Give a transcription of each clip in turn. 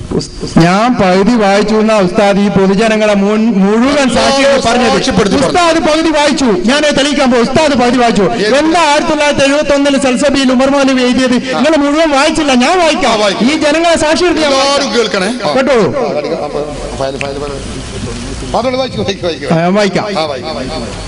ഞാൻ പകുതി വായിച്ചു എന്നാ ഉസ്താദ് ഈ പൊതുജനങ്ങളെ മുൻ- മുഴുവൻ സാക്ഷികൾ പറഞ്ഞത് സാക്ഷ്യപ്പെടുത്തി പറഞ്ഞു. ഉസ്താദ് പകുതി വായിച്ചു ഞാൻ തെളിയിക്കാൻ പോകും ഉസ്താദ് പകുതി വായിച്ചു എന്താ ആയിരത്തി തൊള്ളായിരത്തി എഴുപത്തി ഒന്നിൽ സൽസബിയിൽ ഉമർ മൗലവി എഴുതിയത് നിങ്ങൾ മുഴുവൻ വായിച്ചില്ല ഞാൻ ആ, വായിക്കാം വായിക്കാം. ഈ ജനങ്ങളെ സാക്ഷി എടുത്ത് ഞാൻ എല്ലാവരും വായിക്കാം. കേൾക്കണേ ആ. കേട്ടോ ഫയൽ, ഫയൽ, ഫയൽ. പറഞ്ഞോളൂ, വായിക്കൂ, വായിക്കൂ, വായിക്കൂ. ആ, ഞാൻ വായിക്കാം ആ, വായിക്കൂ.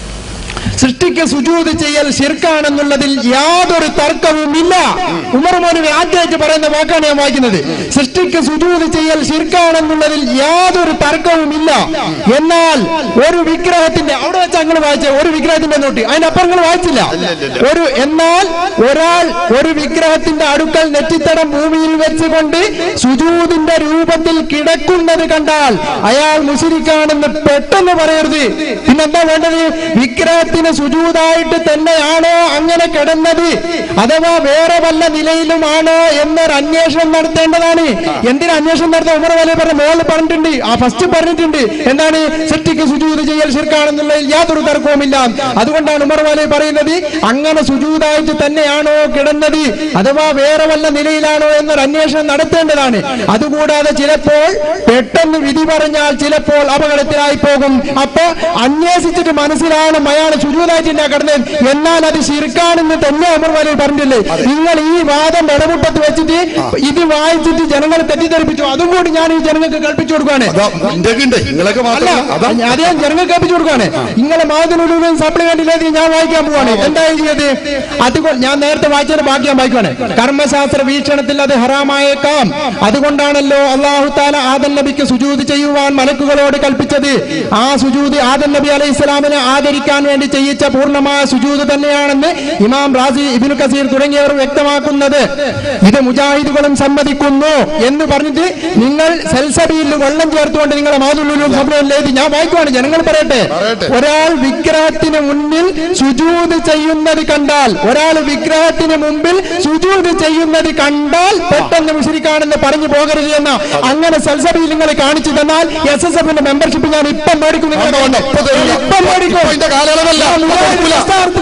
സൃഷ്ടിക്ക് സുജൂത് ചെയ്യൽ ശിർക്കാണെന്നുള്ളതിൽ യാതൊരു തർക്കവുമില്ല ഉമർ മൗലവി ആദ്യമായിട്ട് പറയുന്ന വാക്കാണ് ഞാൻ വായിക്കുന്നത് സൃഷ്ടിക്ക് സുജൂത് ചെയ്യൽ ശിർക്കാണെന്നുള്ളതിൽ യാതൊരു തർക്കവുമില്ല എന്നാൽ ഒരു വിഗ്രഹത്തിന്റെ അവിടെ വെച്ച് അങ്ങനെ വായിച്ച ഒരു വിഗ്രഹത്തിന്റെ നോട്ടി അതിനപ്പുറം നിങ്ങൾ വായിച്ചില്ല ഒരു എന്നാൽ ഒരാൾ ഒരു വിഗ്രഹത്തിന്റെ അടുക്കൽ നെറ്റിത്തടം ഭൂമിയിൽ വെച്ചുകൊണ്ട് സുജൂതിന്റെ രൂപത്തിൽ കിടക്കുന്നത് കണ്ടാൽ അയാൾ മുഷിരിക്കാണെന്ന് പെട്ടെന്ന് പറയരുത് പിന്നെന്താ വേണ്ടത് വിഗ്രഹത്തിന് സുജൂതായിട്ട് തന്നെയാണോ അങ്ങനെ കിടന്നത് അഥവാ വേറെ വല്ല നിലയിലുമാണോ എന്നൊരു അന്വേഷണം നടത്തേണ്ടതാണ് എന്തിനാ അന്വേഷണം നടത്താൻ ഉമർ വലിയ പറഞ്ഞ മോളിൽ പറഞ്ഞിട്ടുണ്ട് ആ ഫസ്റ്റ് പറഞ്ഞിട്ടുണ്ട് എന്താണ് സൃഷ്ടിക്ക് സുജൂത് ചെയ്യൽ ശിർക്കാണെന്നുള്ളതിൽ യാതൊരു തർക്കവുമില്ല അതുകൊണ്ടാണ് ഉമർ വലിയ പറയുന്നത് അങ്ങനെ സുജൂതായിട്ട് തന്നെയാണോ കിടന്നത് അഥവാ വേറെ വല്ല നിലയിലാണോ എന്നൊരു അന്വേഷണം നടത്തേണ്ടതാണ് അതുകൂടാതെ ചിലപ്പോൾ പെട്ടെന്ന് വിധി പറഞ്ഞാൽ ചിലപ്പോൾ അപകടത്തിലായി പോകും അപ്പൊ അന്വേഷിച്ചിട്ട് മനസ്സിലാണ് അയാൾ സുജൂതായിട്ടില്ല കിടന്നത് എന്നാൽ അത് ശിർക്കാണെന്ന് തന്നെ അമർ വലിയ പറഞ്ഞില്ലേ നിങ്ങൾ ഈ വാദം ഇടമുട്ടത്ത് വെച്ചിട്ട് ഇത് വായിച്ചിട്ട് ജനങ്ങളെ തെറ്റിദ്ധരിപ്പിച്ചു അതും കൂടി ഞാൻ ഈ ജനങ്ങൾക്ക് കൽപ്പിച്ചു കൊടുക്കുകയാണ് അതാ, ഇന്റെ ഉണ്ട്. നിങ്ങളൊക്കെ അല്ല മാത്രമല്ല അതാ അതേ ജനങ്ങൾക്ക് കൽപ്പിച്ചു കൊടുക്കുകയാണ് നിങ്ങളെ മാതൃ സപ്ലിമെന്റിലേക്ക് ഞാൻ വായിക്കാൻ പോവാണ് എന്താ എഴുതിയത് അതുകൊണ്ട് ഞാൻ നേരത്തെ വായിച്ചത് ബാക്കി ഞാൻ വായിക്കുവാണ് കർമ്മശാസ്ത്ര വീക്ഷണത്തിൽ അത് ഹറാമായേക്കാം അതുകൊണ്ടാണല്ലോ അള്ളാഹു താല ആദൻ നബിക്ക് സുജൂത് ചെയ്യുവാൻ മലക്കുകളോട് കൽപ്പിച്ചത് ആ സുജൂത് ആദൻ നബി അലൈഹി ഇസ്ലാമിനെ ആദരിക്കാൻ വേണ്ടി ചെയ്യിച്ച പൂർണ്ണമായ സുജൂത് തന്നെയാണെന്ന് ഇമാം റാസി ഇബിനു കസീർ തുടങ്ങിയവർ വ്യക്തമാക്കുന്നത് ഇത് മുജാഹിദുകളും സമ്മതിക്കുന്നു എന്ന് പറഞ്ഞിട്ട് നിങ്ങൾ സെൽസബിയിൽ വെള്ളം ചേർത്തുകൊണ്ട് നിങ്ങളെ മാതുള്ളിലും സഭയിലേക്ക് ഞാൻ വായിക്കുവാണ് ജനങ്ങൾ പറയട്ടെ പറയട്ടെ. ഒരാൾ വിഗ്രഹത്തിന് മുന്നിൽ സുജൂത് ചെയ്യുന്നത് കണ്ടാൽ ഒരാൾ വിഗ്രഹത്തിന് മുമ്പിൽ സുജൂത് ചെയ്യുന്നത് കണ്ടാൽ പെട്ടെന്ന് മുസ്ലിക്കാണെന്ന് പറഞ്ഞു പോകരുത് എന്ന അങ്ങനെ സൽസബിയിൽ നിങ്ങൾ കാണിച്ചു തന്നാൽ എസ് എസ് എഫിന്റെ മെമ്പർഷിപ്പ് ഞാൻ ഇപ്പം മേടിക്കും നിങ്ങളെ വേണ്ട, വേണ്ട, ഇപ്പൊ തരില്ല. ഇപ്പം മേടിക്കും ഇപ്പൊ ഇതിന്റെ കാലയളവല്ല. ഇപ്പൊ കൊടുക്കൂല.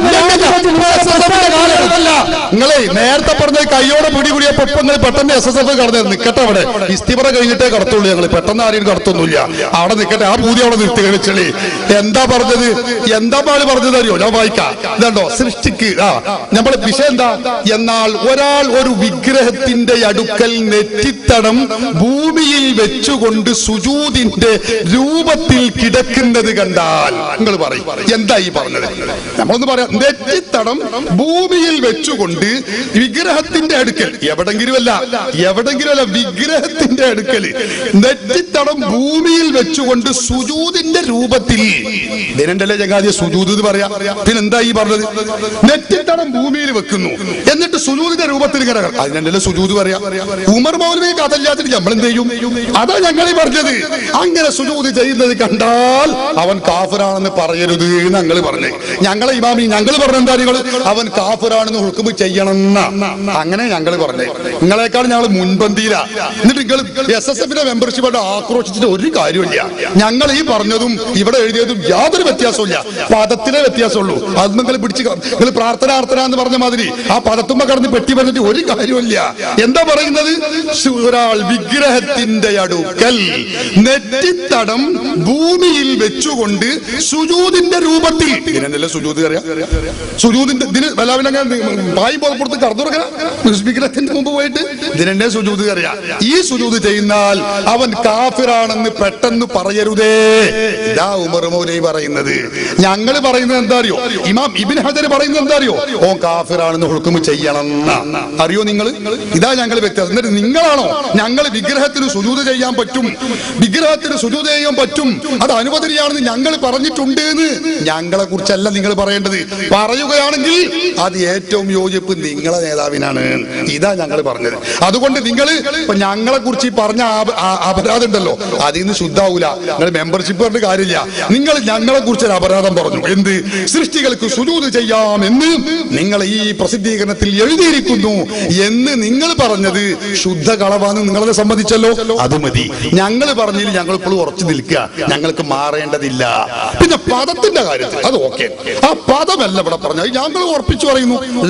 കാലയളവല്ല. നിങ്ങളെ നേരത്തെ പറഞ്ഞ കയ്യോടെ പിടി കൂടിയപ്പോ ഇപ്പൊ നിങ്ങൾ പെട്ടെന്ന് എസ് എസ് എഫ് കടന്നു നിക്കട്ടെ അവിടെ ഇസ്തിമറ കഴിഞ്ഞിട്ടേ കടത്തുള്ളൂ ഞങ്ങൾ പെട്ടെന്ന് ആരെയും കടത്തൊന്നുമില്ല അവിടെ നിക്കട്ടെ ആ പൂതി അവിടെ നിർത്തി കളിച്ചളി എന്താ പറഞ്ഞത് എന്താ പാട് പറഞ്ഞത് അറിയോ ഞാൻ വായിക്കാം ഇതുണ്ടോ സൃഷ്ടിക്ക് ആ നമ്മളെ വിഷയം എന്താ എന്നാൽ ഒരാൾ ഒരു വിഗ്രഹത്തിന്റെ അടുക്കൽ നെറ്റിത്തടം ഭൂമിയിൽ വെച്ചുകൊണ്ട് സുജൂതിന്റെ രൂപത്തിൽ കിടക്കുന്നത് കണ്ടാൽ നിങ്ങൾ പറയും എന്താ ഈ പറഞ്ഞത് നമ്മളൊന്ന് പറയാം നെറ്റിത്തടം ഭൂമിയിൽ വെച്ചുകൊണ്ട് വിഗ്രഹത്തിന്റെ അടുക്കൽ എവിടെങ്കിലും അല്ല എവിടെങ്കിലും അല്ല വിഗ്രഹത്തിന്റെ അടുക്കൽ നെറ്റിത്തടം ഭൂമിയിൽ വെച്ചുകൊണ്ട് സുജൂതിന്റെ രൂപത്തിൽ ഇതിനെന്തല്ലേ ചങ്ങാതി സുജൂത് എന്ന് പറയാ പിന്നെ എന്താ ഈ പറഞ്ഞത് നെറ്റിത്തടം ഭൂമിയിൽ വെക്കുന്നു എന്നിട്ട് സുജൂതിന്റെ രൂപത്തിൽ ഇങ്ങനെ കിടക്കും. അതിനെന്തല്ലേ സുജൂത് പറയാ ഉമർ മൗലവി കഥയില്ലാത്തിട്ട് നമ്മൾ എന്ത് ചെയ്യും അതാ ഞങ്ങൾ ഈ പറഞ്ഞത് അങ്ങനെ സുജൂത് ചെയ്യുന്നത് കണ്ടാൽ അവൻ കാഫിറാണെന്ന് പറയരുത് ഞങ്ങൾ പറഞ്ഞു ഞങ്ങളെ ഇമാമി ഞങ്ങൾ പറഞ്ഞ എന്താ നിങ്ങൾ അവൻ കാഫിറാണെന്ന് ഹുക്കുമ്പ് ചെയ്യണം എന്നാ. അങ്ങനെ ഞങ്ങൾ പറഞ്ഞേ നിങ്ങളെക്കാൾ ഞങ്ങൾ മുൻപന്തിയില എന്നിട്ട് നിങ്ങൾ എസ് എസ് എഫിന്റെ മെമ്പർഷിപ്പ് ആക്രോശിച്ചിട്ട് ഒരു കാര്യമില്ല ഞങ്ങൾ ഈ പറഞ്ഞതും ഇവിടെ എഴുതിയതും യാതൊരു വ്യത്യാസമില്ല പദത്തിലെ വ്യത്യാസമുള്ളൂ അത് നിങ്ങൾ പിടിച്ച് നിങ്ങൾ പ്രാർത്ഥന പ്രാർത്ഥന എന്ന് പറഞ്ഞ മാതിരി ആ പദത്തുമ്പ കടന്ന് പെട്ടി പറഞ്ഞിട്ട് ഒരു കാര്യമില്ല എന്താ പറയുന്നത് സു- ഒരാൾ വിഗ്രഹത്തിന്റെ അടുക്കൽ നെറ്റിത്തടം ഭൂമിയിൽ വെച്ചുകൊണ്ട് സുജൂതിന്റെ രൂപത്തിൽ ഇതിനെന്നല്ലേ സുജൂത് അറിയാം സുജൂതിന്റെ ഇതിന് വല്ലാവിലങ്ങനെ വായി പുറത്ത് കടന്നു വിഗ്രഹത്തിന്റെ മുമ്പ് പോയിട്ട് ഇതിനെന്നെ സുജൂത് അറിയാം ഈ സുജൂത് ചെയ്യുന്നാൽ അവൻ കാഫിറാണെന്ന് പെട്ടെന്ന് പറയരുതേ ഇതാ ഉമർ മൗലൈ പറയുന്നത് ഞങ്ങൾ പറയുന്നത് എന്താ അറിയോ ഇമാം ഇബിൻ ഹജർ പറയുന്നത് എന്താ അറിയോ ഓ കാഫിറാണെന്ന് ഹുക്കും ചെയ്യണം എന്നാ. അറിയോ നിങ്ങൾ ഇതാ ഞങ്ങൾ വ്യത്യാസം എന്നിട്ട് നിങ്ങളാണോ ഞങ്ങൾ വിഗ്രഹത്തിന് സുജൂത് ചെയ്യാൻ പറ്റും വിഗ്രഹത്തിന് സുജൂത് ചെയ്യാൻ പറ്റും അത് അനുവദനീയാണെന്ന് ഞങ്ങൾ പറഞ്ഞിട്ടുണ്ട് എന്ന് ഞങ്ങളെ കുറിച്ചല്ല നിങ്ങൾ പറയേണ്ടത് പറയുകയാണെങ്കിൽ അത് ഏറ്റവും യോജിപ്പ് നിങ്ങളെ നേതാവിനാണ് ഇതാ ഞങ്ങൾ പറഞ്ഞത് അതുകൊണ്ട് നിങ്ങൾ ഇപ്പൊ ഞങ്ങളെ കുറിച്ച് ഈ പറഞ്ഞ അപ- ആ- അപരാധം ഉണ്ടല്ലോ അതിൽ നിന്ന് ശുദ്ധാവൂല നിങ്ങൾ മെമ്പർഷിപ്പ് പറഞ്ഞ കാര്യമില്ല നിങ്ങൾ ഞങ്ങളെ കുറിച്ച് ഒരു അപരാധം പറഞ്ഞു എന്ത് സൃഷ്ടികൾക്ക് സുജൂത് ചെയ്യാം എന്ന് നിങ്ങൾ ഈ പ്രസിദ്ധീകരണത്തിൽ എഴുതിയിരിക്കുന്നു എന്ന് നിങ്ങൾ പറഞ്ഞത് ശുദ്ധ കളവാന്ന് നിങ്ങളെ സമ്മതിച്ചല്ലോ അത് മതി ഞങ്ങൾ പറഞ്ഞതിൽ ഞങ്ങൾ ഇപ്പോഴും ഉറച്ചു നിൽക്കുക ഞങ്ങൾക്ക് മാറേണ്ടതില്ല പിന്നെ പദത്തിന്റെ കാര്യത്തിൽ അത് ഓക്കെ ആ പദമല്ല ഇവിടെ പറഞ്ഞത് ഞങ്ങൾ ഉറപ്പിച്ചു പറയുന്നു ഉള്ളത് ഉള്ളത്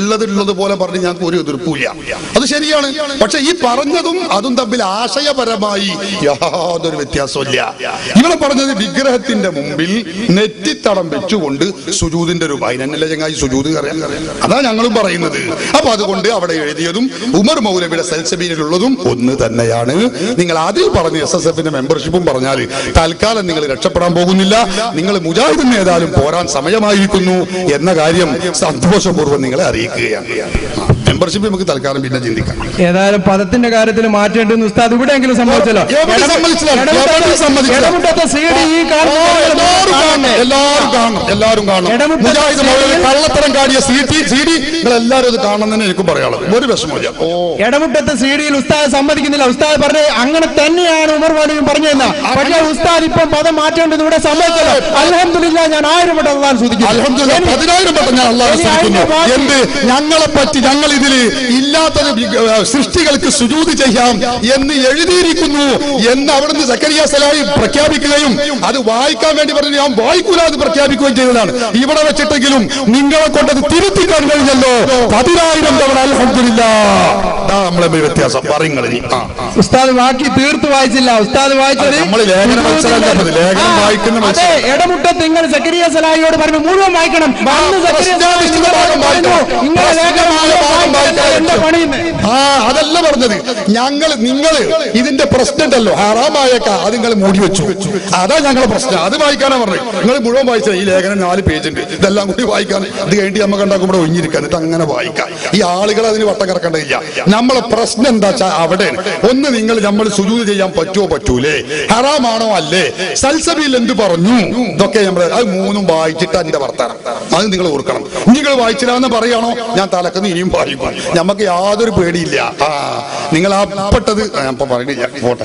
എതിർക്കുന്നത് പോലെ പറഞ്ഞ് ഞങ്ങൾക്ക് ഒരു എതിർപ്പില്ല അത് ശരിയാണ് പക്ഷെ ഈ പറഞ്ഞതും അതും തമ്മിൽ ആശയപരമായി യാതൊരു വ്യത്യാസമില്ല ഇവിടെ പറഞ്ഞത് വിഗ്രഹത്തിന്റെ മുമ്പിൽ നെറ്റിത്തടം വെച്ചുകൊണ്ട് സുജൂതിന്റെ രൂപ അതിനല്ല ചങ്ങായി സുജൂത് അറിയാൻ അതാ ഞങ്ങളും പറയുന്നത് അപ്പൊ അതുകൊണ്ട് അവിടെ എഴുതിയതും ഉമർ മൗലവിയുടെ സെൽസബീനിലുള്ളതും ഒന്ന് തന്നെയാണ് നിങ്ങൾ അതിൽ പറഞ്ഞ എസ് എസ് എഫിന്റെ മെമ്പർഷിപ്പും പറഞ്ഞാൽ തൽക്കാലം നിങ്ങൾ രക്ഷപ്പെടാൻ പോകുന്നില്ല നിങ്ങൾ മുജാഹിദിന് ഏതായാലും പോരാൻ സമയമായിരിക്കുന്നു എന്ന കാര്യം സന്തോഷപൂർവ്വം നിങ്ങളെ അറിയിക്കുകയാണ് മെമ്പർഷിപ്പ് നമുക്ക് തൽക്കാലം പിന്നെ ചിന്തിക്കാം ഏതായാലും പദത്തിന്റെ കാര്യത്തിൽ മാറ്റേണ്ടെന്ന് ഉസ്താദ് ഇവിടെയെങ്കിലും സമ്മതിച്ചല്ലോ എവിടെ സമ്മതിച്ചില്ല? എവിടെ സമ്മതിച്ചില്ല? ഇടമുട്ടത്തെ സി ഡി ഈ എല്ലാവരും കാണണം എല്ലാവരും കാണണം എല്ലാവരും കാണണം ഇടമുട്ട മുജാഹിദ് മൗലവി സീഡിയിൽ- കള്ളത്തരം കാടിയ സി ടി സി ഡി നിങ്ങൾ എല്ലാവരും ഇത് കാണണം തന്നെ എനിക്കും പറയാനുള്ളത് ഒരു വിഷമമില്ല ഓ ഇടമുട്ടത്തെ സി ഡിയിൽ ഉസ്താദ് സമ്മതിക്കുന്നില്ല ഉസ്താദ് പറഞ്ഞ അങ്ങനെ തന്നെയാണ് ഉമർ മൗലവിയും പറഞ്ഞതെന്ന പക്ഷേ ഉസ്താദ് ഇപ്പം പദം മാറ്റേണ്ടത് ഇവിടെ സമ്മതിച്ചല്ലോ അലഹമില്ല ഞാൻ ആയിരം വട്ടം അള്ളാൻ അൽഹംദുലില്ലാ, പതിനായിരം വട്ടം ഞാൻ അള്ളാഹ് ഇനി സ്തുതിക്കുന്നു അതിന്റെ ബാക്കി- എന്ത് ഞങ്ങളെ പറ്റി ഞങ്ങൾ ഇതില് ഇല്ലാത്തത് വി- ഏ, സൃഷ്ടികൾക്ക് സുജൂത് ചെയ്യാം എന്ന് എഴുതിയിരിക്കുന്നു എന്ന് അവിടുന്ന് സക്കരിയ സലാഹി പ്രഖ്യാപിക്കുകയും അത് വായിക്കാൻ വേണ്ടി പറഞ്ഞു ഞാൻ വായിക്കൂല എന്ന് പ്രഖ്യാപിക്കുകയും ചെയ്തതാണ് ഇവിടെ വെച്ചിട്ടെങ്കിലും നിങ്ങളെ കൊണ്ടത് തിരുത്തിക്കാൻ കഴിഞ്ഞല്ലോ പതിനായിരം തവണ അൽഹംദുലില്ല നമ്മളെ വ്യത്യാസം പറയുങ്ങളിൽ ആ ആ. ഉസ്താദ് ബാക്കി തീർത്ത് വായിച്ചില്ല ഉസ്താദ് വായിച്ചത് അത് നമ്മള് ലേഖന മത്സരമല്ല അത്. ലേഖനം ആ, വായിക്കുന്ന അതെ മത്സരം. ഇടമുട്ടത്ത് നിങ്ങൾ സക്കരിയ സലാഹിയോട് പറഞ്ഞു മുഴുവൻ വായിക്കണം അന്ന് സക്കരിയ സലാഹി പ്രശ്നാധിഷ്ഠിത ഭാഗം പറഞ്ഞു, വായിക്കണം. നിങ്ങളെ ലേഖനം പ്രശ്നമായ ഭാഗം വായിക്കാൻ വായിക്കാൻ എന്റെ പണിയുന്നു ആ അതല്ല പറഞ്ഞത് ഞങ്ങൾ നിങ്ങൾ ഇതിന്റെ പ്രശ്നം ഉണ്ടല്ലോ ഹറാമായേക്ക അത് നിങ്ങൾ മൂടി വെച്ചു അതാ ഞങ്ങളെ പ്രശ്നം അത് വായിക്കാനാ പറഞ്ഞത് നിങ്ങൾ മുഴുവൻ വായിച്ചത് ഈ ലേഖനം നാല് പേജ് ഉണ്ട് ഇതെല്ലാം കൂടി വായിക്കാൻ ഇത് കഴിഞ്ഞ് നമുക്ക് ഉണ്ടാക്കും ഇവിടെ ഒഴിഞ്ഞിരിക്കാൻ എന്നിട്ട് അങ്ങനെ വായിക്കാം ഈ ആളുകൾ അതിന് വട്ടം കിടക്കേണ്ടതില്ല നമ്മളെ പ്രശ്നം എന്താ വെച്ചാൽ അവിടെയാണ് ഒന്ന് നിങ്ങൾ നമ്മൾ സുജൂത് ചെയ്യാൻ പറ്റുമോ പറ്റൂലേ ഹറാമാണോ അല്ലേ സൽസബിയിൽ എന്ത് പറഞ്ഞു ഇതൊക്കെ നമ്മൾ അത് മൂന്നും വായിച്ചിട്ട് അതിന്റെ വർത്താനം അത് നിങ്ങൾ ഓർക്കണം നിങ്ങൾ വായിച്ചില്ലാന്ന് പറയാണോ ഞാൻ തലക്കുന്ന ഇനിയും വായിക്കും നമുക്ക് യാതൊരു പേടിയില്ല ആ നിങ്ങൾ ആ പെട്ടത് ആ, ഞാൻ ഇപ്പൊ പറയണില്ല പോട്ടെ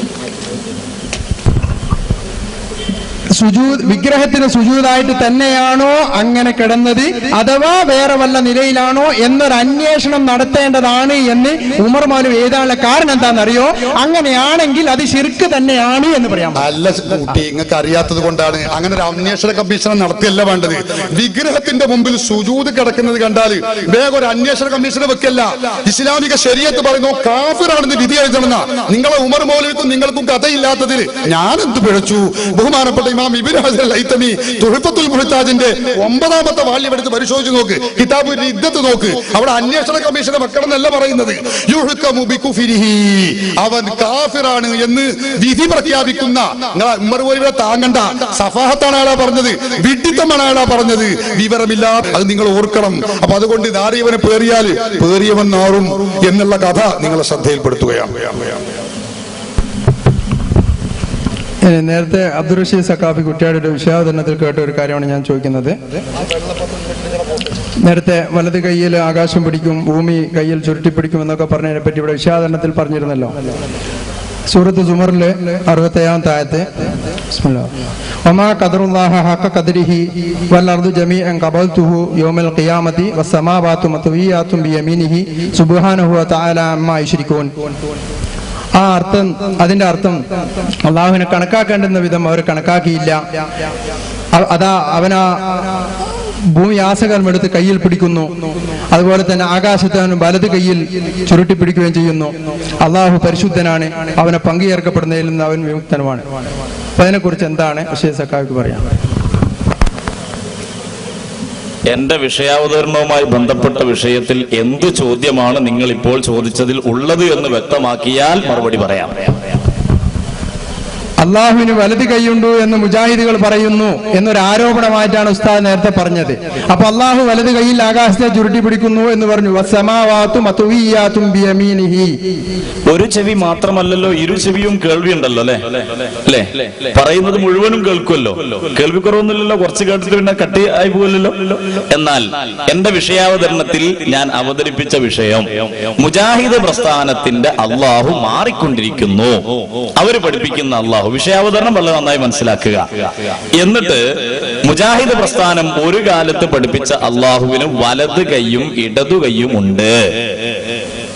സുജൂദ് വിഗ്രഹത്തിന് സുജൂതായിട്ട് തന്നെയാണോ അങ്ങനെ കിടന്നത് അഥവാ വേറെ വല്ല നിലയിലാണോ എന്നൊരു അന്വേഷണം നടത്തേണ്ടതാണ് എന്ന് ഉമർ മൗലു എഴുതാനുള്ള കാരണം എന്താണെന്നറിയോ അങ്ങനെയാണെങ്കിൽ അത് ശിർക്ക് തന്നെയാണ് എന്ന് പറയാം അല്ല കുട്ടി നിങ്ങൾക്ക് അറിയാത്തത് കൊണ്ടാണ് അങ്ങനെ ഒരു അന്വേഷണ കമ്മീഷൻ നടത്തിയല്ല വേണ്ടത് വിഗ്രഹത്തിന്റെ മുമ്പിൽ സുജൂത് കിടക്കുന്നത് കണ്ടാൽ വേഗം ഒരു അന്വേഷണ കമ്മീഷനെ വെക്കല്ല ഇസ്ലാമിക ശരീരത്ത് പറയുന്നു കാഫിറാണെന്ന് വിധി എഴുതണമെന്ന നിങ്ങളെ ഉമർ മൗലവിക്കും നിങ്ങൾക്കും കഥയില്ലാത്തതിൽ ഞാൻ എന്ത് പിഴച്ചു ബഹുമാനപ്പെട്ട ഇമാം ഇബിൻ ഹസൻ ലൈത്തമി തുഹഫത്തുൽ മുഹത്താജിന്റെ ഒമ്പതാമത്തെ വാല്യം എടുത്ത് പരിശോധിച്ച് നോക്ക് കിതാബ് ഇദ്ദത്ത് നോക്ക് അവിടെ അന്വേഷണ കമ്മീഷനെ വെക്കണം എന്നല്ല പറയുന്നത് യുഹ്കമു ബികുഫിരിഹി. അവൻ കാഫിറാണ് എന്ന് വിധി പ്രഖ്യാപിക്കുന്ന നിങ്ങൾ ഉമ്മർ പോലിവരെ താങ്ങണ്ട സഫാഹത്താണ് അയാളാ പറഞ്ഞത് വിഡിത്തമാണ് അയാളാ പറഞ്ഞത് വിവരമില്ല അത് നിങ്ങൾ ഓർക്കണം അപ്പൊ അതുകൊണ്ട് നാറിയവനെ പേറിയാൽ പേറിയവൻ നാറും എന്നുള്ള കഥ നിങ്ങളെ ശ്രദ്ധയിൽപ്പെടുത്തുകയാണ് ഇനി നേരത്തെ അബ്ദുൾ റഷീദ് സക്കാഫി കുട്ടിയാടിയുടെ വിഷയാവതരണത്തിൽ കേട്ട ഒരു കാര്യമാണ് ഞാൻ ചോദിക്കുന്നത് നേരത്തെ വലത് കൈയിൽ ആകാശം പിടിക്കും ഭൂമി കയ്യിൽ ചുരുട്ടിപ്പിടിക്കും എന്നൊക്കെ പറഞ്ഞതിനെ പറ്റി ഇവിടെ വിഷയാവതരണത്തിൽ പറഞ്ഞിരുന്നല്ലോ സൂറത്ത് സുമറില് അറുപത്തേഴാം താഴത്ത് ഒമാ ഖദറുല്ലാഹ ഹഖ ഖദരിഹി വൽ അർദു ജമീഅൻ ഖബൽതുഹു യൗമൽ ഖിയാമത്തി വസ്സമാവാതു മത്വിയാത്തും ബിയമീനിഹി സുബ്ഹാനഹു വ തആല അമ്മാ യുശ്രികൂൻ ആ അർത്ഥം അതിന്റെ അർത്ഥം അള്ളാഹുവിനെ കണക്കാക്കേണ്ടുന്ന വിധം അവർ കണക്കാക്കിയില്ല അ- അതാ അവനാ ഭൂമി ആസകലം എടുത്ത് കയ്യിൽ പിടിക്കുന്നു അതുപോലെ തന്നെ ആകാശത്തെ അവൻ വലത് കയ്യിൽ ചുരുട്ടി പിടിക്കുകയും ചെയ്യുന്നു അള്ളാഹു പരിശുദ്ധനാണ് അവനെ പങ്കുചേർക്കപ്പെടുന്നതിൽ നിന്ന് അവൻ വിമുക്തനുമാണ് അപ്പൊ അതിനെക്കുറിച്ച് എന്താണ് വിഷയ സക്കാവിക്ക് പറയാം എന്റെ വിഷയാവതരണവുമായി ബന്ധപ്പെട്ട വിഷയത്തിൽ എന്ത് ചോദ്യമാണ് നിങ്ങൾ ഇപ്പോൾ ചോദിച്ചതിൽ ഉള്ളത് എന്ന് വ്യക്തമാക്കിയാൽ മറുപടി പറയാം അള്ളാഹുവിന് വലത് കൈയുണ്ടു എന്ന് മുജാഹിദുകൾ പറയുന്നു എന്നൊരു ആരോപണമായിട്ടാണ് ഉസ്താദ് നേരത്തെ പറഞ്ഞത് അപ്പൊ അള്ളാഹു വലത് കൈയിൽ ആകാശത്തെ ചുരുട്ടി പിടിക്കുന്നു എന്ന് പറഞ്ഞു വസ്സമാവാത്തും അത്തുവിയാത്തും ബിയമീനിഹി ഒരു ചെവി മാത്രമല്ലല്ലോ ഇരു ചെവിയും കേൾവിയുണ്ടല്ലോ അല്ലെ അല്ലേ പറയുന്നത് മുഴുവനും കേൾക്കുമല്ലോ കേൾവിക്കുറവൊന്നുമില്ലല്ലോ കുറച്ച് കേട്ടിട്ട് പിന്നെ കട്ടി ആയി പോകില്ലല്ലോ എന്നാൽ എന്റെ വിഷയാവതരണത്തിൽ ഞാൻ അവതരിപ്പിച്ച വിഷയം മുജാഹിദ് പ്രസ്ഥാനത്തിന്റെ അള്ളാഹു മാറിക്കൊണ്ടിരിക്കുന്നു അവര് പഠിപ്പിക്കുന്ന അള്ളാഹു വിഷയാവതരണം വളരെ നന്നായി മനസ്സിലാക്കുക എന്നിട്ട് മുജാഹിദ് പ്രസ്ഥാനം ഒരു കാലത്ത് പഠിപ്പിച്ച അള്ളാഹുവിന് വലത് കൈയും ഇടതു കൈയും ഉണ്ട്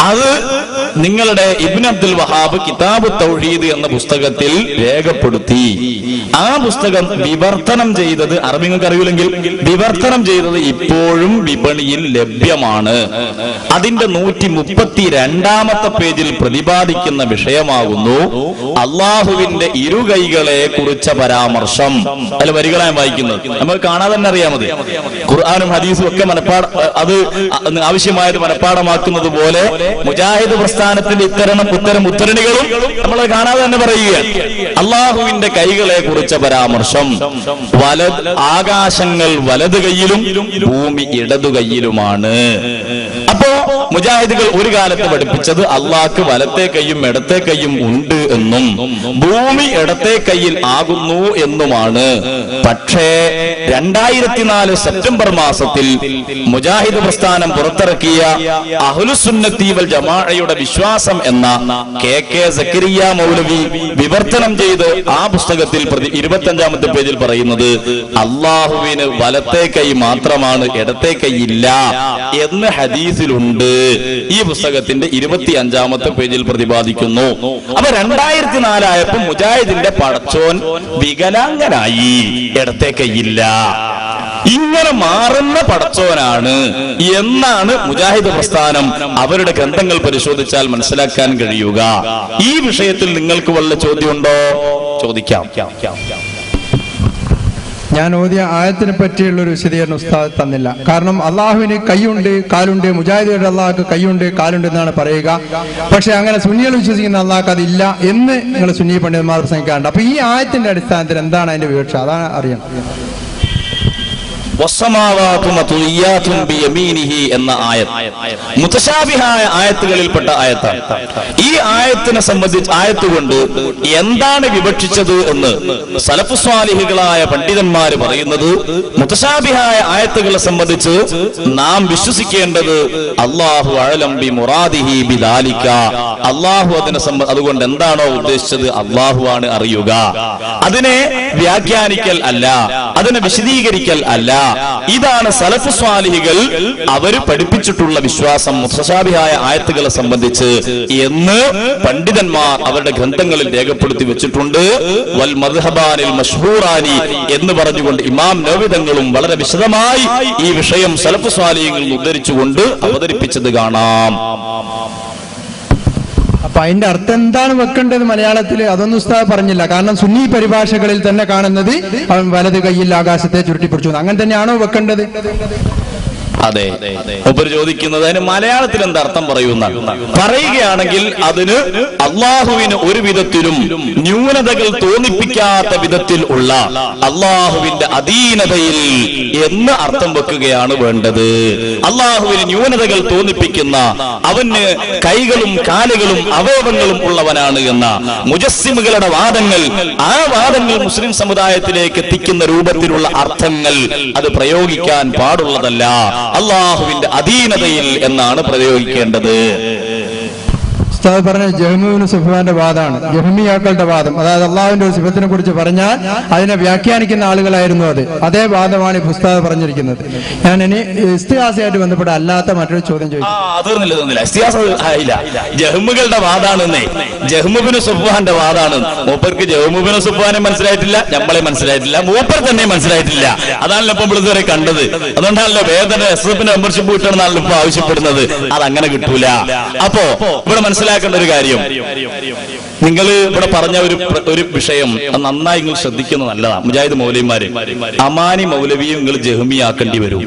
അത് നിങ്ങളുടെ ഇബ്ൻ അബ്ദുൽ വഹാബ് കിതാബ് തൗഹീദ് എന്ന പുസ്തകത്തിൽ രേഖപ്പെടുത്തി ആ പുസ്തകം വിവർത്തനം ചെയ്തത് അറബിങ്ങൾക്ക് അറിയില്ലെങ്കിൽ വിവർത്തനം ചെയ്തത് ഇപ്പോഴും വിപണിയിൽ ലഭ്യമാണ് അതിന്റെ നൂറ്റി മുപ്പത്തി രണ്ടാമത്തെ പേജിൽ പ്രതിപാദിക്കുന്ന വിഷയമാകുന്നു അള്ളാഹുവിന്റെ ഇരുകൈകളെ കുറിച്ച പരാമർശം അല്ല വരികളാണ് വായിക്കുന്നത് നമുക്ക് കാണാതെ തന്നെ അറിയാം മതി ഖുർആാനും ഹദീസും ഒക്കെ മനപ്പാട അത് ആവശ്യമായത് മനപ്പാടമാക്കുന്നത് പോലെ മുജാഹിദ് പ്രസ്ഥാനത്തിന്റെ ഇത്തരം ഉത്തരം ഉത്തരണികളും നമ്മൾ കാണാതെ തന്നെ പറയുക അള്ളാഹുവിന്റെ കൈകളെ കുറിച്ച പരാമർശം വലത് ആകാശങ്ങൾ വലത് കൈയിലും ഭൂമി ഇടതു കൈയിലുമാണ് അപ്പോ മുജാഹിദുകൾ ഒരു കാലത്ത് പഠിപ്പിച്ചത് അള്ളാഹ്ക്ക് വലത്തെ കൈയും ഇടത്തെ കൈയും ഉണ്ട് എന്നും ഭൂമി ഇടത്തെ കൈയിൽ ആകുന്നു എന്നുമാണ് പക്ഷേ രണ്ടായിരത്തി നാല് സെപ്റ്റംബർ മാസത്തിൽ മുജാഹിദ് പ്രസ്ഥാനം പുറത്തിറക്കിയ അഹ്ലുസുന്നത്തി വൽ ജമാഅയുടെ വിശ്വാസം എന്ന കെ കെ സക്കരിയ മൗലവി വിവർത്തനം ചെയ്ത് ആ പുസ്തകത്തിൽ പ്രതി ഇരുപത്തഞ്ചാമത്തെ പേജിൽ പറയുന്നത് അള്ളാഹുവിന് വലത്തെ കൈ മാത്രമാണ് ഇടത്തെ കൈ ഇല്ല എന്ന് ഹദീസിലുണ്ട് ഈ പുസ്തകത്തിന്റെ ഇരുപത്തി അഞ്ചാമത്തെ പേജിൽ പ്രതിപാദിക്കുന്നു അപ്പൊ രണ്ടായിരത്തി നാലായപ്പോ മുജാഹിദിന്റെ പടച്ചോൻ വികലാംഗനായി ഇടത്തെ കൈയില്ല ഇങ്ങനെ മാറുന്ന പടച്ചോനാണ് എന്നാണ് മുജാഹിദ് പ്രസ്ഥാനം അവരുടെ ഗ്രന്ഥങ്ങൾ പരിശോധിച്ചാൽ മനസ്സിലാക്കാൻ കഴിയുക ഈ വിഷയത്തിൽ നിങ്ങൾക്ക് വല്ല ചോദ്യമുണ്ടോ ചോദിക്കാം ഞാൻ ഓതിയ ആയത്തിനെ പറ്റിയുള്ള ഒരു വിശദീകരണം ഉസ്താദ് തന്നില്ല കാരണം അള്ളാഹുവിന് കൈയുണ്ട് കാലുണ്ട് മുജാഹിദുകളുടെ അള്ളാഹ്ക്ക് കൈയുണ്ട് കാലുണ്ട് എന്നാണ് പറയുക പക്ഷെ അങ്ങനെ സുന്നികൾ വിശ്വസിക്കുന്ന അള്ളാഹ്ക്ക് അതില്ല എന്ന് നിങ്ങൾ സുന്നി പണ്ഡിതന്മാർ പ്രസംഗിക്കാറുണ്ട് അപ്പൊ ഈ ആയത്തിന്റെ അടിസ്ഥാനത്തിൽ എന്താണ് അതിന്റെ വിവക്ഷ അതാണ് അറിയണം വസ്സമാവാതു മതുയ്യാതും ബിയമീനിഹി എന്ന ആയത്ത് മുതശാബിഹായ ആയത്തുകളിൽപ്പെട്ട ആയത്താണ് ഈ ആയത്തിനെ സംബന്ധിച്ച് ആയത്ത് കൊണ്ട് എന്താണ് വിവക്ഷിച്ചത് എന്ന് സലഫുസ്വാലിഹികളായ പണ്ഡിതന്മാർ പറയുന്നത് മുതശാബിഹായ ആയത്തുകളെ സംബന്ധിച്ച് നാം വിശ്വസിക്കേണ്ടത് അള്ളാഹു അഴലം ബി മുറാദിഹി ബിദാലിക അള്ളാഹു അതിനെ സംബ അതുകൊണ്ട് എന്താണോ ഉദ്ദേശിച്ചത് അള്ളാഹു ആണ് അറിയുക അതിനെ വ്യാഖ്യാനിക്കൽ അല്ല അതിനെ വിശദീകരിക്കൽ അല്ല ഇതാണ് സലഫു സ്വാലിഹികൾ അവർ പഠിപ്പിച്ചിട്ടുള്ള വിശ്വാസം മുത്തശാബിഹായ ആയത്തുകളെ സംബന്ധിച്ച് എന്ന് പണ്ഡിതന്മാർ അവരുടെ ഗ്രന്ഥങ്ങളിൽ രേഖപ്പെടുത്തി വെച്ചിട്ടുണ്ട് വൽ മദ്ഹബാനിൽ മഷ്ഹൂറാനി എന്ന് പറഞ്ഞുകൊണ്ട് ഇമാം നവിതങ്ങളും വളരെ വിശദമായി ഈ വിഷയം സലഫു സ്വാലിഹികളിൽ ഉദ്ധരിച്ചുകൊണ്ട് അവതരിപ്പിച്ചത് കാണാം അപ്പൊ അതിന്റെ അർത്ഥം എന്താണ് വെക്കേണ്ടത് മലയാളത്തിൽ അതൊന്നും ഉസ്താദ് പറഞ്ഞില്ല കാരണം സുന്നി പരിഭാഷകളിൽ തന്നെ കാണുന്നത് അവൻ വലത് കൈയിൽ ആകാശത്തെ ചുരുട്ടിപ്പിടിച്ചു അങ്ങനെ തന്നെയാണോ വെക്കേണ്ടത് അതെ മൂപ്പര് ചോദിക്കുന്നത് അതിന് മലയാളത്തിൽ എന്താ അർത്ഥം പറയുന്ന പറയുകയാണെങ്കിൽ അതിന് അള്ളാഹുവിന് ഒരു വിധത്തിലും ന്യൂനതകൾ തോന്നിപ്പിക്കാത്ത വിധത്തിൽ ഉള്ള അള്ളാഹുവിന്റെ അധീനതയിൽ എന്ന് അർത്ഥം വെക്കുകയാണ് വേണ്ടത് അള്ളാഹുവിന് ന്യൂനതകൾ തോന്നിപ്പിക്കുന്ന അവന് കൈകളും കാലുകളും അവയവങ്ങളും ഉള്ളവനാണ് എന്ന മുജസ്സിമുകളുടെ വാദങ്ങൾ ആ വാദങ്ങൾ മുസ്ലിം സമുദായത്തിലേക്ക് എത്തിക്കുന്ന രൂപത്തിലുള്ള അർത്ഥങ്ങൾ അത് പ്രയോഗിക്കാൻ പാടുള്ളതല്ല അള്ളാഹുവിന്റെ അധീനതയിൽ എന്നാണ് പ്രയോഗിക്കേണ്ടത് ഉസ്താദ് പറഞ്ഞ ജഹ്മുവിന് സുഫാന്റെ വാദമാണ് ജഹ്മിയാക്കളുടെ വാദം അതായത് അള്ളാഹുവിന്റെ ഒരു സിഫത്തിനെ കുറിച്ച് പറഞ്ഞാൽ അതിനെ വ്യാഖ്യാനിക്കുന്ന ആളുകളായിരുന്നു അത് അതേ വാദമാണ് ഈ ഉസ്താദ് പറഞ്ഞിരിക്കുന്നത് ഞാൻ ഇനി ഇസ്തിഹാസയായിട്ട് ബന്ധപ്പെട്ട അല്ലാത്ത മറ്റൊരു ചോദ്യം ആ ചോദിക്കും തീർന്നില്ല തീർന്നില്ല ഇസ്തിഹാസം ആയില്ല ജഹ്മുകളുടെ വാദാണെന്നേ ജഹ്മുബിന് സുബ്ഹാന്റെ വാദാണ് മൂപ്പർക്ക് ജഹ്മുബിന് സുബ്ഹാനെ മനസ്സിലായിട്ടില്ല നമ്മളെ മനസ്സിലായിട്ടില്ല മൂപ്പർ തന്നെ മനസ്സിലായിട്ടില്ല അതാണല്ലോ ഇപ്പൊ നമ്മൾ ഇതുവരെ കണ്ടത് അതുകൊണ്ടാണല്ലോ വേദന എസ് എഫിന് മെമ്പർഷിപ്പ് കിട്ടണമെന്നാണല്ലോ ഇപ്പൊ ആവശ്യപ്പെടുന്നത് അത് അങ്ങനെ കിട്ടൂല അപ്പോ ഇവിടെ മനസ്സിലാക്കേണ്ട ഒരു കാര്യം നിങ്ങൾ ഇവിടെ പറഞ്ഞ ഒരു പ്ര- ഒരു വിഷയം അത് നന്നായി നിങ്ങൾ ശ്രദ്ധിക്കുന്നത് നല്ലതാണ് മുജാഹിദ് മൗലവിമാര് അമാനി മൗലവിയും നിങ്ങൾ ജഹ്മിയാക്കേണ്ടി വരും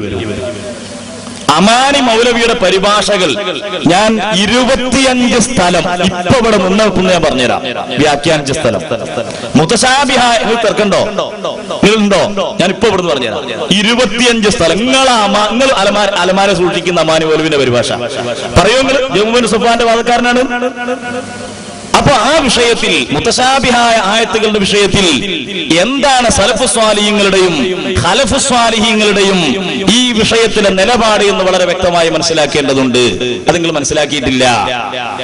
അമാനി മൗലവിയുടെ പരിഭാഷകൾ ഞാൻ ഇരുപത്തിയഞ്ച് സ്ഥലം ഇപ്പൊ ഇവിടെ നിന്ന് നിൽക്കുന്ന ഞാൻ പറഞ്ഞുതരാം വ്യാഖ്യാനിച്ച സ്ഥലം മുത്തശാബിഹായ നിങ്ങൾ തിരക്കണ്ടോ നിങ്ങളുണ്ടോ ഞാൻ ഇപ്പൊ ഇവിടെ പറഞ്ഞുതരാം ഇരുപത്തിയഞ്ച് സ്ഥലം നിങ്ങൾ അമാ- നിങ്ങൾ അലമാര അലമാര സൂക്ഷിക്കുന്ന അമാനി മൗലവിന്റെ പരിഭാഷ പറയൂ നിങ്ങൾ ജമ്മുവിൻ സുഫാന്റെ വാദക്കാരനാണ് അപ്പൊ ആ വിഷയത്തിൽ മുത്തശാബിഹായ ആയത്തുകളുടെ വിഷയത്തിൽ എന്താണ് സലഫുസ്വാലിഹ്യങ്ങളുടെയും ഖലഫുസ്വാലിഹ്യങ്ങളുടെയും ഈ വിഷയത്തിലെ നിലപാട് എന്ന് വളരെ വ്യക്തമായി മനസ്സിലാക്കേണ്ടതുണ്ട് അത് നിങ്ങൾ മനസ്സിലാക്കിയിട്ടില്ല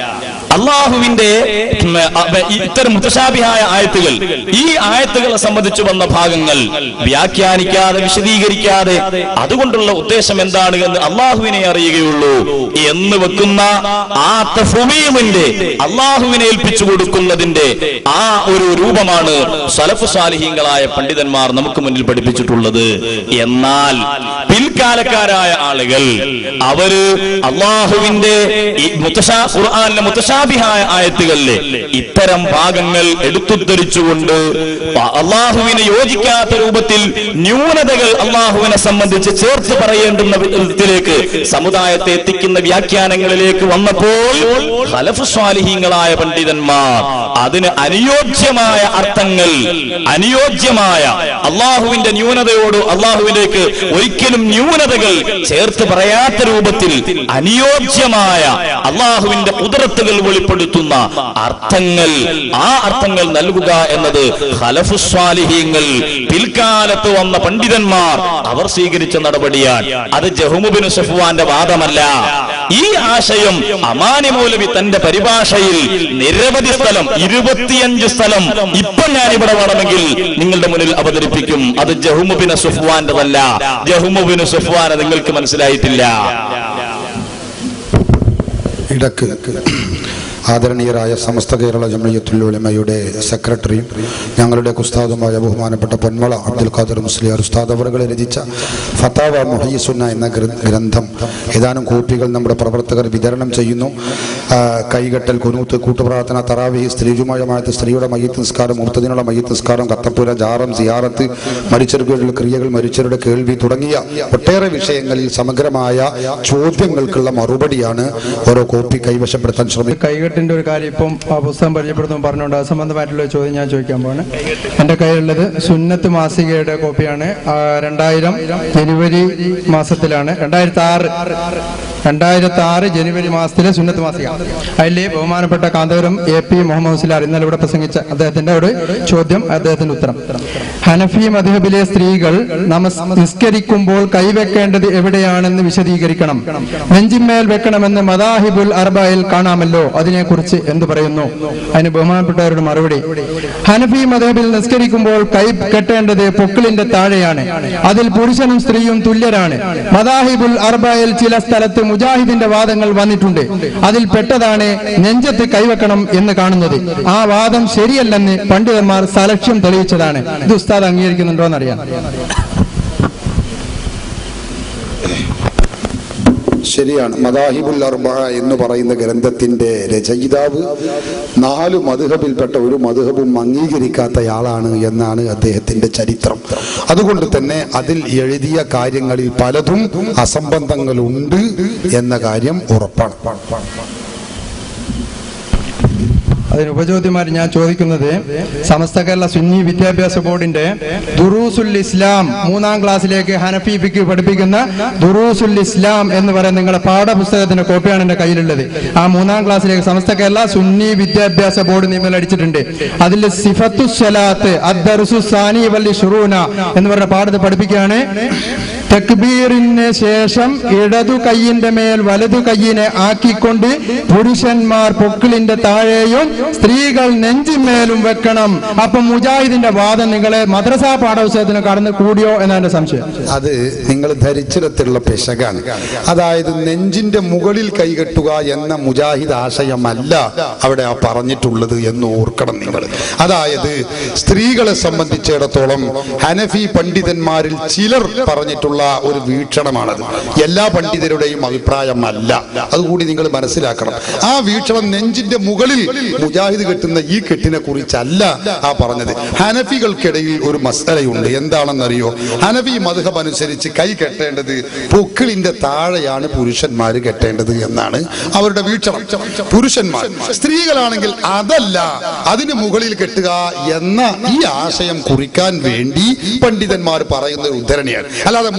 അള്ളാഹുവിന്റെ ഉം, അ, ഇത്തരം മുത്തശാബിഹായ ആയത്തുകൾ ഈ ആയത്തുകളെ സംബന്ധിച്ച് വന്ന ഭാഗങ്ങൾ വ്യാഖ്യാനിക്കാതെ വിശദീകരിക്കാതെ അതുകൊണ്ടുള്ള ഉദ്ദേശം എന്താണ് എന്ന് അള്ളാഹുവിനെ അറിയുകയുള്ളൂ എന്ന് വെക്കുന്ന ആ തഫ്വീമിന്റെ അള്ളാഹുവിനെ ഏൽപ്പിച്ചു കൊടുക്കുന്നതിന്റെ ആ ഒരു രൂപമാണ് സലഫ് സാലിഹീങ്ങളായ പണ്ഡിതന്മാർ നമുക്ക് മുന്നിൽ പഠിപ്പിച്ചിട്ടുള്ളത് എന്നാൽ പിൽക്കാലക്കാരായ ആളുകൾ അവര് അള്ളാഹുവിന്റെ ഈ മുത്തശാ ഖുർആനിലെ മുത്തശാബിഹായ ആയത്തുകളിലെ ഇത്തരം ഭാഗങ്ങൾ എടുത്തുദ്ധരിച്ചുകൊണ്ട് അള്ളാഹുവിനെ യോജിക്കാത്ത രൂപത്തിൽ ന്യൂനതകൾ അള്ളാഹുവിനെ സംബന്ധിച്ച് ചേർത്ത് പറയേണ്ടുന്ന വിധത്തിലേക്ക് സമുദായത്തെ എത്തിക്കുന്ന വ്യാഖ്യാനങ്ങളിലേക്ക് വന്നപ്പോൾ ഖലഫ് സ്വാലിഹീങ്ങളായ പണ്ഡിതന്മാർ അതിന് അനുയോജ്യമായ അർത്ഥങ്ങൾ അനുയോജ്യമായ അള്ളാഹുവിന്റെ ന്യൂനതയോട് അള്ളാഹുവിലേക്ക് ഒരിക്കലും ന്യൂനതകൾ ചേർത്ത് പറയാത്ത രൂപത്തിൽ അനുയോജ്യമായ അള്ളാഹുവിന്റെ കുതിരത്തുകൾ വെളിപ്പെടുത്തുന്ന അർത്ഥങ്ങൾ ആ അർത്ഥങ്ങൾ നൽകുക എന്നത് ഖലഫുസ്വാലിഹീങ്ങൾ പിൽക്കാലത്ത് വന്ന പണ്ഡിതന്മാർ അവർ സ്വീകരിച്ച നടപടിയാണ് അത് ജഹുമുബിൻ സഫുവാന്റെ വാദമല്ല ഈ ആശയം അമാനി മൗലവി തന്റെ പരിഭാഷയിൽ നിരവധി സ്ഥലം ഇരുപത്തിയഞ്ച് സ്ഥലം ഇപ്പൊ ഞാൻ ഇവിടെ വേണമെങ്കിൽ നിങ്ങളുടെ മുന്നിൽ അവതരിപ്പിക്കും അത് ജഹുമുബിന് സുഫ്വാന്റെതല്ല ജഹുമുബിന് സുഫ്വാനെ നിങ്ങൾക്ക് മനസ്സിലായിട്ടില്ല ഇടക്ക് ആദരണീയരായ സമസ്ത കേരള ജമയത്തുൽ ഉലമയുടെ സെക്രട്ടറിയും ഞങ്ങളുടെ ഉസ്താദുമായ ബഹുമാനപ്പെട്ട പൊന്മള അബ്ദുൽ ഖാദർ മുസ്ലിയാർ ഉസ്താദ് അവറുകളെ രചിച്ച ഫത്താവ മുഹയ്യസുന്ന എന്ന ഗ്ര- ഗ്രന്ഥം ഏതാനും കോപ്പികൾ നമ്മുടെ പ്രവർത്തകർ വിതരണം ചെയ്യുന്നു ആ, കൈകെട്ടൽ കുനൂത്ത് കൂട്ടുപ്രാർത്ഥന തറാവി സ്ത്രീജുമായ ജമാഅത്ത് സ്ത്രീയുടെ മയ്യത്ത് നിസ്കാരം മുർത്തതിനുള്ള മയ്യത്ത് നിസ്കാരം കത്തപ്പുര ജാറം സിയാറത്ത് മരിച്ചവരുടെ ക്രിയകൾ മരിച്ചവരുടെ കേൾവി തുടങ്ങിയ ഒട്ടേറെ വിഷയങ്ങളിൽ സമഗ്രമായ ചോദ്യങ്ങൾക്കുള്ള മറുപടിയാണ് ഓരോ കോപ്പി കൈവശപ്പെടുത്താൻ ശ്രമിക്കുന്നത് കൈകെട്ടിന്റെ ഒരു കാര്യം ഇപ്പം ആ പുസ്തകം പരിചയപ്പെടുത്തുമ്പോൾ പറഞ്ഞുകൊണ്ട് അത് സംബന്ധമായിട്ടുള്ള ഒരു ചോദ്യം ഞാൻ ചോദിക്കാൻ പോവാണ് എന്റെ കയ്യിലുള്ളത് സുന്നത്ത് മാസികയുടെ കോപ്പിയാണ് ആ, രണ്ടായിരം ജനുവരി മാസത്തിലാണ് രണ്ടായിരത്തി ആറ് രണ്ടായിരത്തി ആറ് ജനുവരി മാസത്തിലെ സുന്നത്ത് മാസിക അതിലെ ബഹുമാനപ്പെട്ട കാന്തപുരം എ പി മുഹമ്മദ് മുസ്ലാർ ഇന്നലെ ഇവിടെ പ്രസംഗിച്ച അദ്ദേഹത്തിന്റെ ഒരു ചോദ്യം അദ്ദേഹത്തിന്റെ ഉത്തരം ഹനഫി മധുഹബിലെ സ്ത്രീകൾ നമസ് നിസ്കരിക്കുമ്പോൾ കൈവെക്കേണ്ടത് എവിടെയാണെന്ന് വിശദീകരിക്കണം നെഞ്ചിന്മേൽ വെക്കണമെന്ന് മദാഹിബുൽ അർബയിൽ കാണാമല്ലോ അതിനെക്കുറിച്ച് എന്ത് പറയുന്നു അതിന് ബഹുമാനപ്പെട്ടവരുടെ മറുപടി ഹനഫി മദഹബിൽ നിസ്കരിക്കുമ്പോൾ കൈ കെട്ടേണ്ടത് പൊക്കിളിന്റെ താഴെയാണ് അതിൽ പുരുഷനും സ്ത്രീയും തുല്യരാണ് മദാഹിബുൽ അർബയിൽ ചില സ്ഥലത്ത് മുജാഹിദിന്റെ വാദങ്ങൾ വന്നിട്ടുണ്ട് അതിൽ പെട്ടതാണ് നെഞ്ചത്ത് കൈവെക്കണം എന്ന് കാണുന്നത് ആ വാദം ശരിയല്ലെന്ന് പണ്ഡിതന്മാർ സലക്ഷ്യം തെളിയിച്ചതാണ് ഇത് ഉസ്താദ് അംഗീകരിക്കുന്നുണ്ടോ എന്നറിയാം ശരിയാണ് മദാഹിബുൽ അർബ എന്ന് പറയുന്ന ഗ്രന്ഥത്തിന്റെ രചയിതാവ് നാല് മധുഹബിൽപ്പെട്ട ഒരു മധുഹബും അംഗീകരിക്കാത്തയാളാണ് എന്നാണ് അദ്ദേഹത്തിന്റെ ചരിത്രം അതുകൊണ്ട് തന്നെ അതിൽ എഴുതിയ കാര്യങ്ങളിൽ പലതും അസംബന്ധങ്ങളുണ്ട് എന്ന കാര്യം ഉറപ്പാണ് അതിന് ഉപചോദ്യമാർ ഞാൻ ചോദിക്കുന്നത് സമസ്ത കേരള സുന്നി വിദ്യാഭ്യാസ ബോർഡിന്റെ ദുറൂസുൽ ഇസ്ലാം മൂന്നാം ക്ലാസ്സിലേക്ക് ഹനഫി ഫിക്ക് പഠിപ്പിക്കുന്ന ദുറൂസുൽ ഇസ്ലാം എന്ന് പറയുന്ന നിങ്ങളുടെ പാഠപുസ്തകത്തിന്റെ കോപ്പിയാണ് എന്റെ കയ്യിലുള്ളത് ആ മൂന്നാം ക്ലാസ്സിലേക്ക് സമസ്ത കേരള സുന്നി വിദ്യാഭ്യാസ ബോർഡ് നിയമം അടിച്ചിട്ടുണ്ട് അതിൽ സിഫത്തു സ്വലാത്ത് അദ്ദർസു സാനി വല്ലി ഷുറൂന എന്ന് പറഞ്ഞ പാഠത്തെ പഠിപ്പിക്കുകയാണ് തക്ബീറിന് ശേഷം ഇടതു കൈയിന്റെ മേൽ വലതു കൈയിനെ ആക്കിക്കൊണ്ട് പുരുഷന്മാർ പൊക്കിളിന്റെ താഴെയും സ്ത്രീകൾ നെഞ്ചിന്മേലും വെക്കണം അപ്പൊ മുജാഹിദിന്റെ വാദം നിങ്ങളെ മദ്രസ പാഠപുസ്തകത്തിന് കടന്ന് കൂടിയോ എന്നാണ് എന്റെ സംശയം അത് നിങ്ങൾ ധരിച്ചിടത്തുള്ള പെശകാണ് അതായത് നെഞ്ചിന്റെ മുകളിൽ കൈകെട്ടുക എന്ന മുജാഹിദ് ആശയമല്ല അവിടെ ആ പറഞ്ഞിട്ടുള്ളത് എന്ന് ഓർക്കണം നിങ്ങൾ അതായത് സ്ത്രീകളെ സംബന്ധിച്ചിടത്തോളം ഹനഫി പണ്ഡിതന്മാരിൽ ചിലർ പറഞ്ഞിട്ടുള്ള ഒരു വീക്ഷണമാണത് എല്ലാ പണ്ഡിതരുടെയും അഭിപ്രായമല്ല അതുകൂടി നിങ്ങൾ മനസ്സിലാക്കണം ആ വീക്ഷണം നെഞ്ചിന്റെ മുകളിൽ മുജാഹിദ് കെട്ടുന്ന ഈ കെട്ടിനെ കുറിച്ചല്ല ആ പറഞ്ഞത് ഹനഫികൾക്കിടയിൽ ഒരു മസലയുണ്ട് എന്താണെന്നറിയോ ഹനഫി മധുഹബ് അനുസരിച്ച് കൈ കെട്ടേണ്ടത് പൊക്കിളിന്റെ താഴെയാണ് പുരുഷന്മാർ കെട്ടേണ്ടത് എന്നാണ് അവരുടെ വീക്ഷണം പുരുഷന്മാർ സ്ത്രീകളാണെങ്കിൽ അതല്ല അതിന് മുകളിൽ കെട്ടുക എന്ന ഈ ആശയം കുറിക്കാൻ വേണ്ടി പണ്ഡിതന്മാർ പറയുന്ന ഒരു ഉദ്ധരണിയാണ് അല്ലാതെ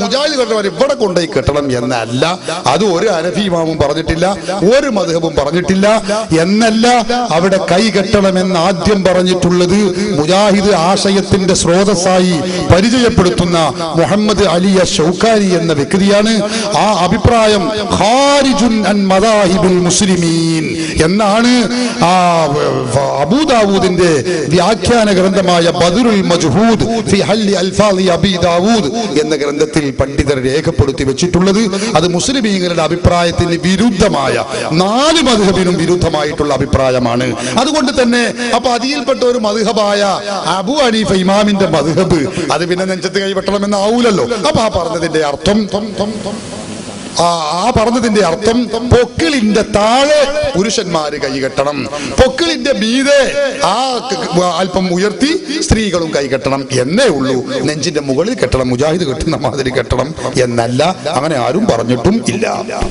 മുജാഹിദ് കെട്ടവർ ഇവിടെ കൊണ്ടുപോയി കെട്ടണം എന്നല്ല അത് ഒരു അനഫി ഇമാമും പറഞ്ഞിട്ടില്ല ഒരു മധുഹബും പറഞ്ഞിട്ടില്ല എന്നല്ല അവിടെ കൈ കെട്ടണമെന്ന് ആദ്യം പറഞ്ഞിട്ടുള്ളത് മുജാഹിദ് ആശയത്തിന്റെ സ്രോതസ്സായി പരിചയപ്പെടുത്തുന്ന മുഹമ്മദ് അലിയ ഷൗക്കാരി എന്ന വ്യക്തിയാണ് ആ അഭിപ്രായം ഖാരിജുൻ അൻ മദാഹിബുൽ മുസ്ലിമീൻ എന്നാണ് ആ വ- അബൂദാവൂദിന്റെ വ്യാഖ്യാന ഗ്രന്ഥമായ ബദറുൽ മജ്ഹൂദ് ഫി ഹല്ലി അൽഫാദി അബി ദാവൂദ് എന്ന ഗ്രന്ഥത്തിൽ പണ്ഡിതർ രേഖപ്പെടുത്തി വെച്ചിട്ടുള്ളത് അത് മുസ്ലിമീങ്ങളുടെ അഭിപ്രായത്തിന് വിരുദ്ധമായ നാല് മധുഹബിനും വിരുദ്ധമായിട്ടുള്ള അഭിപ്രായമാണ് അതുകൊണ്ട് തന്നെ അപ്പൊ അതിൽപ്പെട്ട ഒരു മധുഹബായ അബു ഹനീഫ ഇമാമിന്റെ മധുഹബ് അത് പിന്നെ നെഞ്ചത്ത് കൈവെട്ടണമെന്ന് ആവൂലല്ലോ അപ്പൊ ആ പറഞ്ഞതിന്റെ അർത്ഥം ത്വം, ത്വം, ത്വം. ആ ആ പറഞ്ഞതിന്റെ അർത്ഥം പൊക്കിളിന്റെ താഴെ പുരുഷന്മാര് കൈകെട്ടണം പൊക്കിളിന്റെ മീതെ ആ ക- ക- അല്പം ഉയർത്തി സ്ത്രീകളും കൈകെട്ടണം എന്നേ ഉള്ളൂ നെഞ്ചിന്റെ മുകളിൽ കെട്ടണം മുജാഹിദ് കെട്ടുന്ന മാതിരി കെട്ടണം എന്നല്ല അങ്ങനെ ആരും പറഞ്ഞിട്ടും ഇല്ല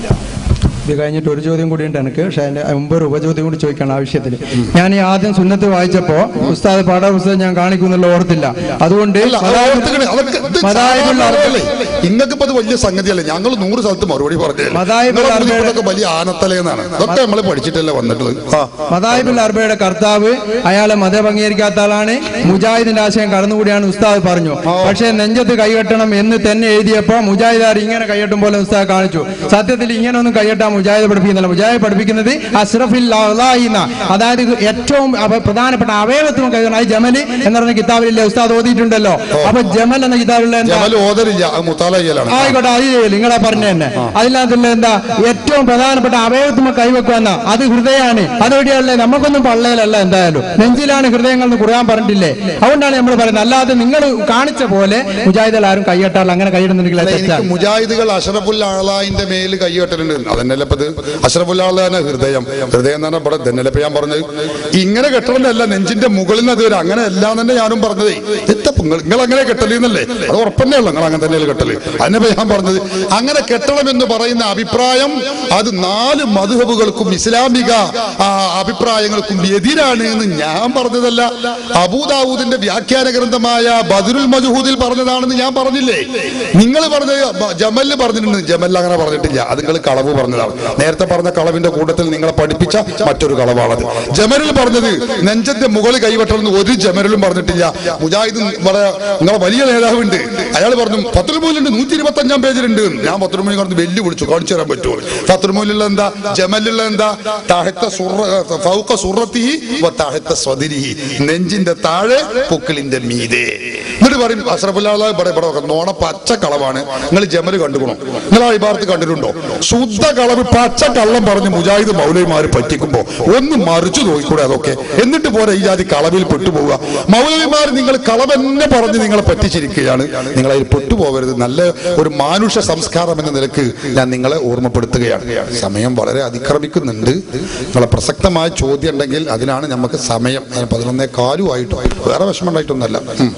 ഇത് കഴിഞ്ഞിട്ട് ഒരു ചോദ്യം കൂടി ഉണ്ട് എനിക്ക് പക്ഷെ അതിന്റെ മുമ്പ് ഒരു ഉപചോദ്യം കൂടി ചോദിക്കണം ആവശ്യത്തിൽ ഞാൻ ഈ ആദ്യം സുന്നത്ത് വായിച്ചപ്പോ ഉസ്താദ് പാഠപുസ്തകം ഞാൻ കാണിക്കുന്നുള്ള ഓർത്തില്ല അതുകൊണ്ട് അല്ല, അത് ഓർത്തുക്കണേ. അതൊക്കെ ഇത് മദാഹിബുൽ സാധാരണ അർബ- അല്ലേ? ഇങ്ങക്ക് ഇപ്പൊ അത് വലിയ സംഗതിയല്ലേ ഞങ്ങൾ നൂറ് സ്ഥലത്ത് മറുപടി പറഞ്ഞു മദാഹിബുൽ അർബയുടെ- വലിയ ആനത്തലേന്നാണ് അതൊക്കെ നമ്മൾ പഠിച്ചിട്ടല്ലേ വന്നിട്ടുള്ളത് ആ മദാഹിബുൽ അർബയുടെ കർത്താവ് അയാളെ മതം അംഗീകരിക്കാത്ത ആളാണ് മുജാഹിദിന്റെ ആശയം കടന്നുകൂടിയാണ് ഉസ്താദ് പറഞ്ഞു പക്ഷേ നെഞ്ചത്ത് കൈകെട്ടണം എന്ന് തന്നെ എഴുതിയപ്പോ മുജാഹിദാർ ഇങ്ങനെ കൈകെട്ടും പോലെ ഉസ്താദ് കാണിച്ചു സത്യത്തിൽ ഇങ്ങനെ ഒന്നും കൈകെട്ടാൻ മുജാഹിദ് പഠിപ്പിക്കുന്നില്ല മുജാഹിദ് പഠിപ്പിക്കുന്നത് അഷ്റഫിൽ അള്ളാഹി എന്ന അതായത് ഏറ്റവും അവ- പ്രധാനപ്പെട്ട അവയവത്വം കൈകണം അത് ജമല് എന്ന് പറഞ്ഞ കിതാബിലില്ലേ ഉസ്താദ് ഓതിയിട്ടുണ്ടല്ലോ അപ്പൊ ജമൽ എന്ന കിതാബിലുള്ള എന്താ ജമൽ ഓതലില്ല അത് മുത്താല ചെയ്യലാണ് ആയിക്കോട്ടെ അത് ചെയ്യില്ല നിങ്ങളെ പറഞ്ഞ തന്നെ അതിനകത്തുള്ള എന്താ ഏറ്റവും പ്രധാനപ്പെട്ട അവയവത്തുമ കൈവെക്കുന്ന അത് ഹൃദയമാണ് അതെവിടെയല്ലേ നമുക്കൊന്നും പള്ളയിലല്ല എന്തായാലും നെഞ്ചിലാണ് ഹൃദയങ്ങൾ എന്ന് കുറാൻ പറഞ്ഞിട്ടില്ലേ അതുകൊണ്ടാണ് നമ്മൾ പറയുന്നത് അല്ലാതെ നിങ്ങൾ കാണിച്ച പോലെ മുജാഹിദൽ ആരും കൈയ്യട്ടാറില്ല അങ്ങനെ കൈയിടുന്നുണ്ടെങ്കിൽ അത് എനിക്ക് തെറ്റാണ് മുജാഹിദുകൾ അഷറഫുൽ ആളായിന്റെ മേല് കൈകെട്ടലുണ്ട് അതന്നെയല്ലേ ഇപ്പൊ ഇത് അഷറഫുൽ ആളാണ് ഹൃദയം ഹൃദയം എന്ന് പറഞ്ഞാൽ ഇവിടെ തന്നെയല്ലേ ഇപ്പൊ ഞാൻ പറഞ്ഞത് ഇങ്ങനെ കെട്ടണമെന്നല്ല നെഞ്ചിന്റെ മുകളിൽ നിന്ന് അതുവരെ അങ്ങനെ അല്ല തന്നെ ഞാനും പറഞ്ഞത് നിങ്ങൾ നിങ്ങൾ അങ്ങനെ കെട്ടലെന്നല്ലേ അത് ഉറപ്പന്നെ ഉള്ളു നിങ്ങൾ അങ്ങനെ തന്നെയല്ലേ കെട്ടല് അതിനെ ഇപ്പൊ ഞാൻ പറഞ്ഞത് അങ്ങനെ കെട്ടണം എന്ന് പറയുന്ന അഭിപ്രായം അത് നാല് മധുഹബുകൾക്കും ഇസ്ലാമിക ആ, അഭിപ്രായങ്ങൾക്കും എതിരാണ് എന്ന് ഞാൻ പറഞ്ഞതല്ല അബൂദാവൂദിന്റെ വ്യാഖ്യാന ഗ്രന്ഥമായ ബദുരുൽ മജഹൂദിൽ പറഞ്ഞതാണെന്ന് ഞാൻ പറഞ്ഞില്ലേ നിങ്ങൾ പറഞ്ഞത് ബ- ജമല് പറഞ്ഞിട്ടുണ്ട് ജമൽ അങ്ങനെ പറഞ്ഞിട്ടില്ല അത് നിങ്ങൾ കളവ് പറഞ്ഞതാണ് നേരത്തെ പറഞ്ഞ കളവിന്റെ കൂട്ടത്തിൽ നിങ്ങളെ പഠിപ്പിച്ച മറ്റൊരു കളവാണത് ജമലിൽ പറഞ്ഞത് നെഞ്ചന്റെ മുകളിൽ കൈവട്ടണം എന്ന് ഒരു ജമലിലും പറഞ്ഞിട്ടില്ല മുജാഹിദ് വളരെ നിങ്ങളെ വലിയ നേതാവുണ്ട് അയാൾ പറഞ്ഞു പത്തുമൂലുണ്ട് നൂറ്റി ഇരുപത്തി അഞ്ചാം പേജിലുണ്ട് ഞാൻ പത്തുമൂലി പറഞ്ഞു വെല്ലു വിളിച്ചു കാണിച്ചു തരാൻ പറ്റുമോ പത്തുമൂലുള്ള എന്താ ജമലുള്ള എന്താ താഴത്തെ സുറ ഫൗക സുറത്തിഹി വ താഴത്തെ സ്വദിരിഹി നെഞ്ചിന്റെ താഴെ പൊക്കിളിന്റെ മീതെ എന്നിട്ട് പറയും അഷ്റഫുല്ലാഹ് ഇവിടെ ഇവിടെ ഒക്കെ നോണ പച്ച കളവാണ് നിങ്ങൾ ജമല് കണ്ടുകണോ നിങ്ങൾ ആ ഇബാർത്ത് കണ്ടിട്ടുണ്ടോ ശുദ്ധ കളവ് പച്ച കള്ളം പറഞ്ഞ് മുജാഹിദ് മൗലവിമാര് പറ്റിക്കുമ്പോ ഒന്ന് മറിച്ചു നോക്കിക്കൂടെ അതൊക്കെ എന്നിട്ട് പോരെ ഈ ജാതി കളവിൽ പെട്ടുപോവുക മൗലവിമാർ നിങ്ങൾ കളവെന്നെ പറഞ്ഞ് നിങ്ങളെ പറ്റിച്ചിരിക്കുകയാണ് നിങ്ങൾ അതിൽ പെട്ടുപോകരുത് നല്ല ഒരു മാനുഷ സംസ്കാരം എന്ന നിലക്ക് ഞാൻ നിങ്ങളെ ഓർമ്മപ്പെടുത്തുകയാണ് സമയം വളരെ അതിക്രമിക്കുന്നുണ്ട് നിങ്ങളെ പ്രസക്തമായ ചോദ്യം ഉണ്ടെങ്കിൽ അതിനാണ് നമുക്ക് സമയം ഞാൻ പതിനൊന്നേ കാലുമായിട്ട് വേറെ വിഷമം ഉണ്ടായിട്ടൊന്നല്ല ഉം.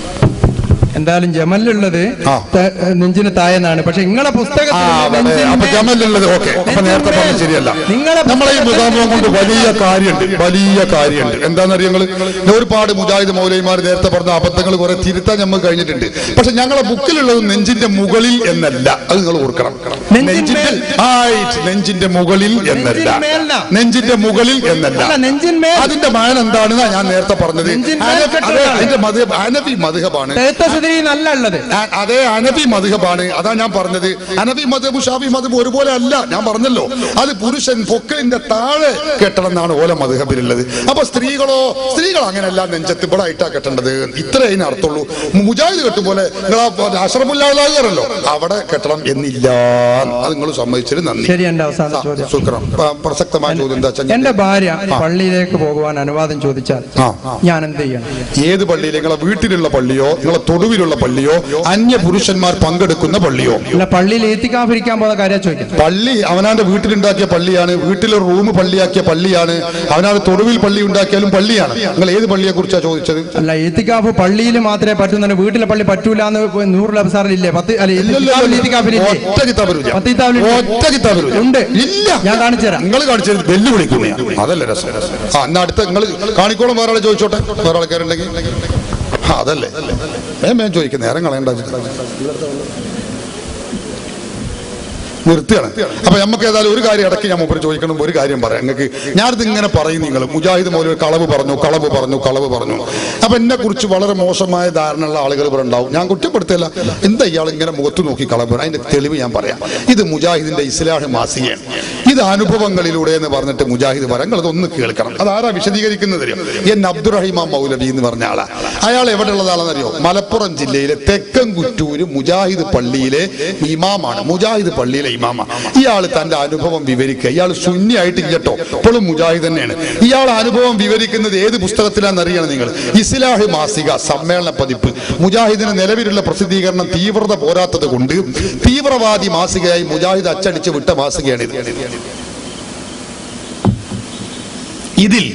എന്തായാലും ജമലിലുള്ളത് ആ. ത- നെഞ്ചിന് തായെന്നാണ് പക്ഷെ നിങ്ങളെ ആ, പുസ്തകത്തിൽ അവിടെ. നെഞ്ചിന്റെ- അപ്പൊ ജമലുള്ളത് ഓക്കെ അപ്പൊ നേരത്തെ പറഞ്ഞത് ശരിയല്ല നിങ്ങളെ നമ്മളെ ഈ മുഖാമുഖം കൊണ്ട് വലിയ കാര്യമുണ്ട് വലിയ കാര്യമുണ്ട് എന്താണെന്നറിയ ഞങ്ങള് ഒരുപാട് മുജാഹിദ് മൗലൈമാർ നേരത്തെ പറഞ്ഞ അബദ്ധങ്ങൾ കുറെ തിരുത്താൻ നമ്മൾ കഴിഞ്ഞിട്ടുണ്ട് പക്ഷെ ഞങ്ങളെ ബുക്കിലുള്ളത് നെഞ്ചിന്റെ മുകളിൽ എന്നല്ല അത് നിങ്ങൾ ഓർക്കണം നെഞ്ചിന്റെ ആയിട്ട് നെഞ്ചിന്റെ മുകളിൽ എന്നല്ല നെഞ്ചിന്മേൽന്നാ. നെഞ്ചിന്റെ മുകളിൽ എന്നല്ല അല്ല, നെഞ്ചിന്മേൽ. അതിന്റെ മാൻ എന്താണെന്നാ ഞാൻ നേരത്തെ പറഞ്ഞത് നെഞ്ചിന്മേൽ അനഫി- അതെ, കെട്ടുന്നതാണ്. അതിന്റെ മധു അനബി മധുഹബാണ് തെഹത്തസുദി നല്ല ഉള്ളത് ആ- അതേ അനബി മധുഹബാണ് അതാ ഞാൻ പറഞ്ഞത് അനബി മധബു ഷാഫി മധബ് ഒരുപോലെ അല്ല ഞാൻ പറഞ്ഞല്ലോ അത് പുരുഷൻ പൊക്കിളിന്റെ താഴെ കെട്ടണം എന്നാണ് ഓല മധുഹബിലുള്ളത് അപ്പൊ സ്ത്രീകളോ സ്ത്രീകൾ അങ്ങനെയല്ല നെഞ്ചത്ത് ഇവിടെ ആയിട്ടാ കെട്ടേണ്ടത് ഇത്രേ അതിന് അർത്ഥമുള്ളൂ മുജാഹിദ് കെട്ടും പോലെ നിങ്ങൾ അഷറമുല്ലാതാകാറല്ലോ അവിടെ കെട്ടണം എന്നില്ല അത് നിങ്ങൾ സമ്മതിച്ചത് നന്ദി ശരി എന്റെ അവസാന ചോദ്യം ശുക്രം പ- പ്രസക്തമായ ചോദ്യം എന്താ വെച്ചാൽ എന്റെ ഭാര്യ പള്ളിയിലേക്ക് പോകുവാൻ അനുവാദം ചോദിച്ചാൽ ആ. ഞാൻ എന്ത് ചെയ്യണം ഏത് പള്ളിയിൽ നിങ്ങളെ വീട്ടിലുള്ള പള്ളിയോ നിങ്ങളെ തൊടുവിലുള്ള പള്ളിയോ അന്യ പുരുഷന്മാർ പങ്കെടുക്കുന്ന പള്ളിയോ അല്ല പള്ളിയിൽ ഏത്തിക്കാഫിരിക്കാൻ പോകുന്ന കാര്യം ചോദിക്കുന്നത് പള്ളി അവനാന്റെ വീട്ടിലുണ്ടാക്കിയ പള്ളിയാണ് വീട്ടിലെ റൂം പള്ളിയാക്കിയ പള്ളിയാണ് അവനാണ് തൊടുവിൽ പള്ളി ഉണ്ടാക്കിയാലും പള്ളിയാണ് നിങ്ങൾ ഏത് പള്ളിയെ കുറിച്ചാണ് ചോദിച്ചത് അല്ല ഏത്തിക്കാഫ് പള്ളിയിൽ മാത്രമേ പറ്റുന്നുള്ളൂ വീട്ടിലെ പള്ളി പറ്റൂല എന്ന് നൂറുൽ അബ്സാറിലില്ലേ പത്ത് അല്ല ഇല്ലല്ലല്ല. ഏത്തിക്കാഫിലില്ലേ ഒറ്റ കിതാബിലില്ല. പത്ത് കിതാബിലില്ല. ഒറ്റ കിതാബിലില്ല. ഉണ്ട്. ഇല്ല ഞാൻ കാണിച്ചു തരാം. നിങ്ങൾ കാണിച്ചത് വെല്ലുവിളിക്കുന്നു ഞാൻ. അതല്ലേ രസം ആ എന്നാ അടുത്ത നിങ്ങൾ കാണിക്കോളം വേറെ ആളെ ചോദിച്ചോട്ടെ വേറെ ആൾക്കാരുണ്ടെങ്കിൽ ആ അതല്ലേ വേം വേം ചോദിക്കും നേരം കളയണ്ട നിർത്തുകയാണ് അപ്പൊ നമുക്ക് ഏതായാലും ഒരു കാര്യം ഇടയ്ക്ക് ഞാൻ മുമ്പ് ചോദിക്കണം ഒരു കാര്യം പറയാം നിങ്ങൾക്ക് ഞാനിത് ഇങ്ങനെ പറയും നിങ്ങൾ മുജാഹിദ് മൗലവി കളവ് പറഞ്ഞു കളവ് പറഞ്ഞു കളവ് പറഞ്ഞു അപ്പൊ എന്നെ കുറിച്ച് വളരെ മോശമായ ധാരണയുള്ള ആളുകൾ ഇവിടെ ഉണ്ടാവും ഞാൻ കുറ്റപ്പെടുത്തില്ല എന്താ ഇയാൾ ഇങ്ങനെ മുഖത്ത് നോക്കി കളവ് പറഞ്ഞു അതിന്റെ തെളിവ് ഞാൻ പറയാം ഇത് മുജാഹിദിന്റെ ഇസ്ലാഹ് മാസികയാണ് ഇത് അനുഭവങ്ങളിലൂടെ എന്ന് പറഞ്ഞിട്ട് മുജാഹിദ് പറയാം നിങ്ങൾ ഇതൊന്ന് കേൾക്കണം അതാരാ വിശദീകരിക്കുന്നത് അറിയോ? എൻ അബ്ദുറഹിമാൻ മൗലവി എന്ന് പറഞ്ഞ ആളാ അയാൾ എവിടെ ഉള്ളതാണെന്നറിയോ മലപ്പുറം ജില്ലയിലെ തെക്കൻ കുറ്റൂര് മുജാഹിദ് പള്ളിയിലെ ഇമാമാണ് മുജാഹിദ് പള്ളിയിലെ ഇമാമ ഇയാൾ തന്റെ അനുഭവം വിവരിക്കുക ഇയാൾ ശൂന്യായിട്ടില്ല കേട്ടോ ഇപ്പോഴും മുജാഹിദ് തന്നെയാണ് ഇയാൾ അനുഭവം വിവരിക്കുന്നത് ഏത് പുസ്തകത്തിലാണെന്ന് അറിയണം നിങ്ങൾ ഇസ്ലാഹ് മാസിക സമ്മേളന പതിപ്പ് മുജാഹിദിന് നിലവിലുള്ള പ്രസിദ്ധീകരണം തീവ്രത പോരാത്തത് കൊണ്ട് തീവ്രവാദി മാസികയായി മുജാഹിദ് അച്ചടിച്ച് വിട്ട മാസികയാണിത് ഇതിൽ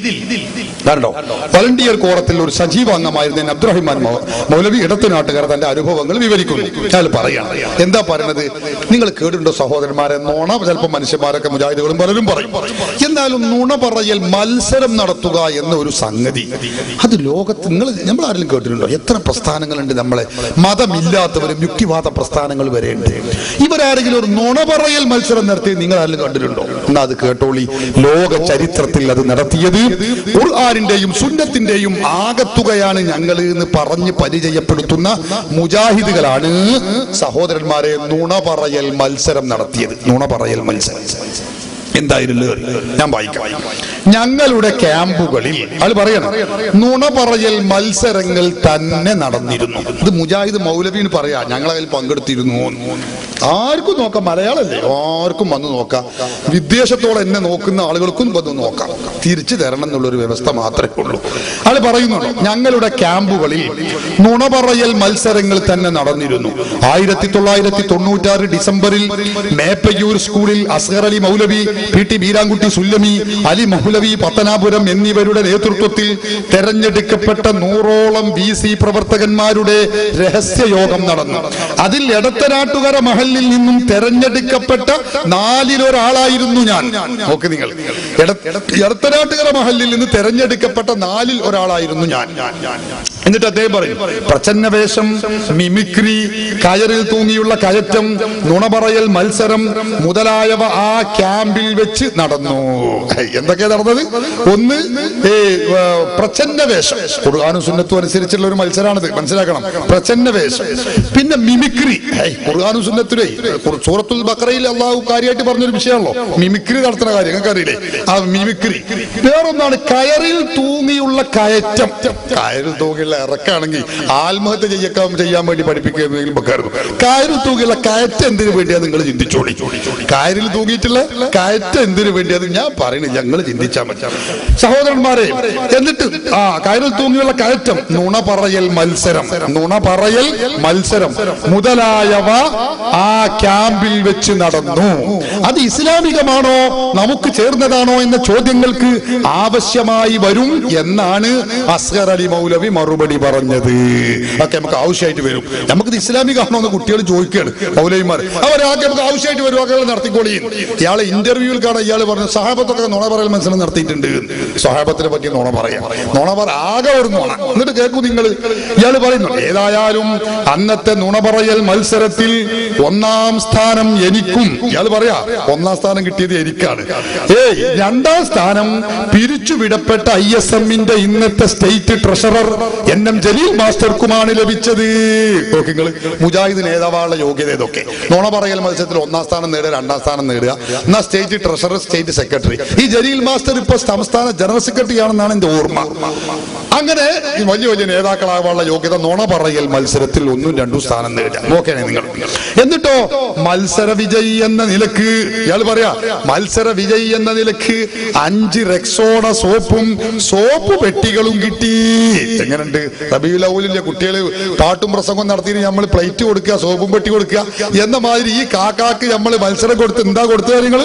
കണ്ടോ വളണ്ടിയർ കോറത്തിൽ ഒരു സജീവ അംഗമായിരുന്ന എൻ അബ്ദുറഹിമാൻ മൗ- മൗലവി ഇടത്തുനാട്ടുകാർ തന്റെ അനുഭവങ്ങൾ വിവരിക്കുന്നു അയാൾ പറയാണ് എന്താ പറയണത് നിങ്ങൾ കേട്ടിട്ടുണ്ടോ സഹോദരന്മാരെ നോണ ചിലപ്പോൾ മനുഷ്യന്മാരൊക്കെ മുജാഹിദുകളും പലരും പറയും എന്നാലും നുണ പറയൽ മത്സരം നടത്തുക എന്ന ഒരു സംഗതി അത് ലോകത്ത് നിങ്ങൾ നമ്മൾ ആരെങ്കിലും കേട്ടിട്ടുണ്ടോ എത്ര പ്രസ്ഥാനങ്ങളുണ്ട് നമ്മളെ മതമില്ലാത്തവരും യുക്തിവാദ പ്രസ്ഥാനങ്ങൾ വരെ ഉണ്ട് ഇവരാരെങ്കിലും ഒരു നുണ പറയൽ മത്സരം നടത്തി നിങ്ങൾ ആരെങ്കിലും കണ്ടിട്ടുണ്ടോ എന്നാ അത് കേട്ടോളി ലോക ചരിത്രത്തിൽ അത് നടത്തിയത് ഖുർആാനിന്റെയും സുന്നത്തിന്റെയും ആകത്തുകയാണ് ഞങ്ങൾ എന്ന് പറഞ്ഞ് പരിചയപ്പെടുത്തുന്ന മുജാഹിദുകളാണ് സഹോദരന്മാരെ നുണ പറയൽ മത്സരം നടത്തിയത് നുണ പറയൽ മത്സരം എന്തായിരുന്നു ഞാൻ വായിക്കാം ഞങ്ങളുടെ ക്യാമ്പുകളിൽ അത് പറയണം നുണ പറയൽ മത്സരങ്ങൾ തന്നെ നടന്നിരുന്നു ഇത് മുജാഹിദ് മൗലവീന് പറയാ ഞങ്ങൾ അതിൽ പങ്കെടുത്തിരുന്നു ആർക്കും നോക്കാം മലയാളല്ലേ ആർക്കും വന്ന് നോക്കാം വിദ്വേഷത്തോടെ എന്നെ നോക്കുന്ന ആളുകൾക്കും വന്ന് നോക്കാം തിരിച്ചു തരണം എന്നുള്ളൊരു വ്യവസ്ഥ മാത്രമേ ഉള്ളൂ ആള് പറയുന്നുണ്ട് ഞങ്ങളുടെ ക്യാമ്പുകളിൽ നുണ പറയൽ മത്സരങ്ങൾ തന്നെ നടന്നിരുന്നു ആയിരത്തി തൊള്ളായിരത്തി തൊണ്ണൂറ്റാറ് ഡിസംബറിൽ മേപ്പയ്യൂർ സ്കൂളിൽ അസ്ഹർ അലി മൗലവി പി ടി ബീരാൻകുട്ടി സുല്ലമി അലി മൗലവി പത്തനാപുരം എന്നിവരുടെ നേതൃത്വത്തിൽ തെരഞ്ഞെടുക്കപ്പെട്ട നൂറോളം ബി സി പ്രവർത്തകന്മാരുടെ രഹസ്യയോഗം നടന്നു അതിൽ എടത്തനാട്ടുകര മഹലിൽ നിന്നും തെരഞ്ഞെടുക്കപ്പെട്ട നാലിലൊരാളായിരുന്നു ഞാൻ നോക്ക് നിങ്ങൾ എട- എടത്തനാട്ടുകര മഹലിൽ നിന്ന് തെരഞ്ഞെടുക്കപ്പെട്ട നാലിൽ ഒരാളായിരുന്നു ഞാൻ എന്നിട്ട് അദ്ദേഹം പറയും പ്രച്ഛന്നവേഷം മിമിക്രി കയറിൽ തൂങ്ങിയുള്ള കയറ്റം നുണ പറയൽ മത്സരം മുതലായവ ആ ക്യാമ്പിൽ വെച്ച് നടന്നു ഹേയ്, എന്തൊക്കെയാ നടന്നത് ഒന്ന് ഏ, ആ, പ്രച്ഛന്നവേഷം ഖുർആാനും സുന്നത്തും അനുസരിച്ചുള്ള ഒരു മത്സരമാണിത് മനസ്സിലാക്കണം പ്രച്ഛന്നവേഷം പിന്നെ മിമിക്രി ഹേയ്, ഖുർആാനും സുന്നത്തിലെ സൂറത്തുൽ ബക്രയിൽ അള്ളാഹു കാര്യമായിട്ട് പറഞ്ഞൊരു വിഷയമാണല്ലോ മിമിക്രി നടത്തുന്ന കാര്യം നിങ്ങൾക്ക് അറിയില്ലേ ആ മിമിക്രി വേറൊന്നാണ് കയറിൽ തൂങ്ങിയുള്ള കയറ്റം കയറിൽ തൂങ്ങിയുള്ള ഇറക്കാണെങ്കിൽ ആത്മഹത്യ ചെയ്യക്കാൻ ചെയ്യാൻ വേണ്ടി പഠിപ്പിക്കുന്നതെങ്കിലും വെക്കായിരുന്നു കയറിൽ തൂങ്ങിയുള്ള കയറ്റം എന്തിനു വേണ്ടിയാ നിങ്ങൾ ചിന്തിച്ചോളി കയറിൽ തൂങ്ങിയിട്ടുള്ള കയറ്റം എന്തിനു വേണ്ടിയത് ഞാൻ പറയുന്നത് ഞങ്ങൾ ചിന്തിച്ചാൽ മതി സഹോദരന്മാരെ എന്നിട്ട് ആ കയറിൽ തൂങ്ങിയുള്ള കയറ്റം നുണ പറയൽ മത്സരം നുണ പറയൽ മത്സരം മുതലായവ ആ ക്യാമ്പിൽ വെച്ച് നടന്നു അത് ഇസ്ലാമികമാണോ നമുക്ക് ചേർന്നതാണോ എന്ന ചോദ്യങ്ങൾക്ക് ആവശ്യമായി വരും എന്നാണ് അസ്ഹർ അലി മൗലവി മറുപടി പറഞ്ഞത് ഒക്കെ നമുക്ക് ആവശ്യമായിട്ട് വരും നമുക്കിത് ഇസ്ലാമികമാണോ എന്ന് കുട്ടികൾ ചോദിക്കുകയാണ് മൗലവിമാർ അവരാകെ നമുക്ക് ആവശ്യമായിട്ട് വരും ഒക്കെ നടത്തിക്കോളി ഇയാളെ ഇന്റർവ്യൂവിൽ കാണാൻ ഇയാൾ പറഞ്ഞു സഹാബത്തൊക്കെ നുണ പറയൽ മനസ്സിലും നടത്തിയിട്ടുണ്ട് സഹാബത്തിനെ പറ്റി നുണ പറയാം നുണ പറ ആകെ ഒരു നുണ എന്നിട്ട് കേൾക്കൂ നിങ്ങൾ ഇയാൾ പറയുന്നു ഏതായാലും അന്നത്തെ നുണ പറയൽ മത്സരത്തിൽ ഒന്നാം സ്ഥാനം എനിക്കും ഇയാൾ പറയാ ഒന്നാം സ്ഥാനം കിട്ടിയത് എനിക്കാണ് ഏയ് രണ്ടാം സ്ഥാനം പിരിച്ചുവിടപ്പെട്ട ഐ എസ് എമ്മിന്റെ ഇന്നത്തെ state treasurer N M Jaleel മാസ്റ്റർക്കുമാണ് ലഭിച്ചത് നോക്ക് നിങ്ങള് മുജാഹിദ് നേതാവാനുള്ള യോഗ്യത ഇതൊക്കെ നുണ പറയൽ മത്സരത്തിൽ ഒന്നാം സ്ഥാനം നേടുക രണ്ടാം സ്ഥാനം നേടുക എന്നാ സ്റ്റേറ്റ് ട്രഷറർ സ്റ്റേറ്റ് സെക്രട്ടറി ഈ ജലീൽ മാസ്റ്റർ ഇപ്പൊ സംസ്ഥാന ജനറൽ സെക്രട്ടറി ആണെന്നാണ് എന്റെ ഓർമ്മ അങ്ങനെ ഈ വലിയ വലിയ നേതാക്കളാവാനുള്ള യോഗ്യത നുണ പറയൽ മത്സരത്തിൽ ഒന്നും രണ്ടും സ്ഥാനം നേടുക നോക്കണേ നിങ്ങൾ എന്നിട്ടോ മത്സര വിജയി എന്ന നിലക്ക് ഇയാൾ പറയാ മത്സര വിജയി എന്ന നിലക്ക് അഞ്ച് റെക്സോണ സോപ്പും സോപ്പ് പെട്ടികളും കിട്ടി എങ്ങനെയുണ്ട് റബിയുൽ അവലിലെ കുട്ടികള് പാട്ടും പ്രസംഗവും നടത്തിയിട്ട് നമ്മൾ പ്ലേറ്റ് കൊടുക്കുക സോപ്പും പെട്ടി കൊടുക്കുക എന്ന മാതിരി ഈ കാക്കാക്ക് നമ്മൾ മത്സരം കൊടുത്ത് എന്താ കൊടുത്തത് നിങ്ങൾ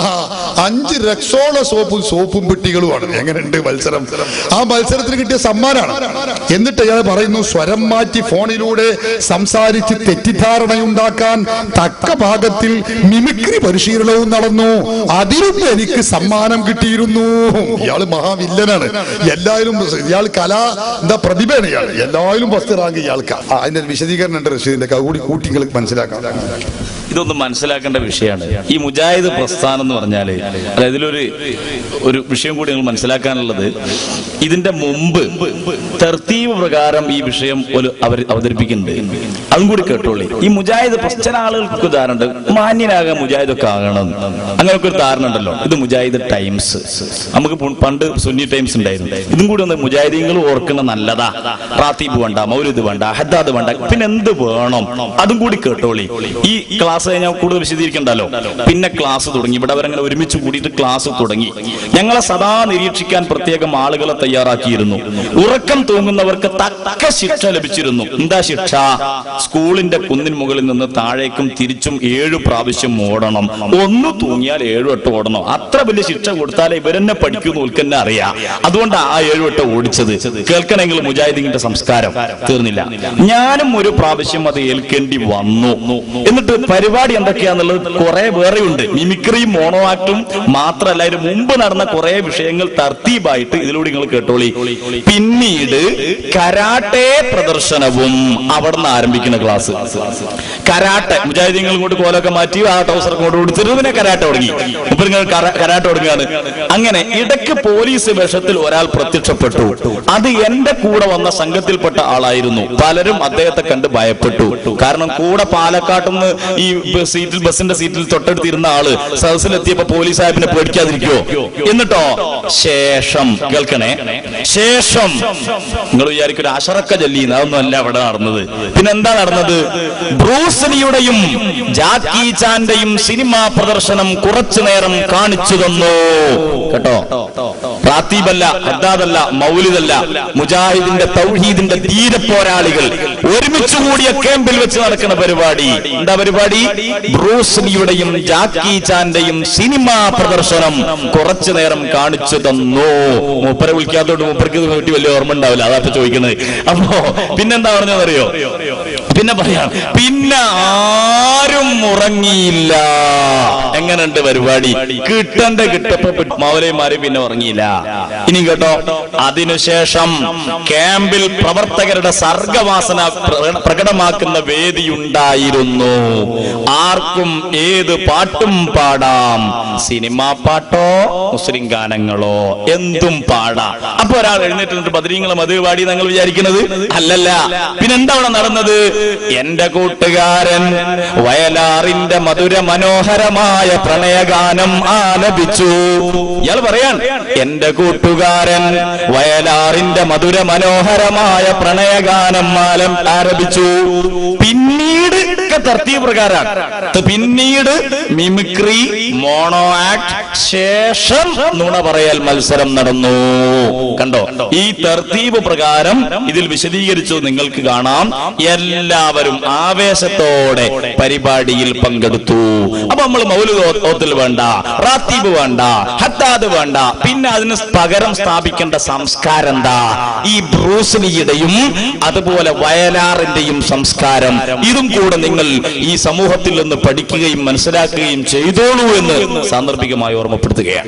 അഞ്ച് രക്ഷോള സോപ്പും സോപ്പും പെട്ടികളുമാണ് എങ്ങനെയുണ്ട് മത്സരം ആ മത്സരത്തിന് കിട്ടിയ സമ്മാനാണ് എന്നിട്ട് അയാൾ പറയുന്നു സ്വരം മാറ്റി ഫോണിലൂടെ സംസാരിച്ച് തെറ്റിദ്ധാരണയുണ്ടാക്കാൻ തക്ക ഭാഗത്തിൽ മിമിക്രി പരിശീലനവും നടന്നു അതിലും എനിക്ക് സമ്മാനം കിട്ടിയിരുന്നു ഇയാള് മഹാവില്ലനാണ് എല്ലാവരും ഇയാൾ കലാ എന്താ പ്രതിഭയാണ് ഇയാൾ എല്ലാവരും ഫസ്റ്റ് റാങ്ക് ഇയാൾക്ക് ആ, അതിന്റെ ഒരു വിശദീകരണം ഉണ്ട് റഷീദിന്റെ കൂടി കൂട്ടി നിങ്ങൾക്ക് മനസ്സിലാക്കാം ഇതൊന്നും മനസ്സിലാക്കേണ്ട വിഷയമാണ് ഈ മുജാഹിദ് പ്രസ്ഥാനം എന്ന് പറഞ്ഞാല് അതായത് ഇതിലൊരു ഒരു വിഷയം കൂടി നിങ്ങൾ മനസ്സിലാക്കാനുള്ളത് ഇതിന്റെ മുമ്പ് തർത്തീവ് പ്രകാരം ഈ വിഷയം ഒരു അവർ അവതരിപ്പിക്കുന്നുണ്ട് അതും കൂടി കേട്ടോളി ഈ മുജാഹിദ് പ്രശ്ന ചില ആളുകൾക്ക് ധാരണ ഉണ്ട് മാന്യനാകാൻ മുജാഹിദ് ഒക്കെ ആകണം അങ്ങനെയൊക്കെ ഒരു ധാരണ ഉണ്ടല്ലോ ഇത് മുജാഹിദ് ടൈംസ് നമുക്ക് പു- പണ്ട് സുന്നി ടൈംസ് ഉണ്ടായിരുന്നു ഇതും കൂടി ഒന്ന് മുജാഹിദീങ്ങൾ ഓർക്കുന്ന നല്ലതാ റാത്തീബ് വേണ്ട മൗലിദ് വേണ്ട ഹദ്ദാദ് വേണ്ട പിന്നെ എന്ത് വേണം അതും കൂടി കേട്ടോളി ഈ ക്ലാസ് കഴിഞ്ഞാൽ കൂടുതൽ വിശദീകരിക്കണ്ടല്ലോ പിന്നെ ക്ലാസ് തുടങ്ങി ഇവിടെ അവരങ്ങനെ ഒരുമിച്ച് കൂടിയിട്ട് ക്ലാസ് തുടങ്ങി ഞങ്ങളെ സദാ നിരീക്ഷിക്കാൻ പ്രത്യേകം ആളുകളെ തയ്യാറാക്കിയിരുന്നു ഉറക്കം തൂങ്ങുന്നവർക്ക് തക്ക ശിക്ഷ ലഭിച്ചിരുന്നു എന്താ ശിക്ഷ സ്കൂളിന്റെ കുന്നിൻ മുകളിൽ നിന്ന് താഴേക്കും തിരിച്ചും ഏഴു പ്രാവശ്യം ഓടണം ഒന്ന് തൂങ്ങിയാൽ ഏഴു വട്ടം ഓടണം അത്ര വലിയ ശിക്ഷ കൊടുത്താലേ ഇവരെന്നെ പഠിക്കുന്നു ഉൽക്കന്നെ അറിയാം അതുകൊണ്ട് ആ ഏഴു വട്ടം ഓടിച്ചത് കേൾക്കണമെങ്കിൽ മുജാഹിദീന്റെ സംസ്കാരം തീർന്നില്ല ഞാനും ഒരു പ്രാവശ്യം അത് ഏൽക്കേണ്ടി വന്നു എന്നിട്ട് പരിപാടി എന്തൊക്കെയാന്നുള്ളത് കുറെ വേറെയുണ്ട് മിമിക്രിയും മോണോ ആക്ടും മാത്രമല്ല ഇതിന് മുമ്പ് നടന്ന കുറെ വിഷയങ്ങൾ തർത്തീബായിട്ട് ഇതിലൂടെ നിങ്ങൾ കേട്ടോളി പിന്നീട് കരാട്ടെ പ്രദർശനവും അവിടെ നിന്ന് ആരംഭിക്കുന്ന ക്ലാസ് കരാട്ടെ മുജാഹിദീങ്ങൾ കൊണ്ട് കോലൊക്കെ മാറ്റി ആ ടൗസർ കൊണ്ട് കൊടുത്തിട്ട് പിന്നെ കരാട്ടെ തുടങ്ങി ഇപ്പൊ നിങ്ങൾ കര- കരാട്ടെ തുടങ്ങുകയാണ് അങ്ങനെ ഇടയ്ക്ക് പോലീസ് വേഷത്തിൽ ഒരാൾ പ്രത്യക്ഷപ്പെട്ടു അത് എന്റെ കൂടെ വന്ന സംഘത്തിൽപ്പെട്ട ആളായിരുന്നു പലരും അദ്ദേഹത്തെ കണ്ട് ഭയപ്പെട്ടു കാരണം കൂടെ പാലക്കാട്ടുനിന്ന് ഈ ബ- സീറ്റിൽ ബസിന്റെ സീറ്റിൽ തൊട്ടടുത്തിരുന്ന ആള് സദസ്സിലെത്തിയപ്പോ പോലീസ് സാഹിബിനെ പേടിക്കാതിരിക്കോ എന്നിട്ടോ ശേഷം കേൾക്കണേ ശേഷം നിങ്ങൾ വിചാരിക്കും ഒരു അഷറക്ക ജല്ലീന്ന് അതൊന്നും അല്ല അവിടെ നടന്നത് പിന്നെ എന്താ നടന്നത് ബ്രൂസ്ലിയുടെയും ജാക്കി ചാന്റെയും സിനിമാ പ്രദർശനം കുറച്ചു നേരം കാണിച്ചു തന്നു കേട്ടോ റാത്തീബല്ല ഹദ്ദാദല്ല മൗലിദല്ല മുജാഹിദിന്റെ തൗഹീദിന്റെ ധീര പോരാളികൾ ഒരുമിച്ച് കൂടിയ ക്യാമ്പിൽ വെച്ച് നടക്കുന്ന പരിപാടി എന്താ പരിപാടി ബ്രൂസ്ലിയുടെയും ജാക്കി ചാന്റെയും സിനിമാ പ്രദർശനം കുറച്ചു നേരം കാണിച്ചു തന്നു മൂപ്പരെ വിളിക്കാത്തോണ്ട് മൂപ്പർക്ക് ഇത് പറ്റി വലിയ ഓർമ്മ ഉണ്ടാവില്ല അതാ ഇപ്പൊ ചോദിക്കുന്നത് അപ്പോ പിന്നെന്താ പറഞ്ഞതറിയോ പിന്നെ പറയാം പിന്നെ ആരും ഉറങ്ങിയില്ല എങ്ങനെയുണ്ട് പരിപാടി കിട്ടണ്ട കിട്ടപ്പോ മൗലൈമാര് പിന്നെ ഉറങ്ങിയില്ല ഇനി കേട്ടോ അതിനുശേഷം ക്യാമ്പിൽ പ്രവർത്തകരുടെ സർഗവാസന പ്ര- പ്രകടമാക്കുന്ന വേദിയുണ്ടായിരുന്നു ആർക്കും ഏത് പാട്ടും പാടാം സിനിമാ പാട്ടോ മുസ്ലിം ഗാനങ്ങളോ എന്തും പാടാം അപ്പൊ ഒരാൾ എഴുന്നേറ്റ് ബദരീങ്ങളും അത് പാടി നിങ്ങൾ വിചാരിക്കുന്നത് അല്ലല്ല പിന്നെന്താ അവിടെ നടന്നത് എന്റെ കൂട്ടുകാരൻ വയലാറിന്റെ മധുര മനോഹരമായ പ്രണയഗാനം ആലപിച്ചു ഇയാൾ പറയാൻ എന്റെ കൂട്ടുകാരൻ വയലാറിന്റെ മധുര മനോഹരമായ പ്രണയഗാനം ആലം ആരംഭിച്ചു പിന്നീട് ഒക്കെ തർത്തീവ് പ്രകാരമാണ് പിന്നീട് മിമിക്രി മോണോ ആക്ട് ശേഷം നുണ പറയൽ മത്സരം നടന്നു കണ്ടോ ഈ തർത്തീവ് പ്രകാരം ഇതിൽ വിശദീകരിച്ചു നിങ്ങൾക്ക് കാണാം എല്ലാവരും ആവേശത്തോടെ പരിപാടിയിൽ പങ്കെടുത്തു അപ്പൊ നമ്മൾ മൗലിക ഓത്തിൽ വേണ്ട റാത്തീബ് വേണ്ട ഹത്താദ് വേണ്ട പിന്നെ അതിന് പകരം സ്ഥാപിക്കേണ്ട സംസ്കാരം എന്താ ഈ ബ്രൂസ്ലിയുടെയും അതുപോലെ വയലാറിന്റെയും സംസ്കാരം ഇതും കൂടെ നിങ്ങൾ ഈ സമൂഹത്തിൽ നിന്ന് പഠിക്കുകയും മനസ്സിലാക്കുകയും ചെയ്തോളൂ എന്ന് സാന്ദർഭികമായി ഓർമ്മപ്പെടുത്തുകയാണ്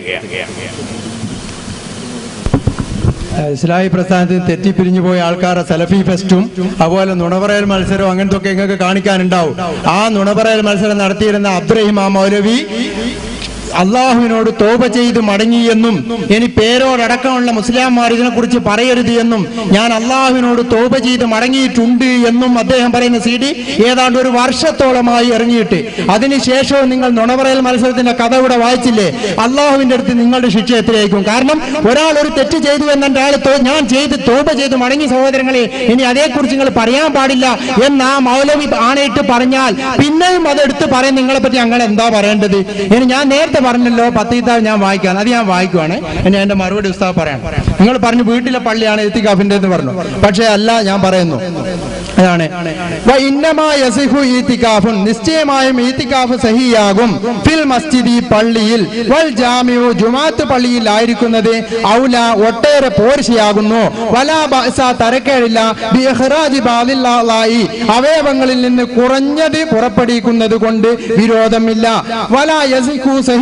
ഇസ്ലാഹി പ്രസ്ഥാനത്തിൽ തെറ്റിപ്പിരിഞ്ഞു പോയ ആൾക്കാരുടെ സെലഫി ഫെസ്റ്റും അതുപോലെ നുണപറയൽ മത്സരവും അങ്ങനത്തെ ഒക്കെ നിങ്ങൾക്ക് കാണിക്കാനുണ്ടാവും ആ നുണപറയൽ മത്സരം നടത്തിയിരുന്ന അബ്രഹിം ആ മൗലവി അള്ളാഹുവിനോട് തോപ ചെയ്ത് മടങ്ങിയെന്നും ഇനി പേരോടക്കമുള്ള മുസ്ലിംമാർ ഇതിനെക്കുറിച്ച് പറയരുത് എന്നും ഞാൻ അള്ളാഹുവിനോട് തോപ ചെയ്ത് മടങ്ങിയിട്ടുണ്ട് എന്നും അദ്ദേഹം പറയുന്ന സി ഡി ഏതാണ്ട് ഒരു വർഷത്തോളമായി ഇറങ്ങിയിട്ട് അതിനുശേഷവും നിങ്ങൾ നുണപറയൽ മത്സരത്തിന്റെ കഥ ഇവിടെ വായിച്ചില്ലേ അള്ളാഹുവിന്റെ അടുത്ത് നിങ്ങളുടെ ശിക്ഷ എത്രയായിരിക്കും കാരണം ഒരാൾ ഒരു തെറ്റ് ചെയ്തു എന്നെ ആൾ തോ- ഞാൻ ചെയ്ത് തോപ ചെയ്ത് മടങ്ങി സഹോദരങ്ങളെ ഇനി അതേക്കുറിച്ച് നിങ്ങൾ പറയാൻ പാടില്ല എന്ന് ആ മൗലവി ആണയിട്ട് പറഞ്ഞാൽ പിന്നെയും അതെടുത്ത് പറയാൻ നിങ്ങളെ പറ്റി അങ്ങനെ എന്താ പറയേണ്ടത് ഇനി ഞാൻ നേരത്തെ പറഞ്ഞല്ലോ പത്തീത്താവ് ഞാൻ വായിക്കാൻ അത് ഞാൻ വായിക്കുവാണ് ഇനി എന്റെ മറുപടി ഉസ്താവ് പറയാം നിങ്ങൾ പറഞ്ഞു വീട്ടിലെ പള്ളിയാണ് എത്തിക്കാഫിന്റെ എന്ന് പറഞ്ഞു പക്ഷേ അല്ല ഞാൻ പറയുന്നു അതാണ് വ ഇന്നമാ യസിഹു ഈത്തിക്കാഫുൻ നിശ്ചയമായും ഈത്തിക്കാഫ് സഹിയാകും ഫിൽ മസ്ജിദി പള്ളിയിൽ വൽ ജാമിയു ജുമാത്ത് പള്ളിയിൽ ആയിരിക്കുന്നത് ഔല ഒട്ടേറെ പോർച്ചയാകുന്നു വലാ ബഅസ തരക്കേടില്ല ബി ഇഖ്റാജി ബാദില്ലാഹി അവയവങ്ങളിൽ നിന്ന് കുറഞ്ഞത് പുറപ്പെടുവിക്കുന്നത് കൊണ്ട് വിരോധമില്ല വലാ യസിഹു സഹി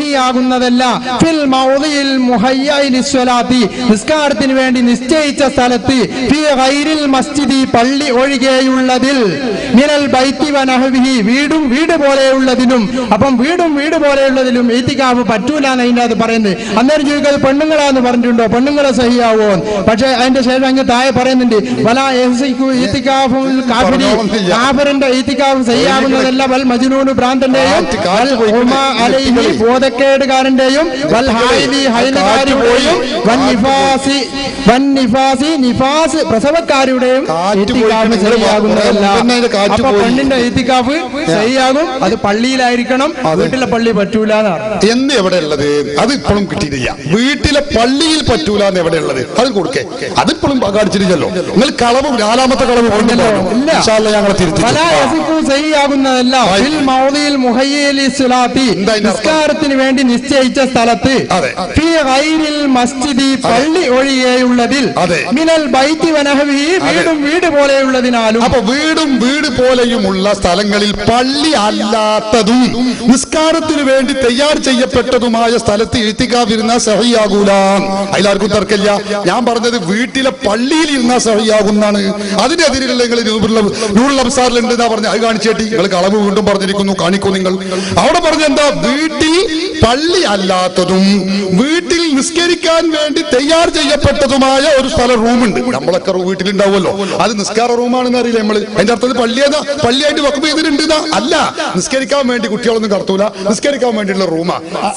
സഹിയാകുന്നതല്ല ഫിൽ മൗദിയിൽ മുഹയ്യഇ ലിസ്വലാത്തി നിസ്കാരത്തിന് വേണ്ടി നിശ്ചയിച്ച സ്ഥലത്ത് ഫി ഗൈരിൽ മസ്ജിദി പള്ളി ഒഴികെയുള്ളതിൽ മിനൽ ബൈത്തി വനഹവിഹി വീടും വീട് പോലെയുള്ളതിനും അപ്പം വീടും വീട് പോലെയുള്ളതിലും ഈത്തിക്കാവ് പറ്റൂല എന്ന് അതിന്റെ അത് പറയുന്നത് അന്നേരം ചോദിക്കുന്നത് പെണ്ണുങ്ങളാന്ന് പറഞ്ഞിട്ടുണ്ടോ പെണ്ണുങ്ങളെ സഹിയാവോ പക്ഷെ അതിന്റെ ശേഷം അങ്ങ് താഴെ പറയുന്നുണ്ട് വല ഈത്തിക്കാഫുൽ കാഫിരി കാഫിറിന്റെ ഈത്തിക്കാവ് സഹിയാകുന്നതല്ല വൽ മജ്നൂന് ഭ്രാന്തന്റെയും വൽ ഉമ അലൈഹി ബോധക്കേടുകാരന്റെയും വൽ ഹായിലി ഹൈലുകാരുടെയും വൻ നിഫാസി വൻ നിഫാസി നിഫാസ് പ്രസവക്കാരുടെയും കാറ്റ് ഈത്തിക്കാവ് പോയിട്ട് സഹിയാകുന്നതല്ല പിന്നെ അതിന്റെ കാറ്റ് അപ്പൊ പോയി. പെണ്ണിന്റെ ഈത്തിക്കാവ് സഹിയാകും അത് പള്ളിയിലായിരിക്കണം വീട്ടിലെ പള്ളി പറ്റൂല എന്നാണ് എന്ന് എവിടെ ഉള്ളത് അത് ഇപ്പോഴും കിട്ടിയിട്ടില്ല വീട്ടിലെ പള്ളിയിൽ പറ്റൂല എന്ന് എവിടെ ഉള്ളത് അത് കൊടുക്കേ അതിപ്പോഴും കാണിച്ചിട്ടില്ലല്ലോ നിങ്ങൾ കളവ് നാലാമത്തെ കളവ് കൊണ്ടല്ലോ ഇല്ല. ഞങ്ങളെ തിരുത്തി വലാ യസിഫു സഹിയാകുന്നതല്ല ഫിൽ മൗദിയിൽ മുഹയ്യലി സ്വലാത്തി എന്താ അതിന്റെ അർത്ഥം? നിസ്കാരത്തിന് വേണ്ടി നിശ്ചയിച്ച സ്ഥലത്ത് അതെ. ഫി ഗൈരിൽ മസ്ജിദി പള്ളി ഒഴികെയുള്ളതിൽ അതെ. മിനൽ ബൈത്തി വനഹവി വീടും വീട് പോലെയുള്ളതിനാലും അപ്പൊ വീടും വീട് പോലെയുമുള്ള സ്ഥലങ്ങളിൽ പള്ളി അല്ലാത്തതും നിസ്കാരത്തിന് വേണ്ടി തയ്യാർ ചെയ്യപ്പെട്ടതുമായ സ്ഥലത്ത് എഴുത്തിക്കാതിരുന്ന സഹിയാകൂല അതിലാർക്കും തർക്കമില്ല ഞാൻ പറഞ്ഞത് വീട്ടിലെ പള്ളിയിൽ ഇരുന്ന സഹിയാകുന്നാണ് അതിനെതിരെയുള്ള നിങ്ങൾ നൂറുൽ അബ്സാറിലുണ്ട് എന്നാ പറഞ്ഞ അത് കാണിച്ചേട്ടി നിങ്ങൾ കളവ് വീണ്ടും പറഞ്ഞിരിക്കുന്നു കാണിക്കൂ നിങ്ങൾ അവിടെ പറഞ്ഞ എന്താ വീട്ടിൽ പള്ളി അല്ലാത്തതും വീട്ടിൽ നിസ്കരിക്കാൻ വേണ്ടി തയ്യാർ ചെയ്യപ്പെട്ടതുമായ ഒരു സ്ഥല റൂമുണ്ട് നമ്മളൊക്കെ റൂ- വീട്ടിലുണ്ടാവുമല്ലോ അത് നിസ്കാര റൂമാണെന്ന് അറിയില്ല നമ്മള് അതിന്റെ അർത്ഥത്തിൽ പള്ളിയെന്നാ പള്ളിയായിട്ട് വക്കപ്പ് ചെയ്തിട്ടുണ്ട് എന്നാ? അല്ല നിസ്കരിക്കാൻ വേണ്ടി കുട്ടികളൊന്നും കടത്തൂല നിസ്കരിക്കാൻ വേണ്ടിയുള്ള റൂമാ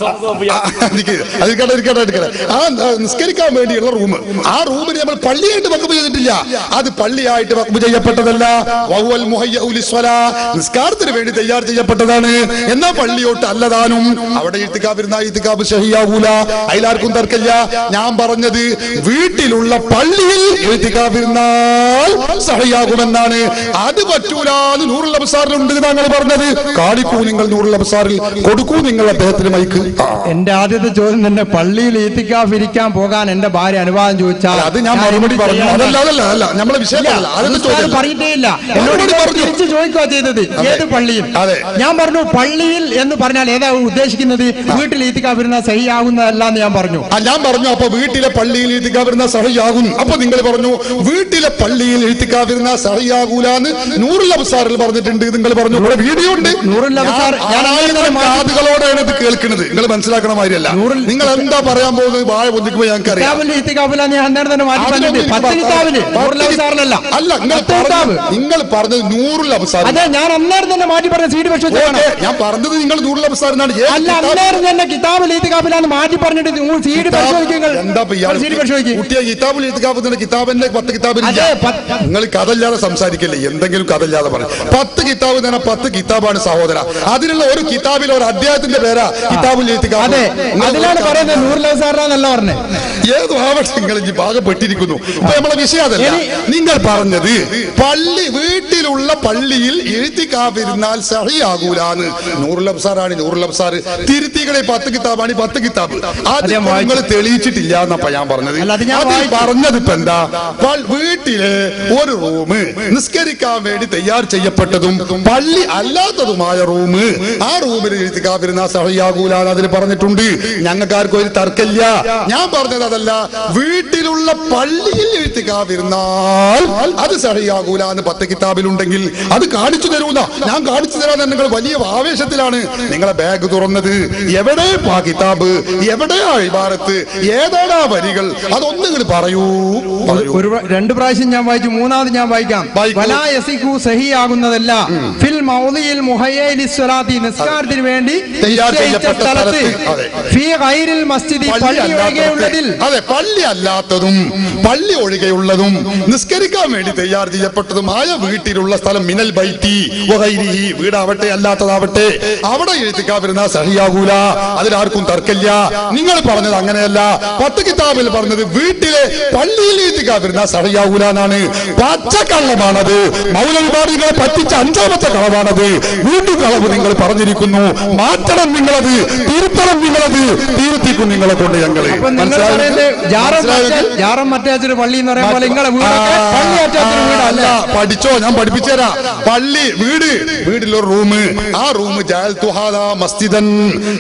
അതിരിക്കട്ടെ ഇരിക്കട്ടെ ഇരിക്കട്ടെ ആ ആ, നിസ്കരിക്കാൻ വേണ്ടിയുള്ള റൂം ആ റൂമിന് നമ്മൾ പള്ളിയായിട്ട് വക്കപ്പ് ചെയ്തിട്ടില്ല അത് പള്ളിയായിട്ട് വക്കപ്പ് ചെയ്യപ്പെട്ടതല്ല വഹുവൽ മുഹയ്യഉ ലിസ്വലാ. നിസ്കാരത്തിന് വേണ്ടി തയ്യാർ ചെയ്യപ്പെട്ടതാണ് എന്നാ പള്ളിയോട്ട് അല്ലതാനും അവിടെ ഇത്തിക്കാവിരുന്ന ഇത്തിക്കാബ് ഷഹിയാകൂല അതിലാർക്കും തർക്കമില്ല ഞാൻ പറഞ്ഞത് വീട്ടിലുള്ള പള്ളിയിൽ ഇത്തിക്കാവിരുന്നാൽ സഹിയാകുമെന്നാണ് അത് പറ്റൂല എന്ന് നൂറുൽ അബ്സാറിലുണ്ട് താങ്കൾ പറഞ്ഞത് കാണിക്കൂ നിങ്ങൾ നൂറുൽ അബ്സാറിൽ കൊടുക്കൂ നിങ്ങൾ അദ്ദേഹത്തിന് മൈക്ക് ആ. എന്റെ ആദ്യത്തെ ചോദ്യം തന്നെ പള്ളിയിൽ ഈത്തിക്കാഫ് ഇരിക്കാൻ പോകാൻ എന്റെ ഭാര്യ അനുവാദം ചോദിച്ചാൽ അത് ഞാൻ മറുപടി പറഞ്ഞു അതല്ല അതല്ല അതല്ല നമ്മളെ വിഷയമല്ല അതെന്ത് ചോദ്യം പറഞ്ഞിട്ടേ ഇല്ല എന്നോട് മറുപടി പറഞ്ഞു. തിരിച്ചു ചോദിക്കുക ചെയ്തത് ഏത് പള്ളിയിൽ അതെ. ഞാൻ പറഞ്ഞു പള്ളിയിൽ എന്ന് പറഞ്ഞാൽ ഏതാ ഉദ്ദേശിക്കുന്നത് വീട്ടിൽ ഈത്തിക്കാഫ് ഇരുന്ന സഹിയാകുന്നതല്ല എന്ന് ഞാൻ പറഞ്ഞു ആ ഞാൻ പറഞ്ഞു അപ്പൊ വീട്ടിലെ പള്ളിയിൽ എഴുത്തിക്കാവുന്ന സഹയാകും അപ്പൊ നിങ്ങൾ പറഞ്ഞു വീട്ടിലെ പള്ളിയിൽ എഴുത്തിക്കാവുന്ന സഹയാകൂലെന്ന് നൂറുൽ അബ്സാറിൽ പറഞ്ഞിട്ടുണ്ട് നിങ്ങൾ പറഞ്ഞു ഇവിടെ വീഡിയോ ഉണ്ട് നൂറുൽ അബ്സാർ, ഞാൻ ഞാൻ ആയിരം അങ്ങനെ മാറ്റി- കാതുകളോടെയാണ് ഇത് കേൾക്കുന്നത് നിങ്ങൾ മനസ്സിലാക്കണ മാതിരിയല്ല നൂറുൽ- നിങ്ങൾ എന്താ പറയാൻ പോകുന്നത് വായ പൊന്തിക്കുമ്പോ ഞങ്ങൾക്കറിയാം കിതാബിന്റെ ഈത്തിക്കാഫില ഞാൻ അന്നേരം തന്നെ മാറ്റി അതിനൊന്നും പറഞ്ഞിട്ടുണ്ട് എനിക്ക് പത്ത് കിതാബില് പത്ത് നൂറുൽ അബ്സാറിലല്ല അല്ല നിങ്ങൾ പത്ത് കിതാബ് പറഞ്ഞത് നിങ്ങൾ പറഞ്ഞത് നൂറുൽ അബ്സാർ അതെ ഞാൻ അന്നേരം തന്നെ മാറ്റി പറഞ്ഞ സീഡ് പക്ഷേ ഓക്കേ, ഞാൻ പറഞ്ഞത് നിങ്ങൾ നൂറുൽ അബ്സാറിനാണ് ഏത് അല്ല കിതാബ്? അന്നേരം തന്നെ കിതാബ് ഈത്തിക്കാഫിലാന്ന് മാറ്റി പറഞ്ഞിട്ട് നിങ്ങൾ സീഡ് പരിശോധിക്കുക എന്താ ഇപ്പൊ ഇയാള് സീഡ് പരിശോധിക്കുക കുട്ടിയെ കിതാബിൽ എത്തിക്കാവുന്ന കിതാബിന്റെ പത്ത് കിതാബില്ല അതെ, പത്ത്- നിങ്ങൾ കഥയില്ലാതെ സംസാരിക്കല്ലേ എന്തെങ്കിലും കഥയില്ലാതെ പറയും പത്ത് കിതാബ് തന്നെ പത്ത് കിതാബാണ് സഹോദര അതിനുള്ള ഒരു കിതാബിൽ ഒരു അധ്യായത്തിന്റെ പേരാ കിതാബിൽ എത്തിക്കാവ് അതെ അതിലാണ് പറയുന്നത് നൂറുൽ അബ്സാറിലാന്നല്ല പറഞ്ഞത് ഏത് ആവട്ടെ നിങ്ങൾ ഈ ഭാഗപ്പെട്ടിരിക്കുന്നു ഇപ്പൊ നമ്മളെ വിഷയം അതല്ല ഇനി- നിങ്ങൾ പറഞ്ഞത് പള്ളി വീട്ടിലുള്ള പള്ളിയിൽ എഴുത്തിക്കാവിരുന്നാൽ സഹിയാകൂലാന്ന് നൂറുൽ അബ്സാറാണ് നൂറുൽ അബ്സാർ തിരുത്തികളെ പത്ത് കിതാബാണ് ഈ പത്ത് കിതാബ് അത് ഞാൻ വായിച്ചു. നിങ്ങൾ തെളിയിച്ചിട്ടില്ല എന്നപ്പ ഞാൻ പറഞ്ഞത് അല്ല, അത് ഞാൻ അതിൽ വായിച്ചു. പറഞ്ഞത് ഇപ്പൊ എന്താ പൾ- വീട്ടിലെ ഒരു റൂം നിസ്കരിക്കാൻ വേണ്ടി തയ്യാർ ചെയ്യപ്പെട്ടതും പള്ളി അല്ലാത്തതുമായ റൂം ആ റൂമിൽ എഴുത്തിക്കാവിരുന്ന സഹയാകൂലാന്ന് അതിൽ പറഞ്ഞിട്ടുണ്ട് ഞങ്ങൾക്കാർക്കും ഒരു തർക്കമില്ല ഞാൻ പറഞ്ഞത് അതല്ല വീട്ടിലുള്ള പള്ളിയിൽ എഴുത്തിക്കാവിരുന്നാൽ അത് സഹയാകൂല എന്ന് പത്ത് കിതാബിലുണ്ടെങ്കിൽ അത് കാണിച്ചു തരൂന്ന ഞാൻ കാണിച്ചു തരാൻ നിങ്ങൾ വലിയ ആവേശത്തിലാണ് നിങ്ങളെ ബാഗ് തുറന്നത് എവിടെ ആ കിതാബ് എവിടെയാ ഇബാറത്ത് ഏതാണ് ആ വരികൾ അതൊന്നും ഇങ്ങോട്ട് പറയൂ പറയൂ ഒരു പ്ര- രണ്ട് പ്രാവശ്യം ഞാൻ വായിച്ചു മൂന്നാമത് ഞാൻ വായിക്കാം വായിക്കൂ. വലാ യസിഖു സഹിയാകുന്നതല്ല ഫിൽ മൗദിയിൽ മുഹയ്യലി സ്വലാത്തി നിസ്കാരത്തിന് വേണ്ടി തയ്യാർ നിശ്ചയിച്ച ചെയ്യപ്പെട്ട സ്ഥലത്ത് സ്ഥലത്ത്. അതെ. ഫി ഗൈരിൽ മസ്ജിദി പള്ളി പള്ളി അല്ലാത്തതൊക്കെ. ഒഴികെയുള്ളതിൽ അതെ പള്ളി അല്ലാത്തതും പള്ളി ഒഴികെയുള്ളതും നിസ്കരിക്കാൻ വേണ്ടി തയ്യാർ ചെയ്യപ്പെട്ടതുമായ വീട്ടിലുള്ള സ്ഥലം മിനൽ ബൈത്തി വഗൈരിഹി. വീടാവട്ടെ അല്ലാത്തതാവട്ടെ അവിടെ എഴുത്തിക്കാൻ വരുന്ന സഹിയാകൂല അതിലാർക്കും തർക്കമില്ല നിങ്ങൾ പറഞ്ഞത് അങ്ങനെയല്ല പത്ത് കിതാബിൽ പറഞ്ഞത് വീട്ടിലെ പള്ളിയിൽ എഴുത്തിക്കാൻ വരുന്ന സഹിയാകൂല എന്നാണ് പച്ചക്കള്ളമാണത് മൗലവിമാർ നിങ്ങളെ പറ്റിച്ച അഞ്ചാമത്തെ കളവാണത് വീണ്ടും കളവ് നിങ്ങൾ പറഞ്ഞിരിക്കുന്നു മാറ്റണം നിങ്ങളത് തിരുത്തണം നിങ്ങളത് തിരുത്തിക്കും നിങ്ങളെ കൊണ്ട് ഞങ്ങള് അപ്പൊ നിങ്ങൾ മനസ്സിലായോ? പറയുന്നത് ജാറം മനസ്സിലായോ? മറ്റാ- ജാറം മറ്റാച്ചൊരു പള്ളി എന്ന് പറയുമ്പോൾ നിങ്ങളെ വീടൊക്കെ ആ, പള്ളി അറ്റാച്ചൊരു ആ, വീടല്ല അല്ല പഠിച്ചോ ഞാൻ പഠിപ്പിച്ചുതരാം പള്ളി വീട് വീട്ടിലൊരു റൂം ആ റൂം മസ്ജിദൻ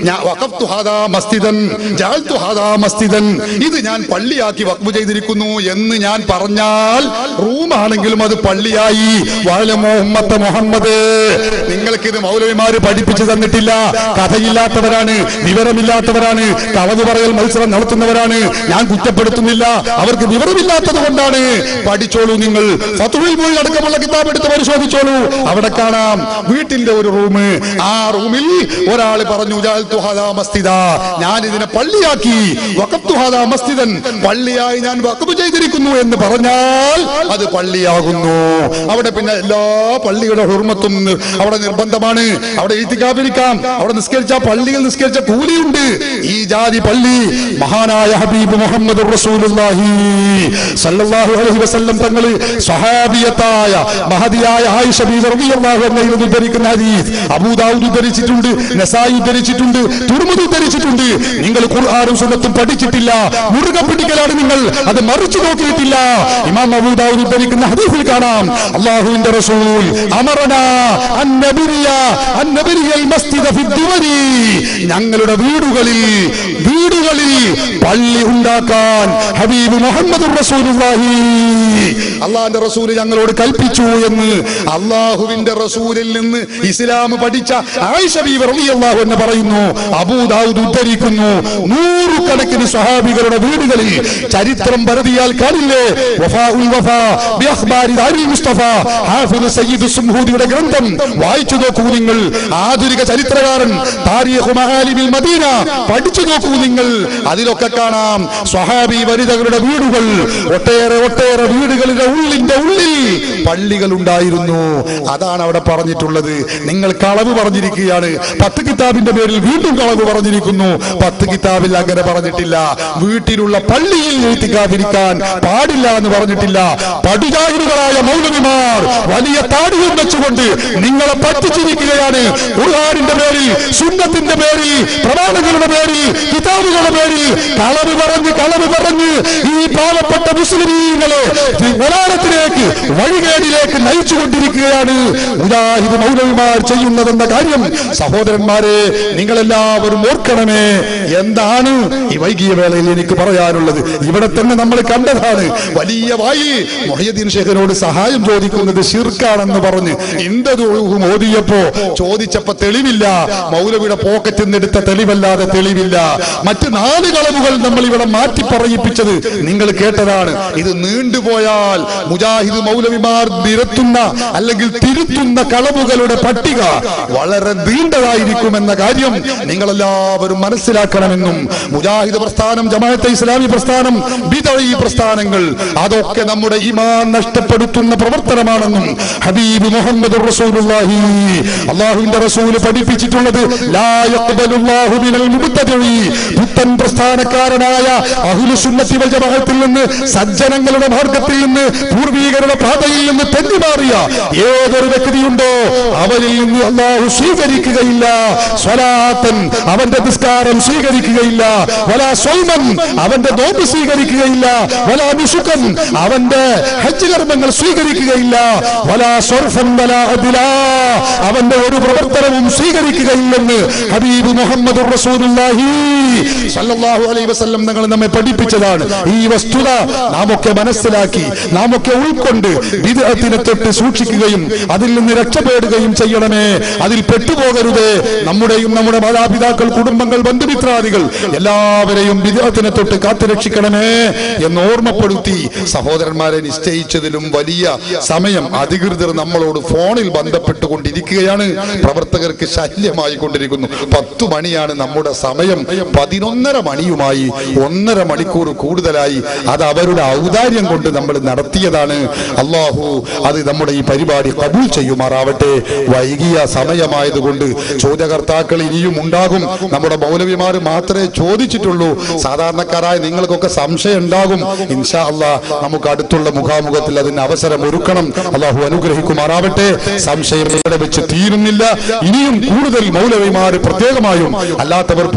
ഞാൻ വഖഫ്തു ഹാദാ മസ്ജിദൻ ജഅൽതു ഹാദാ മസ്ജിദൻ ഇത് ഞാൻ പള്ളിയാക്കി വഖഫ് ചെയ്തിരിക്കുന്നു എന്ന് ഞാൻ പറഞ്ഞാൽ റൂമാണെങ്കിലും അത് പള്ളിയായി വാലമോ ഉമ്മത്ത മുഹമ്മദ് നിങ്ങൾക്ക് ഇത് മൗലവിമാര് പഠിപ്പിച്ചു തന്നിട്ടില്ല കഥയില്ലാത്തവരാണ് വിവരമില്ലാത്തവരാണ് കളവ് പറയൽ മത്സരം നടത്തുന്നവരാണ് ഞാൻ കുറ്റപ്പെടുത്തുന്നില്ല അവർക്ക് വിവരമില്ലാത്തത് കൊണ്ടാണ് പഠിച്ചോളൂ നിങ്ങൾ ഫത്തുവിൽ പോയി അടക്കമുള്ള കിതാബ് എടുത്ത് പരിശോധിച്ചോളൂ അവിടെ കാണാം വീട്ടിന്റെ ഒരു റൂം ആ റൂമിൽ ഒരാൾ പറഞ്ഞു "ജഅൽതു ഹാദാ മസ്ജിദാ." ഞാൻ ഇതിനെ പള്ളിയാക്കി വഖഫ്തു ഹാദാ മസ്ജിദൻ പള്ളിയായി ഞാൻ വഖഫ് ചെയ്തിരിക്കുന്നു എന്ന് പറഞ്ഞാൽ അത് പള്ളിയാകുന്നു അവിടെ പിന്നെ എല്ലാ പള്ളിയുടെ ഹുർമത്തും നി- അവിടെ നിർബന്ധമാണ് അവിടെ എഴുത്തിക്കാതിരിക്കാം അവിടെ നിസ്കരിച്ച പള്ളിയിൽ നിസ്കരിച്ച കൂലിയുണ്ട് ഈ ജാതി പള്ളി മഹാനായ ഹബീബ് മുഹമ്മദ് റസൂലുള്ളാഹി സല്ലല്ലാഹു അലൈഹി വസല്ലം തങ്ങൾ സ്വഹാബിയത്തായ മഹദിയായ ആയിഷ ബീവി റളിയല്ലാഹു അൻഹയിൽ നിന്ന് ഉദ്ധരിക്കുന്ന ഹദീസ് അബൂദാവൂദ് ഉദ്ധരിച്ചിട്ടുണ്ട് നസായി ഉദ്ധരിച്ചിട്ടുണ്ട് തുർമുദ് ഉദ്ധരിച്ചിട്ടുണ്ട് നിങ്ങൾ ഖുർആനും സുന്നത്തും പഠിച്ചിട്ടില്ല മുറുകെ പിടിക്കലാണ് നിങ്ങൾ അത് മറിച്ചു നോക്കിയിട്ടില്ല ഇമാം അബൂദാവൂദ് ഉദ്ധരിക്കുന്ന ഹദീസിൽ കാണാം അല്ലാഹുവിന്റെ റസൂൽ അമറന അന്നബിരിയ അന്നബിരിയൽ മസ്ജിദ ഫിദ്ദുവരി ഞങ്ങളുടെ വീടുകളിൽ വീടുകളിൽ പള്ളി ഉണ്ടാക്കാൻ ഹബീബ് മുഹമ്മദ് റസൂലുള്ളാഹി അള്ളാഹിന്റെ റസൂല് ഞങ്ങളോട് കൽപ്പിച്ചു എന്ന് അള്ളാഹുവിന്റെ റസൂലിൽ നിന്ന് ഇസ്ലാം പഠിച്ച ആയിഷ ബീവി റളിയല്ലാഹു എന്ന് പറയുന്നു അബൂദാവൂദ് ഉദ്ധരിക്കുന്നു നൂറുകണക്കിന് സ്വഹാബികളുടെ വീടുകളിൽ ചരിത്രം പരതിയാൽ കാണില്ലേ വഫാഉൽ വഫാ ബിഅഖ്ബാരി ദാരിൽ മുസ്തഫ ഹാഫിദ് സയ്യിദ് സുംഹൂദിയുടെ ഗ്രന്ഥം വായിച്ചു നോക്കൂ നിങ്ങൾ ആധുനിക ചരിത്രകാരൻ താരിഖ് മഹാലിമിൽ മദീന പഠിച്ചു നോക്കൂ നിങ്ങൾ അതിലൊക്കെ കാണാം സ്വഹാബി വനിതകളുടെ വീടുകൾ ഒട്ടേറെ ഒട്ടേറെ വീടുകളുടെ ഉള്ളിന്റെ ഉള്ളിൽ പള്ളികൾ ഉണ്ടായിരുന്നു അതാണ് അവിടെ പറഞ്ഞിട്ടുള്ളത് നിങ്ങൾ കളവ് പറഞ്ഞിരിക്കുകയാണ് പത്ത് കിതാബിന്റെ പേരിൽ വീണ്ടും കളവ് പറഞ്ഞിരിക്കുന്നു പത്ത് കിതാബിൽ അങ്ങനെ പറഞ്ഞിട്ടില്ല വീട്ടിലുള്ള പള്ളിയിൽ എഴുത്തിക്കാതിരിക്കാൻ പാടില്ല എന്ന് പറഞ്ഞിട്ടില്ല പടുജാഹിറുകളായ മൗലവിമാർ വലിയ താടിയും വെച്ചുകൊണ്ട് നിങ്ങളെ പറ്റിച്ചിരിക്കുകയാണ് ഖുർആാനിന്റെ പേരിൽ സുന്നത്തിന്റെ പേരിൽ പ്രമാണങ്ങളുടെ പേരിൽ കിതാബുകളുടെ പേരിൽ കളവ് പറഞ്ഞ് കളവ് പറഞ്ഞ് ഈ പാവപ്പെട്ട മുസ്ലിമീങ്ങളെ വലാലത്തിലേക്ക് വഴികേടിലേക്ക് നയിച്ചുകൊണ്ടിരിക്കുകയാണ് മുജാഹിദ് മൗലവിമാർ ചെയ്യുന്നതെന്ന കാര്യം സഹോദരന്മാരെ നിങ്ങളെല്ലാവരും ഓർക്കണമേ എന്താണ് ഈ വൈകിയ വേളയിൽ എനിക്ക് പറയാനുള്ളത് ഇവിടെ തന്നെ നമ്മൾ കണ്ടതാണ് വലിയ വായി മൊഹീദ്ദീൻ ഷെഖിനോട് സഹായം ചോദിക്കുന്നത് ഷിർക്കാണെന്ന് പറഞ്ഞ് ഇന്ദു ഓതിയപ്പോ ചോദിച്ചപ്പോ തെളിവില്ല മൗലവിയുടെ പോക്കറ്റിൽ നിന്ന് എടുത്ത തെളിവല്ലാതെ തെളിവില്ല മറ്റ് നാല് കളവുകൾ നമ്മൾ ഇവിടെ മാറ്റി പറയിപ്പിച്ചത് നിങ്ങൾ കേട്ടതാണ് ഇത് നീണ്ടുപോയാൽ മുജാഹിദ് മൗലവിമാർ നിരത്തുന്ന അല്ലെങ്കിൽ തിരുത്തുന്ന കളവുകളുടെ പട്ടിക വളരെ നീണ്ടതായിരിക്കുമെന്ന കാര്യം നിങ്ങളെല്ലാവരും മനസ്സിലാക്കണമെന്നും മുജാഹിദ് പ്രസ്ഥാനം ജമാഅത്തെ ഇസ്ലാമി പ്രസ്ഥാനം ബിദഈ പ്രസ്ഥാനങ്ങൾ അതൊക്കെ നമ്മുടെ ഈമാൻ നഷ്ടപ്പെടുത്തുന്ന പ്രവർത്തനമാണെന്നും ഹബീബ് മുഹമ്മദ് റസൂലുള്ളാഹി അള്ളാഹുവിന്റെ റസൂല് പഠിപ്പിച്ചിട്ടുള്ളത് ലാ യഖ്ബലുല്ലാഹു മിനൽ മുബ്തദിഈ പുത്തൻ പ്രസ്ഥാനക്കാരനായ അഹ്ലു സുന്നത്തി വൽ ജമാഅത്തിൽ നിന്ന് സജ്ജനങ്ങളുടെ മാർഗത്തിൽ നിന്ന് പൂർവീകരുടെ പാതയിൽ നിന്ന് തെന്നിമാറിയ ഏതൊരു വ്യക്തിയുണ്ടോ അവരിൽ നിന്ന് അള്ളാഹു സ്വീകരിക്കുകയില്ല സ്വലാത്തൻ അവന്റെ നിസ്കാരം സ്വീകരിക്കുകയില്ല വലാ സ്വൈമൻ അവന്റെ നോമ്പ് സ്വീകരിക്കുകയില്ല വലാ നിഷുക്കൻ അവന്റെ ഹജ്ജ് കർമ്മങ്ങൾ സ്വീകരിക്കുകയില്ല വലാ സ്വർഫൻ വലാ അദിലാ അവന്റെ ഒരു പ്രവർത്തനവും സ്വീകരിക്കുകയില്ലെന്ന് ഹബീബ് മുഹമ്മദ് റസൂലുള്ളാഹി സല്ലല്ലാഹു അലൈഹി വസല്ലം ഞങ്ങൾ നമ്മെ പഠിപ്പിച്ചതാണ് ഈ വസ്തുത നാം ഒക്കെ മനസ്സിലാക്കി നാം ഒക്കെ ഉൾക്കൊണ്ട് വിദഗ്ധത്തിനെ തൊട്ട് സൂക്ഷിക്കുകയും അതിൽ നിന്ന് രക്ഷപ്പെടുകയും ചെയ്യണമേ അതിൽ പെട്ടുപോകരുതേ നമ്മുടെയും നമ്മുടെ മാതാപിതാക്കൾ കുടുംബങ്ങൾ ബന്ധുമിത്രാദികൾ എല്ലാവരെയും വിദഗ്ധത്തിനെ തൊട്ട് കാത്തുരക്ഷിക്കണമേ എന്ന് ഓർമ്മപ്പെടുത്തി സഹോദരന്മാരെ നിശ്ചയിച്ചതിലും വലിയ സമയം അധികൃതർ നമ്മളോട് ഫോണിൽ ബന്ധപ്പെട്ടുകൊണ്ടിരിക്കുകയാണ് പ്രവർത്തകർക്ക് ശല്യമായി കൊണ്ടിരിക്കുന്നു പത്തു മണിയാണ് നമ്മുടെ സമയം പതിനൊന്നര മണിയുമായി ഒന്നര മണിക്കൂർ കൂടുതലായി അത് അവരുടെ ഔദാര്യം കൊണ്ട് നമ്മൾ നടത്തിയതാണ് അള്ളാഹു അത് നമ്മുടെ ഈ പരിപാടി കബൂൽ ചെയ്യുമാറാവട്ടെ വൈകിയ സമയമായതുകൊണ്ട് ചോദ്യകർത്താക്കൾ ഇനിയും ഉണ്ടാകും നമ്മുടെ മൗലവിമാർ മാത്രമേ ചോദിച്ചിട്ടുള്ളൂ സാധാരണക്കാരായ നിങ്ങൾക്കൊക്കെ സംശയം ഉണ്ടാകും ഇൻഷാ അള്ളാ നമുക്ക് അടുത്തുള്ള മുഖാമുഖത്തിൽ അതിന് അവസരം ഒരുക്കണം അള്ളാഹു അനുഗ്രഹിക്കുമാറാവട്ടെ സംശയം ഇവിടെ വെച്ച് തീരുന്നില്ല ഇനിയും കൂടുതൽ മൗലവിമാർ പ്രത്യേകമായും അല്ലാത്തവർ പൊതുവായും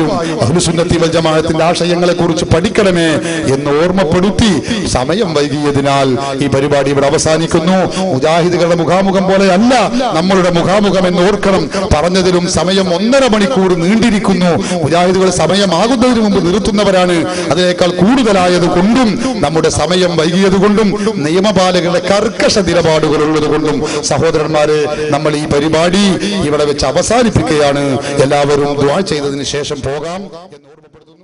ദയവായും അഹ്ലുസുന്നത്തി വൽ ജമാഅത്തിന്റെ ആശയങ്ങളെ കുറിച്ച് പഠിക്കണമേ എന്ന് ഓർമ്മപ്പെടുത്തി സമയം വൈകിയതിനാൽ ഈ പരിപാടി ഇവിടെ അവസാനിക്കുന്നു മുജാഹിദുകളുടെ മുഖാമുഖം പോലെ അല്ല നമ്മളുടെ മുഖാമുഖം എന്ന് ഓർക്കണം പറഞ്ഞതിലും സമയം ഒന്നര മണിക്കൂർ നീണ്ടിരിക്കുന്നു മുജാഹിദുകൾ സമയമാകുന്നതിന് മുമ്പ് നിർത്തുന്നവരാണ് അതിനേക്കാൾ കൂടുതലായത് കൊണ്ടും നമ്മുടെ സമയം വൈകിയത് കൊണ്ടും നിയമപാലകരുടെ കർക്കശ നിലപാടുകൾ ഉള്ളത് കൊണ്ടും സഹോദരന്മാരെ നമ്മൾ ഈ പരിപാടി ഇവിടെ വെച്ച് അവസാനിപ്പിക്കുകയാണ് എല്ലാവരും ദ്വാ ചെയ്തതിന് ശേഷം പോകാം എന്ന് ഓർമ്മപ്പെടുത്തുന്നു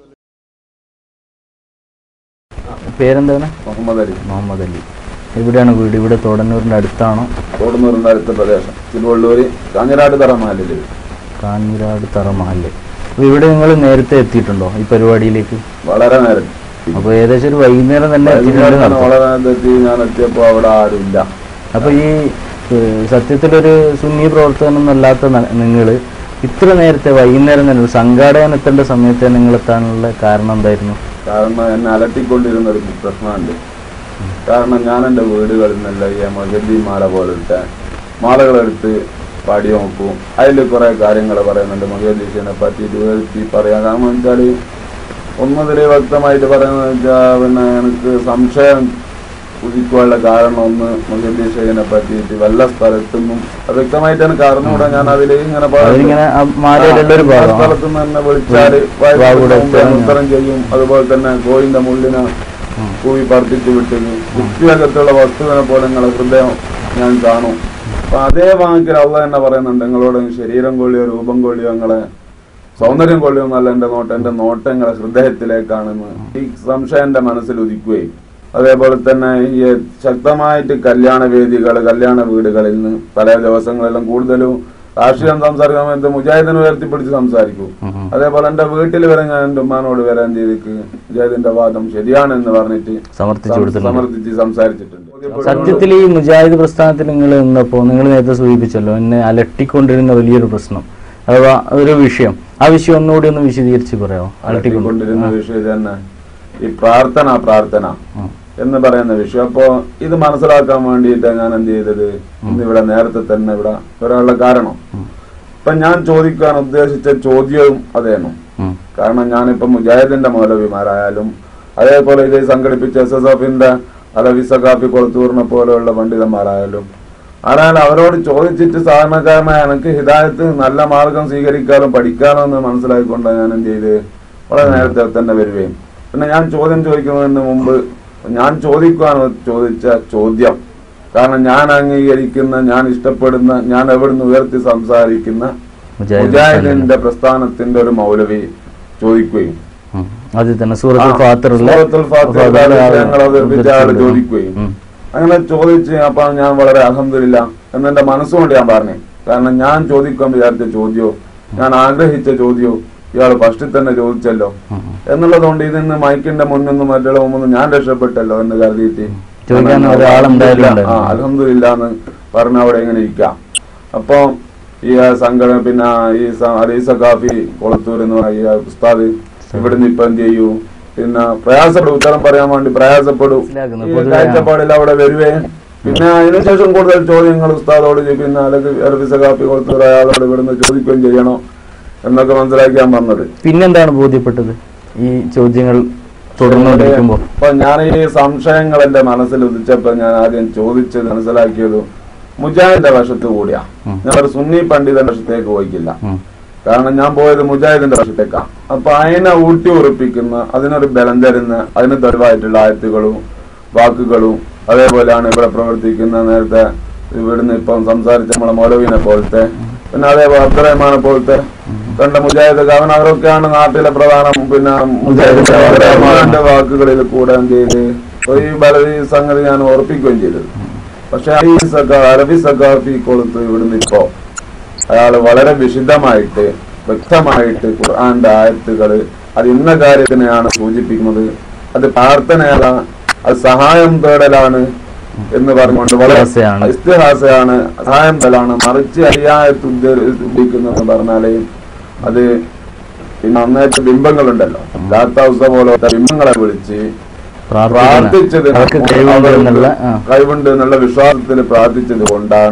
പേരെന്താണ് മുഹമ്മദ് അലി മുഹമ്മദ് അലി എവിടെയാണ് വീട് ഇവിടെ തോടന്നൂരിന്റെ അടുത്താണോ തോടുന്നൂറിന്റെ അടുത്ത പ്രദേശം തിരുവള്ളൂര് കാഞ്ഞിരാട് തറമാലില് കാഞ്ഞിരാട് തറമഹല് അപ്പൊ ഇവിടെ നിങ്ങൾ നേരത്തെ എത്തിയിട്ടുണ്ടോ ഈ പരിപാടിയിലേക്ക് വളരെ നേരം അപ്പൊ ഏകദേശം ഒരു വൈകുന്നേരം തന്നെ എത്തിയിട്ടുണ്ട് വൈകുന്നേരം നടത്തും. വളരെ നേരത്തെ എത്തി ഞാൻ എത്തിയപ്പോ അവിടെ ആരുമില്ല അപ്പൊ ഈ ഏഹ്, സത്യത്തിലൊരു സുന്നി പ്രവർത്തകനൊന്നും അല്ലാത്ത നിങ്ങൾ ഇത്ര നേരത്തെ വൈകുന്നേരം തന്നെ ഒരു സംഘാടകൻ എത്തേണ്ട സമയത്ത് നിങ്ങൾ എത്താനുള്ള കാരണം എന്തായിരുന്നു കാരണം എന്നെ അലട്ടിക്കൊണ്ടിരുന്ന ഒരു പ്രശ്നമുണ്ട് കാരണം ഞാൻ എൻ്റെ വീടുകളിൽ നിന്നല്ല ഈ മഹദി മാല പോലത്തെ മാലകളെടുത്ത് പാടി നോക്കും അതിൽ കുറെ കാര്യങ്ങൾ പറയുന്നുണ്ട് മഹദീഷിനെ പറ്റിയിട്ട് ഉയർത്തി പറയാം കാരണം വെച്ചാൽ ഒന്നതിൽ വ്യക്തമായിട്ട് പറയുന്നത് വെച്ചാൽ പിന്നെ എനിക്ക് സംശയം ഉദിക്കുവാനുള്ള കാരണം ഒന്ന് മഹദീഷിനെ പറ്റിയിട്ട് വല്ല സ്ഥലത്തുനിന്നും അത് വ്യക്തമായിട്ട് എനിക്ക് അറിഞ്ഞുകൂടാ ഞാൻ അതിൽ ഇങ്ങനെ അവരിങ്ങനെ ആ മാലയിലുള്ള ഒരു ഭാഗം ആ. സ്ഥലത്ത് നിന്ന് തന്നെ വിളിച്ചാല് വാവുടെ വായിക്കുന്ന ഉത്തരം ചെയ്യും അതുപോലെ തന്നെ കോഴിന്റെ മുള്ളിനെ കൂവി പറപ്പിച്ച് വിട്ടത് കുപ്പിയകത്തുള്ള വസ്തുവിനെ പോലെ നിങ്ങളെ ഹൃദയം ഞാൻ കാണും അപ്പൊ അതേ വാക്കിൽ അള്ള തന്നെ പറയുന്നുണ്ട് നിങ്ങളോട് ശരീരം കൊള്ളിയോ രൂപം കൊള്ളിയോ നിങ്ങളെ സൗന്ദര്യം കൊള്ളിയോ എന്നല്ല എന്റെ നോട്ടം എന്റെ നോട്ടം നിങ്ങളെ ഹൃദയത്തിലേക്കാണെന്ന് ഈ സംശയം എന്റെ മനസ്സിൽ ഉദിക്കുകയും അതേപോലെ തന്നെ ഈ ശക്തമായിട്ട് കല്യാണ വേദികൾ കല്യാണ വീടുകളിൽ നിന്ന് പല ദിവസങ്ങളെല്ലാം കൂടുതലും രാഷ്ട്രീയം സംസാരിക്കാൻ സമയത്ത് മുജാഹിദിനെ ഉയർത്തിപ്പിടിച്ച് സംസാരിക്കും അതേപോലെ എന്റെ വീട്ടിൽ വരെ ഞാൻ എന്റെ ഉമ്മാനോട് വരാൻ ചെയ്തിക്ക് മുജാഹിദിന്റെ വാദം ശരിയാണെന്ന് പറഞ്ഞിട്ട് സമർത്ഥിച്ചു കൊടുത്തിട്ടുണ്ട് സമർത്ഥിച്ച് സംസാരിച്ചിട്ടുണ്ട് സത്യത്തിൽ ഈ മുജാഹിദ് പ്രസ്ഥാനത്തിൽ നിങ്ങൾ നിന്നപ്പോൾ നിങ്ങൾ നേരത്തെ സൂചിപ്പിച്ചല്ലോ എന്നെ അലട്ടിക്കൊണ്ടിരുന്ന വലിയൊരു പ്രശ്നം അഥവാ ഒരു വിഷയം ആ വിഷയം ഒന്നുകൂടി ഒന്ന് വിശദീകരിച്ച് പറയാമോ അലട്ടിക്കൊണ്ട് അലട്ടിക്കൊണ്ടിരുന്ന വിഷയം തന്നെ ഈ പ്രാർത്ഥന പ്രാർത്ഥന എന്ന് പറയുന്ന വിഷയം അപ്പോ ഇത് മനസ്സിലാക്കാൻ വേണ്ടിയിട്ടാണ് ഞാൻ എന്ത് ചെയ്തത് ഇന്ന് ഇവിടെ നേരത്തെ തന്നെ ഇവിടെ വരാനുള്ള കാരണം ഇപ്പൊ ഞാൻ ചോദിക്കാൻ ഉദ്ദേശിച്ച ചോദ്യവും അതേന്നു ഉം. കാരണം ഞാനിപ്പോ മുജാഹിദിന്റെ മൗലവിമാരായാലും അതേപോലെ ഇത് സംഘടിപ്പിച്ച എസ് എസ് എഫിന്റെ അലവി സഖാഫി കൊളത്തൂറിനെ പോലെയുള്ള പണ്ഡിതന്മാരായാലും ആരായാലും അവരോട് ചോദിച്ചിട്ട് സാധാരണക്കാരനായ എനിക്ക് ഹിദായത്ത് നല്ല മാർഗം സ്വീകരിക്കാനും പഠിക്കാനോ എന്ന് മനസ്സിലാക്കിക്കൊണ്ടാണ് ഞാൻ എന്ത് ചെയ്ത് വളരെ നേരത്തെ തന്നെ വരികയും പിന്നെ ഞാൻ ചോദ്യം ചോദിക്കുന്നതിന് മുമ്പ് ഞാൻ ചോദിക്കുവാൻ ചോദിച്ച ചോദ്യം കാരണം ഞാൻ അംഗീകരിക്കുന്ന ഞാൻ ഇഷ്ടപ്പെടുന്ന ഞാൻ എവിടുന്ന് ഉയർത്തി സംസാരിക്കുന്ന മുജാഹിദ് മുജാഹിദിന്റെ പ്രസ്ഥാനത്തിന്റെ ഒരു മൗലവി ചോദിക്കുകയും ഉം. അതിൽ തന്നെ സൂറത്തുൽ ഫാത്തിറിലെ സൂറത്തുൽ ഫാത്തിറിലെ ഫാത്തിറിലെ ആ- വിഷയങ്ങൾ അവതരിപ്പിച്ച ആള് ചോദിക്കുകയും ഉം. അങ്ങനെ ചോദിച്ച് അപ്പൊ ഞാൻ വളരെ അഹമ്മദില്ല എന്നെന്റെ മനസ്സുകൊണ്ട് ഞാൻ പറഞ്ഞു കാരണം ഞാൻ ചോദിക്കാൻ വിചാരിച്ച ചോദ്യോ ഞാൻ ആഗ്രഹിച്ച ചോദ്യോ ഇയാൾ ഫസ്റ്റിൽ തന്നെ ചോദിച്ചല്ലോ എന്നുള്ളതുകൊണ്ട് ഇതിന്ന് മൈക്കിന്റെ മുന്നിൽ നിന്നും മറ്റുള്ള മുമ്പ് ഞാൻ രക്ഷപ്പെട്ടല്ലോ എന്ന് കരുതിയിട്ട് ചോദിക്കാൻ ഒരാളുണ്ടായാലും ആ ഉണ്ടായിരുന്നു. അലഹമില്ല എന്ന് പറഞ്ഞ അവിടെ ഇങ്ങനെ ഇരിക്കാം അപ്പൊ ഈ സംഘടന പിന്നെ ഈ സ- അലീസ കാഫി കൊളത്തൂർ എന്ന് പറയുന്ന ഈ ഉസ്താദ് ഇവിടുന്ന് ഇപ്പൊ എന്ത് ചെയ്യൂ പിന്നെ പ്രയാസപ്പെടും ഉത്തരം പറയാൻ വേണ്ടി പ്രയാസപ്പെടും മനസ്സിലാക്കുന്നു. ഈ പൊതുവെ കാഴ്ചപ്പാടിൽ അവിടെ വരുവേ പിന്നെ അതിനുശേഷം കൂടുതൽ ചോദ്യങ്ങൾ ഉസ്താദോട് ചെയ്യും. പിന്നെ അല്ലെങ്കിൽ അലീസ കാഫി കൊളത്തൂർ അയാളോട് ഇവിടുന്ന് ചോദിക്കുകയും ചെയ്യണോ എന്നൊക്കെ മനസ്സിലാക്കിയാൻ വന്നത് പിന്നെന്താണ് ബോധ്യപ്പെട്ടത് ഈ ചോദ്യങ്ങൾ തുടർന്നുകൊണ്ടിരിക്കുമ്പോൾ അപ്പൊ ഞാൻ ഈ സംശയങ്ങൾ എന്റെ മനസ്സിൽ ഉദിച്ചപ്പോ ഞാൻ ആദ്യം ചോദിച്ചത് മനസ്സിലാക്കിയത് മുജാഹിദിന്റെ വശത്ത് കൂടിയാ ഞാൻ ഒരു സുന്നി പണ്ഡിതന്റെ വശത്തേക്ക് പോയിക്കില്ല ഉം. കാരണം ഞാൻ പോയത് മുജാഹിദിന്റെ വശത്തേക്കാ അപ്പൊ അതിനെ ഊട്ടി ഉറപ്പിക്കുന്ന അതിനൊരു ബലം തരുന്ന അതിന് തെളിവായിട്ടുള്ള ആയത്തുകളും വാക്കുകളും അതേപോലെയാണ് ഇവിടെ പ്രവർത്തിക്കുന്ന നേരത്തെ ഇവിടുന്ന് ഇപ്പം സംസാരിച്ച നമ്മളെ മൗലവിനെ പോലത്തെ പിന്നെ അതേപോലെ അബ്ദുറഹ്മാനെ പോലത്തെ കണ്ട മുജാഹിദ് അവൻ അവരൊക്കെയാണ് നാട്ടിലെ പ്രധാന പിന്നെ മുജാഹിദിന്റെ അവരുടെ വാക്കുകളിൽ കൂടെ എന്ത് ചെയ്ത് ഈ ബല ഈ സംഗതി ഞാൻ ഉറപ്പിക്കുകയും ചെയ്തത് പക്ഷെ ഈ സഖാ അറബി സഖാഫി കൊടുത്ത് ഇവിടുന്ന് ഇപ്പോ അയാൾ വളരെ വിശുദ്ധമായിട്ട് വ്യക്തമായിട്ട് ഖുർആന്റെ ആയത്തുകൾ അത് ഇന്ന കാര്യത്തിനെയാണ് സൂചിപ്പിക്കുന്നത് അത് പ്രാർത്ഥനയാണ് അത് സഹായം തേടലാണ് എന്ന് പറഞ്ഞുകൊണ്ട് വളരെ ഇസ്തിഹാസയാണ്. ഇസ്തിഹാസയാണ് സഹായം തേടലാണ് മറിച്ച് അരിയായത്ത് ഉദ്ദേശിക്കുന്നതെന്ന് പറഞ്ഞാല് അത് പിന്നെ അന്നേറ്റ ബിംബങ്ങളുണ്ടല്ലോ ലാത്തൗസ പോലത്തെ ബിംബങ്ങളെ വിളിച്ച് പ്രാർത്ഥിക്കുന്ന പ്രാർത്ഥിച്ചത് അവർക്ക് കഴിവുണ്ട് എന്നുള്ള ആ, കഴിവുണ്ട് എന്നുള്ള വിശ്വാസത്തിൽ പ്രാർത്ഥിച്ചത് കൊണ്ടാണ്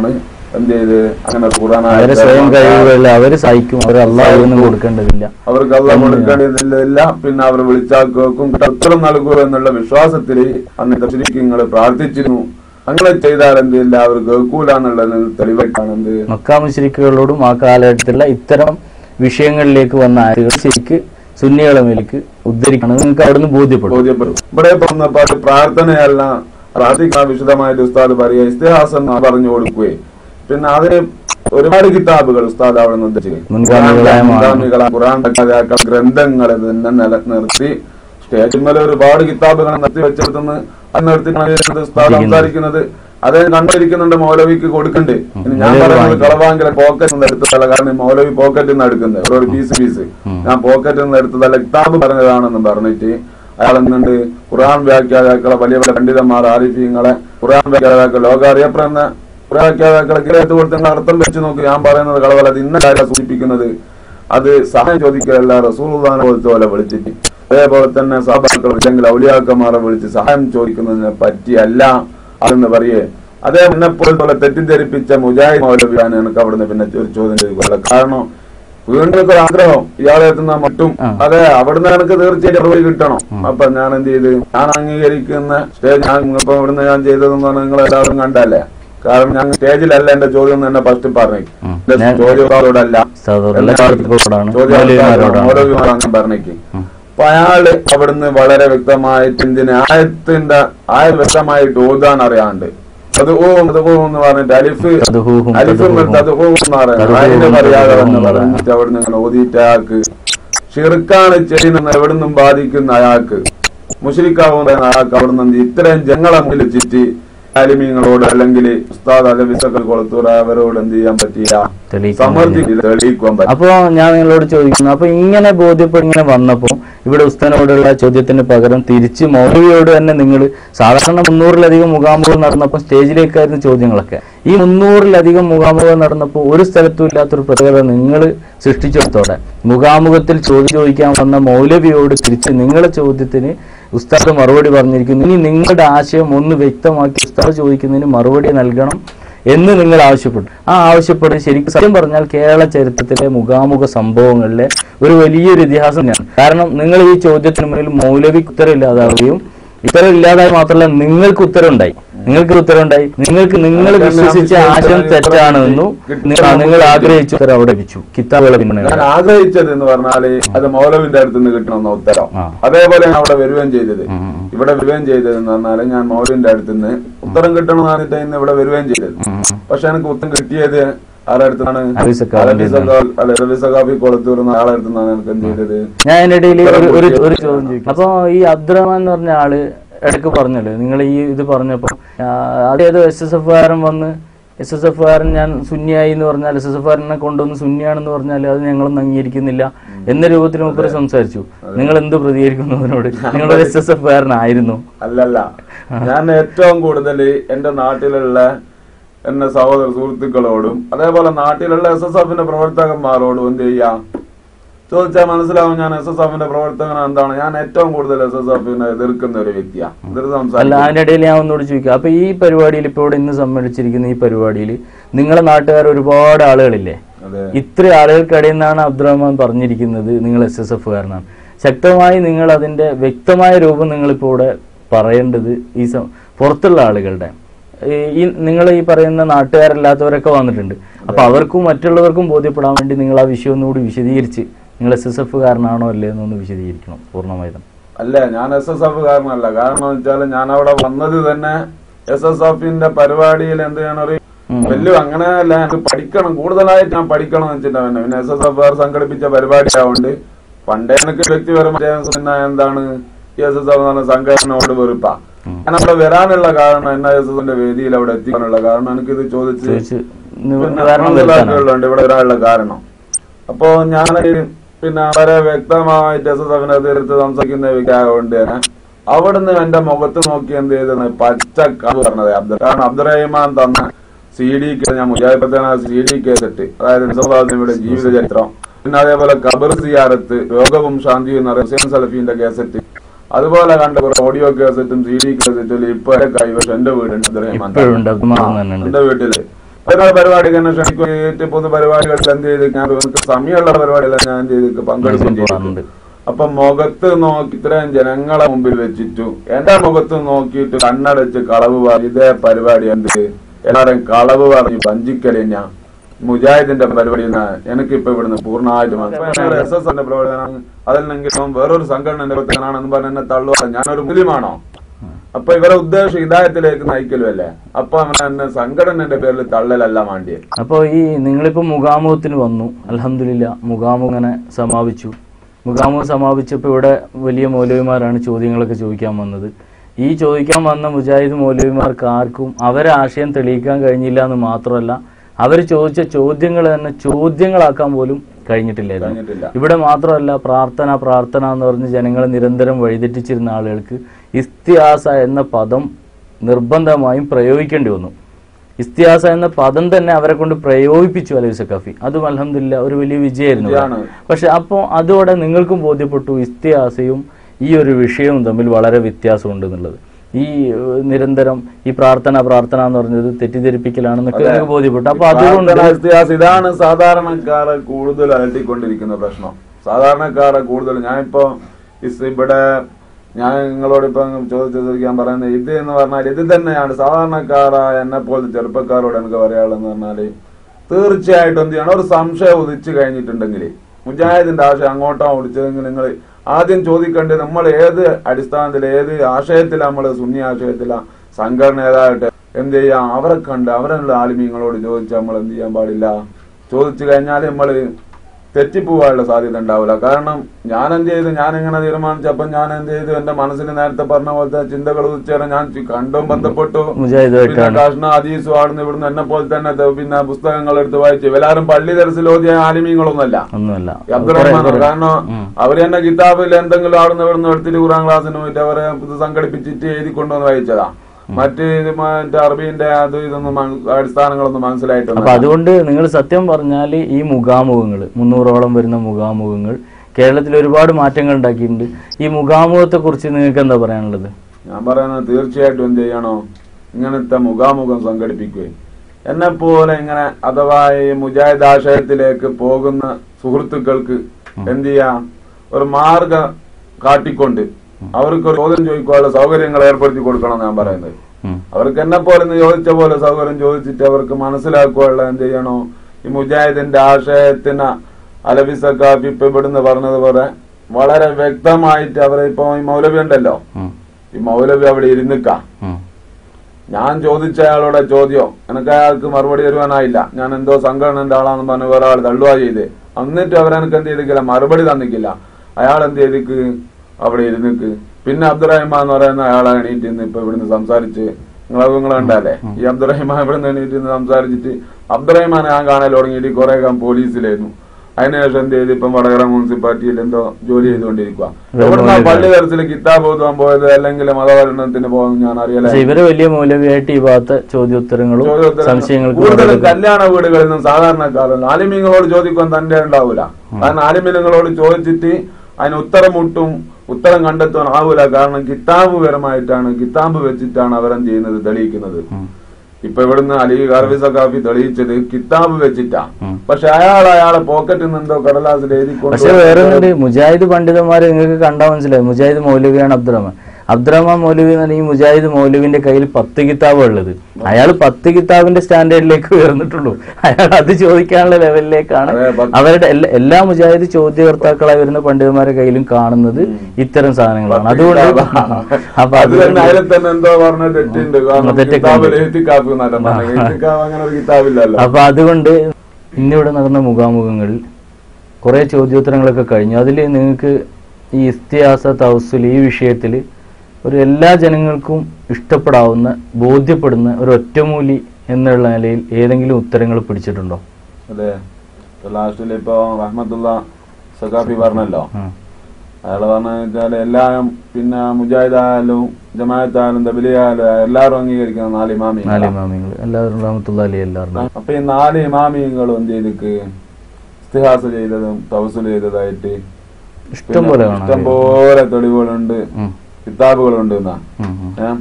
എന്ത് ചെയ്ത് അങ്ങനെ അവരെ സ്വയം ഖുറാനായ കഴിവുകളിൽ അവര് സഹിക്കും അവർ അള്ളാഹുവിനും കൊടുക്കേണ്ടതില്ല അവർക്ക് അല്ല കൊടുക്കേണ്ടതില്ല പിന്നെ അവർ വിളിച്ചാൽ കേൾക്കും ഉത്തരം നൽകൂ എന്നുള്ള വിശ്വാസത്തിൽ അന്നത്തെ ശരിക്കും പ്രാർത്ഥിച്ചിരുന്നു അങ്ങനെ ചെയ്താൽ എന്തില്ല അവർ കേൾക്കൂല എന്നുള്ളതിന് തെളിവായിട്ടാണ് എന്ത് മക്കാ മുശ്രിക്കുകളോടും ആ കാലഘട്ടത്തിലുള്ള ഇത്തരം വിഷയങ്ങളിലേക്ക് വന്ന ആളുകൾ ശരിക്ക് സുന്നികളെ മേലേക്ക് ഉദ്ധരിക്കണം നിങ്ങൾക്ക് അവിടുന്ന് ബോധ്യപ്പെടും ബോധ്യപ്പെടും ഇവിടെ പറഞ്ഞപ്പോ അത് പ്രാർത്ഥനയല്ല പ്രാർത്ഥിക്കാൻ വിശദമായിട്ട് ഉസ്താദ് പറയുക ഇസ്തിഹാസം പറഞ്ഞു കൊടുക്കുകയെ പിന്നെ അതിന് ഒരുപാട് കിതാബുകൾ ഉസ്താദ് അവിടെ നിന്ന് ഉദ്ധരിച്ചു മുൻഗാമികളായ മാ- മുൻഗാമികളായ ഖുറാൻ കഥാക്കൾ ഗ്രന്ഥങ്ങൾ തന്നെ നിലനിർത്തി സ്റ്റേജിൽ മേലെ ഒരുപാട് കിതാബുകൾ നിർത്തി വെച്ചെടുത്തുനിന്ന് അത് നിർത്തി ഉസ്താദ് സംസാരിക്കുന്നത് അത് കണ്ടിരിക്കുന്നുണ്ട് മൗലവിക്ക് കൊടുക്കണ്ടേ ഇനി ഞാൻ മൗലവി പറയുന്നത് വാങ്ങി. കളവാങ്കിലെ പോക്കറ്റിൽ നിന്ന് എടുത്തതല്ല കാരണം ഈ മൗലവി പോക്കറ്റിൽ നിന്ന് എടുക്കുന്നത് ഒരു പീസ് പീസ് ഞാൻ പോക്കറ്റിൽ നിന്ന് എടുത്തതല്ല കിതാബ് പറഞ്ഞതാണെന്ന് പറഞ്ഞിട്ട് അയാൾ എന്തുണ്ട് ഖുർആൻ വ്യാഖ്യാതാക്കളെ വലിയ വലിയ പണ്ഡിതന്മാർ ആരിഫീങ്ങളെ ഖുർആൻ വ്യാഖ്യാതാക്കൾ ലോകം അറിയപ്പെടുന്ന ഖുർആൻ വ്യാഖ്യാതാക്കളെ കിരത്ത് കൊടുത്ത അർത്ഥം വെച്ച് നോക്കി ഞാൻ പറയുന്നത് കളവല്ല അത് ഇന്ന കാര്യം സൂചിപ്പിക്കുന്നത് അത് സഹായം ചോദിക്കലല്ല റസൂൽദാനെ പോലത്തെ പോലെ വിളിച്ചിട്ട് അതേപോലെ തന്നെ സാബാക്കൾ വിളിച്ചെങ്കിൽ ഔലിയാക്കന്മാരെ വിളിച്ച് സഹായം ചോദിക്കുന്നതിനെ പറ്റിയല്ല അതെന്ന് പറയേ അതേ എന്നെ പോലെ തെറ്റിദ്ധരിപ്പിച്ച മുജാഹിദ് മൗലവിയാണ് എനിക്ക് അവിടുന്ന് പിന്നെ ഒരു ചോദ്യം ചോദിക്കുക കാരണം വീണ്ടും ഒരു ആഗ്രഹം ഇയാളെ എത്തുന്ന മറ്റും ആ. അതെ അവിടുന്ന് എനിക്ക് തീർച്ചയായിട്ടും മറുപടി കിട്ടണം അപ്പൊ ഞാൻ എന്ത് ചെയ്ത് ഞാൻ അംഗീകരിക്കുന്ന സ്റ്റേജ് ഞാൻ ഇപ്പൊ ഇവിടുന്ന് ഞാൻ ചെയ്തതെന്ന് നിങ്ങൾ എല്ലാവരും കണ്ടല്ലേ കാരണം ഞാൻ സ്റ്റേജിലല്ല എന്റെ ചോദ്യം എന്ന് തന്നെ ഫസ്റ്റ് പറഞ്ഞു ഉം. എന്റെ ഞാൻ- ചോദ്യങ്ങളോടല്ല സഹോദരല്ല സുഹൃത്തുക്കളോടാണ് ചോദ്യങ്ങളോടാണ് മൗലവിമാരോടാണ് മൗലവിമാരാണ് പറഞ്ഞേക്ക് അപ്പൊ അയാള് അവിടുന്ന് വളരെ വ്യക്തമായിട്ട് എന്തിന് ആയത്തിന്റെ ആയ വ്യക്തമായിട്ട് ഓതാൻ അറിയാണ്ട് അത് ഓ അത് ഓ എന്ന് പറഞ്ഞിട്ട് അലിഫ് തദ്ഹൂഹും അലിഫ് തദ്ഹൂഹും. അത് ഓ എന്ന് പറയുന്നത് തദ്ഹൂഹും അതിന്റെ മര്യാദ എന്ന് തദ്ഹൂഹും പറഞ്ഞിട്ട് അവിടുന്ന് ഇങ്ങനെ ഓതിയിട്ട് അയാൾക്ക് ഷിർക്കാണ് ചെയ്യുന്ന എവിടുന്നും ബാധിക്കുന്ന അയാൾക്ക് മുഷരിക്കാവുന്ന അയാൾക്ക് അവിടുന്ന് എന്ത് ഇത്രയും ജങ്ങളെ മുന്നിൽ വെച്ചിട്ട് അലിമീങ്ങളോട് അല്ലെങ്കിൽ ഉസ്താദ് അലവിസക്കൽ കൊളത്തൂർ അവരോട് എന്ത് ചെയ്യാൻ പറ്റില്ല തെളിയിക്കാൻ സമർത്ഥിക്കില്ല തെളിയിക്കാൻ പറ്റില്ല അപ്പോ ഞാൻ നിങ്ങളോട് ചോദിക്കുന്നു അപ്പൊ ഇങ്ങനെ ബോധ്യപ്പെട്ട് ഇങ്ങനെ വന്നപ്പോ ഇവിടെ ഉസ്താനോടുള്ള ചോദ്യത്തിന് പകരം തിരിച്ച് മൗലവിയോട് തന്നെ നിങ്ങൾ സാധാരണ മുന്നൂറിലധികം മുഖാമുഖം നടന്നപ്പോൾ സ്റ്റേജിലേക്കായിരുന്നു ചോദ്യങ്ങളൊക്കെ ഈ മുന്നൂറിലധികം മുഖാമുഖം നടന്നപ്പോൾ ഒരു സ്ഥലത്തും ഇല്ലാത്തൊരു പ്രത്യേകത നിങ്ങൾ സൃഷ്ടിച്ചെടുത്തോടെ മുഖാമുഖത്തിൽ ചോദ്യം ചോദിക്കാൻ വന്ന മൗലവിയോട് തിരിച്ച് നിങ്ങളുടെ ചോദ്യത്തിന് ഉസ്താദ് മറുപടി പറഞ്ഞിരിക്കുന്നു ഇനി നിങ്ങളുടെ ആശയം ഒന്ന് വ്യക്തമാക്കി ഉസ്താദ് ചോദിക്കുന്നതിന് മറുപടി നൽകണം എന്ന് നിങ്ങൾ ആവശ്യപ്പെട്ടു ആ ആവശ്യപ്പെടുന്നത് ശരിക്കും സത്യം പറഞ്ഞാൽ കേരള ചരിത്രത്തിലെ മുഖാമുഖ സംഭവങ്ങളിലെ ഒരു വലിയൊരു ഇതിഹാസം തന്നെയാണ് കാരണം നിങ്ങൾ ഈ ചോദ്യത്തിന് മുന്നിൽ മൗലവിക്ക് ഉത്തരം ഇല്ലാതാവുകയും ഉത്തരം ഇല്ലാതായി മാത്രമല്ല നിങ്ങൾക്ക് ഉത്തരം ഉണ്ടായി നിങ്ങൾക്ക് ഉത്തരം ഉണ്ടായി നിങ്ങൾക്ക് നിങ്ങൾ വിശ്വസിച്ച ആശയം തെറ്റാണെന്നും നിങ്ങൾ നിങ്ങൾ ആഗ്രഹിച്ച ഉത്തരം അവിടെ വെച്ചു കിതാബുകളെ ഞാൻ പിന്തുണ ആഗ്രഹിച്ചത് എന്ന് പറഞ്ഞാല് അത് മൗലവിന്റെ അടുത്ത് നിന്ന് കിട്ടണമെന്ന ഉത്തരം ആ. അതേപോലെ ഞാൻ അവിടെ വരികയും ചെയ്തത് ഉം, ഉം. ഇവിടെ വരികയും ചെയ്തത് എന്ന് പറഞ്ഞാല് ഞാൻ മൗലവിന്റെ അടുത്ത് നിന്ന് ഉത്തരം കിട്ടണം എന്ന് പറഞ്ഞിട്ട് ഇന്ന് ഇവിടെ വരികയും ചെയ്തത് പക്ഷെ എനിക്ക് ഉത്തരം കിട്ടിയത് ആരുടെ അടുത്താണ് അലി സഖാഫിന്റെ അലി സഖാഫി കൊളത്തൂർന്ന ആളെ അടുത്ത് നിന്നാണ് എനിക്ക് എന്ത് ചെയ്തത് ഞാൻ അതിനിടയിൽ ഒരു ഒരു ഒരു ചോദ്യം ചോദിക്കും അപ്പൊ ഈ അബ്ദുറഹ്മാൻ എന്ന് പറഞ്ഞ ആള് ഇടയ്ക്ക് പറഞ്ഞല്ലോ നിങ്ങൾ ഈ ഇത് പറഞ്ഞപ്പോ ആ, അതേതോ എസ് എസ് എഫ് കാരൻ വന്ന് എസ് എസ് എഫ് കാരൻ ഞാൻ സുന്നിയായി എന്ന് പറഞ്ഞാൽ എസ് എസ് എഫ് കാരനെ കൊണ്ടുവന്ന് സുന്നിയാണെന്ന് പറഞ്ഞാൽ അത് ഞങ്ങളൊന്നും അംഗീകരിക്കുന്നില്ല എന്ന രൂപത്തിൽ മുപ്പര് സംസാരിച്ചു നിങ്ങൾ എന്ത് പ്രതികരിക്കുന്നു അതിനോട് നിങ്ങൾ എസ് എസ് എഫ് കാരനായിരുന്നു അല്ലല്ല ഞാൻ ഏറ്റവും കൂടുതൽ എന്റെ നാട്ടിലുള്ള എന്റെ സഹോദര സുഹൃത്തുക്കളോടും അതേപോലെ നാട്ടിലുള്ള എസ് എസ് എഫിന്റെ പ്രവർത്തകന്മാരോടും എന്ത് ചെയ്യാം ചോദിച്ചാൽ മനസ്സിലാവും ഞാൻ എസ് എസ് എഫിന്റെ പ്രവർത്തകൻ എന്താണ് ഞാൻ ഏറ്റവും കൂടുതൽ എസ് എസ് എഫിനെ എതിർക്കുന്ന ഒരു വ്യക്തിയാണ് എതിർത്ത് അല്ല സംസാരിക്കുന്നത് അതിനിടയിൽ ഞാൻ ഒന്നുകൂടി ചോദിക്കാം അപ്പൊ ഈ പരിപാടിയിൽ ഇപ്പോൾ ഇവിടെ ഇന്ന് സമ്മേളിച്ചിരിക്കുന്ന ഈ പരിപാടിയിൽ നിങ്ങളെ നാട്ടുകാർ ഒരുപാട് ആളുകളില്ലേ അതെ ഇത്ര ആളുകൾക്കിടയിൽ നിന്നാണ് അബ്ദുറഹ്മാൻ പറഞ്ഞിരിക്കുന്നത് നിങ്ങൾ എസ് എസ് എഫ് കാരനാണ് ശക്തമായി നിങ്ങൾ അതിന്റെ വ്യക്തമായ രൂപം നിങ്ങളിപ്പോൾ ഇവിടെ പറയേണ്ടത് ഈ സം- പുറത്തുള്ള ആളുകളുടെ ഈ- ഈ നിങ്ങൾ ഈ പറയുന്ന നാട്ടുകാരല്ലാത്തവരൊക്കെ വന്നിട്ടുണ്ട് അപ്പൊ അവർക്കും മറ്റുള്ളവർക്കും ബോധ്യപ്പെടാൻ വേണ്ടി നിങ്ങൾ ആ വിഷയം ഒന്നുകൂടി വിശദീകരിച്ച് നിങ്ങൾ എസ് എസ് എഫ് കാരനാണോ അല്ലേ എന്നൊന്ന് വിശദീകരിക്കണം പൂർണ്ണമായിട്ടും അല്ല ഞാൻ എസ് എസ് എഫ് കാരനല്ല കാരണം വെച്ചാൽ ഞാൻ അവിടെ വന്നത് തന്നെ എസ് എസ് എഫിന്റെ പരിപാടിയിൽ എന്ത് ചെയ്യണം ഒരു വലിയ അങ്ങനെയല്ല എനിക്ക് പഠിക്കണം കൂടുതലായിട്ട് ഞാൻ പഠിക്കണം എന്ന് വെച്ചിട്ടാ പിന്നെ പിന്നെ എസ് എസ് എഫ് സംഘടിപ്പിച്ച പരിപാടി ആയതുകൊണ്ട് പണ്ടേ എനിക്ക് വ്യക്തിപരമായ പിന്നെ എന്താണ് ഈ എസ് എസ് എഫ് എന്ന് പറഞ്ഞ സംഘടനയോട് വെറുപ്പാ ഞാൻ അവിടെ വരാനുള്ള കാരണം എൻ എസ് എസിന്റെ വേദിയിൽ അവിടെ എത്തിക്കാനുള്ള കാരണം എനിക്കിത് ചോദിച്ച് ചോദിച്ച് പിന്നെ കാരണം വരുത്താനാണ് മനസ്സിലാക്കിയുള്ളതുകൊണ്ട് ഇവിടെ വരാനുള്ള കാരണം അപ്പോ ഞാൻ പിന്നെ വളരെ വ്യക്തമായിട്ട് എസ് എസ് എഫിനെ എതിർത്ത് സംസാരിക്കുന്ന വ്യക്തി ആയതുകൊണ്ട് തന്നെ അവിടുന്ന് എന്റെ മുഖത്ത് നോക്കി എന്ത് ചെയ്തെന്ന് പച്ച കഥ പറഞ്ഞത് അബ്ദുൽ കാരണം അബ്ദുറഹിമാൻ തന്ന സി ഡി ഞാൻ മുജാഹിബത്തേന സി ഡി കേസറ്റ് അതായത് നിസാമുദ്ദീന്റെ ജീവിത ചരിത്രം പിന്നെ അതേപോലെ ഖബർ സിയാരത്ത് രോഗവും ശാന്തിയും എന്ന് പറയുന്ന ഹുസൈൻ സലഫീന്റെ കേസറ്റ് അതുപോലെ കണ്ട കുറെ ഓഡിയോ കേസറ്റും സി ഡി കേസറ്റും ഇപ്പൊ കൈവശം എന്റെ വീടുണ്ട് അബ്ദുറഹിമാൻ ഇപ്പോഴും ഉണ്ട് അബ്ദുറഹ്മാൻ തന്നെ ഉണ്ട് എന്റെ വീട്ടില് അതിനുള്ള പരിപാടിക്ക് എന്നെ ക്ഷണിക്കുകയും പൊതുപരിപാടികളിൽ എന്ത് ചെയ്ത് ഞാൻ എനിക്ക് സമയമുള്ള പരിപാടിയെല്ലാം ഞാൻ എന്ത് ചെയ്ത് പങ്കെടുക്കുകയും പോകാറുണ്ട്. ചെയ്തിട്ടുണ്ട് അപ്പൊ മുഖത്ത് നോക്കി ഇത്രയും ജനങ്ങളെ മുമ്പിൽ വെച്ചിട്ടു എന്റെ മുഖത്ത് നോക്കിയിട്ട് കണ്ണടച്ച് കളവ് പറഞ്ഞു ഇതേ പരിപാടി എന്ത് എല്ലാരും കളവ് പറഞ്ഞു പഞ്ചിക്കല് ഞാൻ മുജാഹിദിന്റെ പരിപാടി എനിക്കിപ്പോ ഇവിടുന്ന് പൂർണ്ണമായിട്ട് എസ് എസ് എന്റെ പ്രവർത്തനം അതല്ലെങ്കിലും വേറൊരു സംഘടന പ്രവർത്തനാണെന്ന് പറഞ്ഞ എന്നെ തള്ളുക ഞാനൊരു മുസ്ലിമാണോ അപ്പൊ ഇവരെ ഉദ്ദേശം ഹിദായത്തിലേക്ക് നയിക്കലുമല്ലേ അപ്പൊ അവനെ എന്നെ സംഘടനയുടെ പേരിൽ തള്ളലല്ല വേണ്ടിയത് അപ്പോൾ ഈ നിങ്ങളിപ്പോൾ മുഖാമുഖത്തിന് വന്നു അലഹമില്ല മുഖാമുഖം ഇങ്ങനെ സമാപിച്ചു മുഖാമുഖം സമാപിച്ചപ്പോൾ ഇവിടെ വലിയ മൗലവിമാരാണ് ചോദ്യങ്ങളൊക്കെ ചോദിക്കാൻ വന്നത് ഈ ചോദിക്കാൻ വന്ന മുജാഹിദ് മൗലവിമാർക്ക് ആർക്കും അവരെ ആശയം തെളിയിക്കാൻ കഴിഞ്ഞില്ല എന്ന് മാത്രമല്ല അവർ ചോദിച്ച ചോദ്യങ്ങൾ തന്നെ ചോദ്യങ്ങളാക്കാൻ പോലും കഴിഞ്ഞിട്ടില്ലായിരുന്നു കഴിഞ്ഞിട്ടില്ല ഇവിടെ മാത്രമല്ല പ്രാർത്ഥന പ്രാർത്ഥന എന്ന് പറഞ്ഞ് ജനങ്ങളെ നിരന്തരം വഴിതെറ്റിച്ചിരുന്ന ആളുകൾക്ക് ഇസ്തിഹാസ എന്ന പദം നിർബന്ധമായും പ്രയോഗിക്കേണ്ടി വന്നു ഇസ്തിഹാസ എന്ന പദം തന്നെ അവരെ കൊണ്ട് പ്രയോഗിപ്പിച്ചു അലൈഹി സക്കാഫി അതും അലഹമില്ല ഒരു വലിയ വിജയമായിരുന്നു ഇവിടെ. വിജയമാണ്. പക്ഷെ അപ്പോൾ അതോടെ നിങ്ങൾക്കും ബോധ്യപ്പെട്ടു ഇസ്തിഹാസയും ഈ ഒരു വിഷയവും തമ്മിൽ വളരെ വ്യത്യാസമുണ്ട് എന്നുള്ളത് ഈ ഏഹ്, നിരന്തരം ഈ പ്രാർത്ഥന പ്രാർത്ഥന എന്ന് പറഞ്ഞത് തെറ്റിദ്ധരിപ്പിക്കലാണെന്നൊക്കെ നിങ്ങൾക്ക് ബോധ്യപ്പെട്ടു അപ്പൊ അതുകൊണ്ട് പ്രാർത്ഥന ഇസ്തിഹാസ് ഇതാണ് സാധാരണക്കാരെ കൂടുതൽ അലട്ടിക്കൊണ്ടിരിക്കുന്ന പ്രശ്നം സാധാരണക്കാരെ കൂടുതൽ ഞാനിപ്പോ ഇസ് ഇവിടെ ഞാൻ നിങ്ങളോട് ഇപ്പൊ ചോദിച്ചത് ഞാൻ പറയുന്നത് ഇത് എന്ന് പറഞ്ഞാൽ ഇത് തന്നെയാണ് സാധാരണക്കാരായ എന്നെ പോലത്തെ ചെറുപ്പക്കാരോട് എനിക്ക് പറയാനുള്ളതെന്ന് പറഞ്ഞാല് തീർച്ചയായിട്ടും എന്ത് ചെയ്യണം ഒരു സംശയം ഉദിച്ചു കഴിഞ്ഞിട്ടുണ്ടെങ്കിൽ മുജാഹിദിന്റെ ആശയം അങ്ങോട്ടോ ഓടിച്ചതെങ്കിൽ നിങ്ങൾ ആദ്യം ചോദിക്കേണ്ടത് നമ്മൾ ഏത് അടിസ്ഥാനത്തിൽ ഏത് ആശയത്തിലാണ് നമ്മൾ സുന്നി ആശയത്തിലാ സംഘടന ഏതായിട്ട് എന്ത് ചെയ്യാം അവരെ കണ്ട് അവരുടെ ആലിമീങ്ങളോട് ചോദിച്ചാൽ നമ്മൾ എന്ത് ചെയ്യാൻ പാടില്ല ചോദിച്ചു കഴിഞ്ഞാൽ നമ്മൾ തെറ്റിപ്പോവാനുള്ള സാധ്യത ഉണ്ടാവില്ല കാരണം ഞാൻ എന്ത് ചെയ്തു ഞാൻ എങ്ങനെ തീരുമാനിച്ചപ്പം ഞാൻ എന്ത് ചെയ്തു എന്റെ മനസ്സിൽ നേരത്തെ പറഞ്ഞ പോലത്തെ ചിന്തകൾ ഉച്ചേരം ഞാൻ ചി- കണ്ടും ബന്ധപ്പെട്ടു പിന്നെ മുജാഹിദുമായിട്ടാണ് കഷ്ണ ഹദീസും ആടുന്ന് ഇവിടുന്ന് എന്നെ പോലെ തന്നെ ദ- പിന്നെ പുസ്തകങ്ങൾ എടുത്ത് വായിച്ചു ഇവരാരും പള്ളി ദർശിൽ ഓതിയ ആലിമീങ്ങളൊന്നല്ല ഒന്നുമല്ല ഈ അബ്ദുറഹ്മാൻ കുറെ- കാരണം ഉം. അവര് തന്നെ കിതാബിൽ എന്തെങ്കിലും അവിടുന്ന് ഇവിടുന്ന് എടുത്തിട്ട് ഖുറാൻ ക്ലാസ്സിന് പോയിട്ട് അവരെ ഇത് സംഘടിപ്പിച്ചിട്ട് എഴുതി കൊണ്ടുവന്ന് വായിച്ചതാ മറ്റ് ഇത് മറ്റേ അറബീന്റെ അത് ഇതൊന്നും മന- അടിസ്ഥാനങ്ങളൊന്നും അപ്പൊ മനസ്സിലായിട്ടൊന്നും അതുകൊണ്ട് നിങ്ങൾ സത്യം പറഞ്ഞാൽ ഈ മുഖാമുഖങ്ങൾ മുന്നൂറോളം വരുന്ന മുഖാമുഖങ്ങൾ കേരളത്തിൽ ഒരുപാട് മാറ്റങ്ങൾ ഉണ്ടാക്കിയിട്ടുണ്ട് ഈ മുഖാമുഖത്തെ കുറിച്ച് നിങ്ങൾക്ക് എന്താ പറയാനുള്ളത് ഞാൻ പറയുന്നത് തീർച്ചയായിട്ടും എന്ത് ചെയ്യണോ ഇങ്ങനത്തെ മുഖാമുഖം സംഘടിപ്പിക്കുകയും എന്നെ പോലെ ഇങ്ങനെ അഥവാ ഈ മുജാഹിദ് ആശയത്തിലേക്ക് പോകുന്ന സുഹൃത്തുക്കൾക്ക് എന്ത് ചെയ്യാം ഒരു മാർഗ കാട്ടിക്കൊണ്ട് അവർക്ക് ഒരു ചോദ്യം ചോദിക്കാനുള്ള സൗകര്യങ്ങൾ ഏർപ്പെടുത്തി കൊടുക്കണം എന്ന് ഞാൻ പറയുന്നത് ഉം. അവർക്ക് എന്നെ പോലെ ഒന്ന് ചോദിച്ച പോലെ സൗകര്യം ചോദിച്ചിട്ട് അവർക്ക് മനസ്സിലാക്കുവാനുള്ള എന്ത് ചെയ്യണോ ഈ മുജാഹിദിന്റെ ആശയത്തിന് അലബി സക്കാഫി ഇപ്പൊ ഇവിടുന്ന് പറഞ്ഞതുപോലെ വളരെ വ്യക്തമായിട്ട് അവരെ ഇപ്പൊ ഈ മൗലവി ഉണ്ടല്ലോ ഉം. ഈ മൗലവി അവിടെ ഇരുന്നിക്കാം ഉം. ഞാൻ ചോദിച്ച അയാളുടെ ചോദ്യം എനിക്ക് അയാൾക്ക് മറുപടി തരുവാനായില്ല ഞാൻ എന്തോ സംഘടനന്റെ ആളാന്ന് പറഞ്ഞ് വേറെ ആൾ തള്ളുക ചെയ്ത് എന്നിട്ട് അവരെനിക്ക് എന്ത് ചെയ്തിക്കില്ല മറുപടി തന്നിക്കില്ല അയാൾ എന്ത് ചെയ്തിക്ക് അവിടെ ഇരുന്നിക്ക് പിന്നെ അബ്ദുറഹിമാൻ എന്ന് പറയുന്ന അയാളെ എണീറ്റ് ഇന്ന് ഇപ്പൊ ഇവിടുന്ന് സംസാരിച്ച് നിങ്ങളെ നിങ്ങൾ കണ്ടല്ലേ ഈ അബ്ദുറഹിമാൻ ഇവിടുന്ന് എണീറ്റ് ഇന്ന് സംസാരിച്ചിട്ട് അബ്ദുറഹിമാനെ ഞാൻ കാണാൻ തുടങ്ങിയിട്ട് കുറെ കാലം പോലീസിലായിരുന്നു അതിനുശേഷം എന്ത് ചെയ്ത് ഇപ്പം വടകര മുനിസിപ്പാലിറ്റിയിൽ എന്തോ ജോലി ചെയ്തുകൊണ്ടിരിക്കുക എവിടുന്ന പള്ളി തരത്തിൽ കിതാബ് ഓതുവാൻ പോയത് അല്ലെങ്കിൽ മതപഠനത്തിന് പോകുന്നത് ഞാൻ അറിയാലേ പക്ഷെ ഇവര് വലിയ മൗലവിയായിട്ട് ഈ ഭാഗത്തെ ചോദ്യോത്തരങ്ങളും ചോദ്യോത്തരം സംശയങ്ങൾക്കും കൂടുതലും മറുപടി- കല്യാണ വീടുകളിൽ നിന്നും സാധാരണക്കാരല്ല ആലിമീങ്ങളോട് ചോദിക്കാൻ തന്നെ ഉണ്ടാവൂല കാരണം ആലിമീങ്ങളോട് ചോദിച്ചിട്ട് അതിന് ഉത്തരം മുട്ടും ഉത്തരം കണ്ടെത്താൻ ആവൂല കാരണം കിതാബ് പരമായിട്ടാണ് കിതാബ് വെച്ചിട്ടാണ് അവരെന്ത് ചെയ്യുന്നത് തെളിയിക്കുന്നത് ഇപ്പൊ ഇവിടുന്ന് അലി ഗാർവി സഖാഫി തെളിയിച്ചത് കിതാബ് വെച്ചിട്ടാ പക്ഷെ അയാൾ അയാളെ പോക്കറ്റിൽ നിന്നെന്തോ കടലാസിൽ എഴുതി പക്ഷെ വേറെ ഒന്നുണ്ട് മുജാഹിദ് പണ്ഡിതന്മാരെ നിങ്ങൾക്ക് കണ്ടാൽ മനസ്സിലായി മുജാഹിദ് മൗലവിയാണ് അബ്ദുറഹ്മാൻ അബ്ദുറഹ്മാൻ മൗലവി എന്ന് പറഞ്ഞാൽ ഈ മുജാഹിദ് മൗലവിന്റെ കയ്യിൽ പത്ത് കിതാബ് ഉള്ളത് അയാൾ പത്ത് കിതാബിന്റെ സ്റ്റാൻഡേർഡിലേക്ക് ഉയർന്നിട്ടുള്ളൂ അയാൾ അത് ചോദിക്കാനുള്ള ലെവലിലേക്കാണ് അതെ, പത്ത് അവരുടെ എല്ലാ- എല്ലാ മുജാഹിദ് ചോദ്യകർത്താക്കളായി വരുന്ന പണ്ഡിതന്മാരെ കയ്യിലും കാണുന്നത് ഇത്തരം സാധനങ്ങളാണ് അതുകൊണ്ട് അപ്പൊ അത് തന്നെ അതുകൊണ്ട് അതിൽ തന്നെ എന്തോ പറഞ്ഞ തെറ്റുണ്ട് കാരണം തെറ്റൊക്കെ കിതാബിൽ ഉണ്ട്. എഴുത്തിക്കാഫ് എന്നല്ല പറഞ്ഞത് എഴുത്തിക്കാഫ് അങ്ങനെ ഒരു കിതാബില്ലല്ലോ അപ്പൊ അതുകൊണ്ട് ഇന്നിവിടെ നടന്ന മുഖാമുഖങ്ങളിൽ കുറെ ചോദ്യോത്തരങ്ങളൊക്കെ കഴിഞ്ഞു അതിൽ നിങ്ങൾക്ക് ഈ ഇസ്തിഹാസ തൗസുൽ ഈ വിഷയത്തിൽ ഒരു എല്ലാ ജനങ്ങൾക്കും ഇഷ്ടപ്പെടാവുന്ന ബോധ്യപ്പെടുന്ന ഒരു ഒറ്റമൂലി എന്നുള്ള നിലയിൽ ഏതെങ്കിലും ഉത്തരങ്ങൾ പിടിച്ചിട്ടുണ്ടോ അതെ ലാസ്റ്റിൽ ഇപ്പൊ റഹ്മത്തുള്ള സഖാഫി പറഞ്ഞല്ലോ ഉം. അയാൾ പറഞ്ഞു വെച്ചാൽ എല്ലാം പിന്നെ മുജാഹിദായാലും ജമാഅത്തായാലും തബിലിയായാലും എല്ലാവരും അംഗീകരിക്കുന്ന നാല് ഇമാമി നാല് ഇമാമിങ്ങൾ എല്ലാവരും റഹമത്തുള്ള അലി എല്ലാവരും അപ്പൊ ഈ നാല് ഇമാമിയങ്ങളും എന്ത് ചെയ്തിക്ക് ഇസ്തിഹാസ ചെയ്തതും തവസുൽ ചെയ്തതായിട്ട് ഇഷ്ടം പോലെ ഇഷ്ടം കാണാം പോലെ തെളിവുകളുണ്ട് ഉം. കിതാബുകളുണ്ട് എന്നാ ഉം, ഉം. ഏ?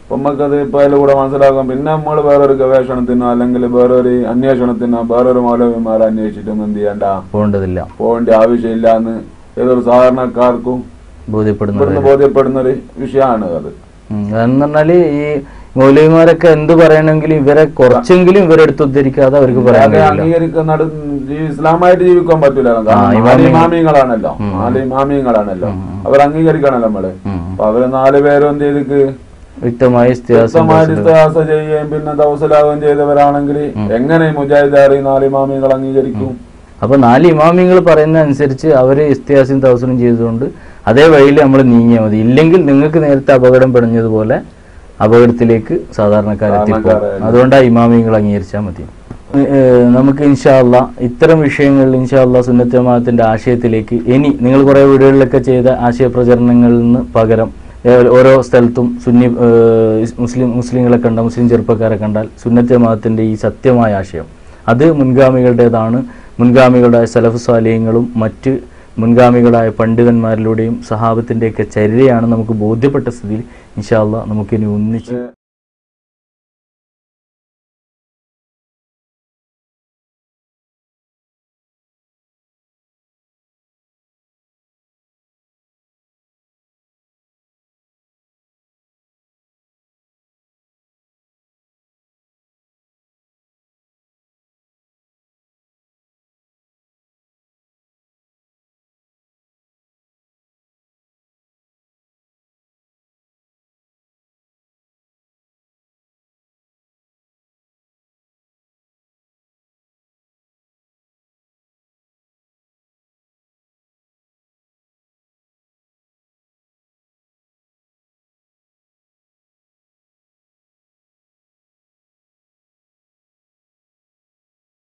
അപ്പൊ നമുക്കത് ഇപ്പൊ അതിലൂടെ മനസ്സിലാക്കാം പിന്നെ നമ്മൾ വേറൊരു ഗവേഷണത്തിനോ അല്ലെങ്കിൽ വേറൊരു അന്വേഷണത്തിനോ വേറൊരു മൗലവിമാരെ അന്വേഷിച്ചിട്ടൊന്നും എന്ത് ചെയ്യണ്ട പോകേണ്ടതില്ല പോകേണ്ട ആവശ്യമില്ല എന്ന് ഏതൊരു സാധാരണക്കാർക്കും ബോധ്യപ്പെടുന്നത് ഇവിടുന്ന് ബോധ്യപ്പെടുന്ന ഒരു വിഷയമാണ് അത് ഉം. അതെന്ന് പറഞ്ഞാല് ഈ മൗലവിമാരൊക്കെ എന്ത് പറയണമെങ്കിലും ഇവരെ കുറച്ചെങ്കിലും ഇവരെ അടുത്ത് ഉദ്ധരിക്കാതെ അവർക്ക് പറയാൻ അല്ലാതെ കഴിയില്ല അംഗീകരിക്കുന്ന ഇസ്ലാമായിട്ട് ജീവിക്കാൻ പറ്റൂല ആ, കാരണം ഇമാമിങ്ങൾ. നാല് ഇമാമിയങ്ങളാണല്ലോ നാല് ഇമാമിയങ്ങളാണല്ലോ അവർ അംഗീകരിക്കണല്ലോ നമ്മള് ഉം. അപ്പൊ അവര് നാല് പേരും എന്ത് ചെയ്തിക്ക് വ്യക്തമായ വ്യത്യാസം വ്യക്തമായിട്ട് ഇസ്തിഹാസ ചെയ്യുകയും പിന്നെ ദൗസലാവുകയും ചെയ്തവരാണെങ്കിൽ എങ്ങനെ ഈ മുജാഹിദാർ ഈ നാല് ഇമാമിയങ്ങൾ അംഗീകരിക്കും അപ്പൊ നാല് ഇമാമിങ്ങൾ പറയുന്ന അനുസരിച്ച് അവര് ഇസ്തിഹാസും തൗസനും ചെയ്തുകൊണ്ട് അതേ വഴിയിൽ നമ്മൾ നീങ്ങിയാൽ മതി ഇല്ലെങ്കിൽ നിങ്ങൾക്ക് നേരത്തെ അപകടം പിടഞ്ഞതുപോലെ അപകടത്തിലേക്ക് സാധാരണക്കാരെത്തിപ്പോകും സാധാരണക്കാരെ- അതുകൊണ്ട് ആ ഇമാമിങ്ങൾ അംഗീകരിച്ചാൽ മതി ഏഹ് നമുക്ക് ഇൻഷാല്ല ഇത്തരം വിഷയങ്ങളിൽ ഇൻഷാല്ല സുന്നത്ത് ജമാഅത്തിന്റെ ആശയത്തിലേക്ക് ഇനി നിങ്ങൾ കുറെ വീടുകളിലൊക്കെ ചെയ്ത ആശയ പ്രചരണങ്ങളിൽ നിന്ന് പകരം ഏഹ് ഓരോ സ്ഥലത്തും സുന്നി ഏഹ് ഇസ് മുസ്ലിം മുസ്ലിങ്ങളെ കണ്ട മുസ്ലിം ചെറുപ്പക്കാരെ കണ്ടാൽ സുന്നത്ത് ജമാഅത്തിന്റെ ഈ സത്യമായ ആശയം അത് മുൻഗാമികളുടേതാണ് മുൻഗാമികളുടെ സലഫ് സ്വാലയങ്ങളും മറ്റ് മുൻഗാമികളായ പണ്ഡിതന്മാരിലൂടെയും സഹാബത്തിൻ്റെയൊക്കെ ചര്യയാണ് നമുക്ക് ബോധ്യപ്പെട്ട സ്ഥിതിയിൽ ഇൻഷാല്ല നമുക്കിനി ഒന്നിച്ച്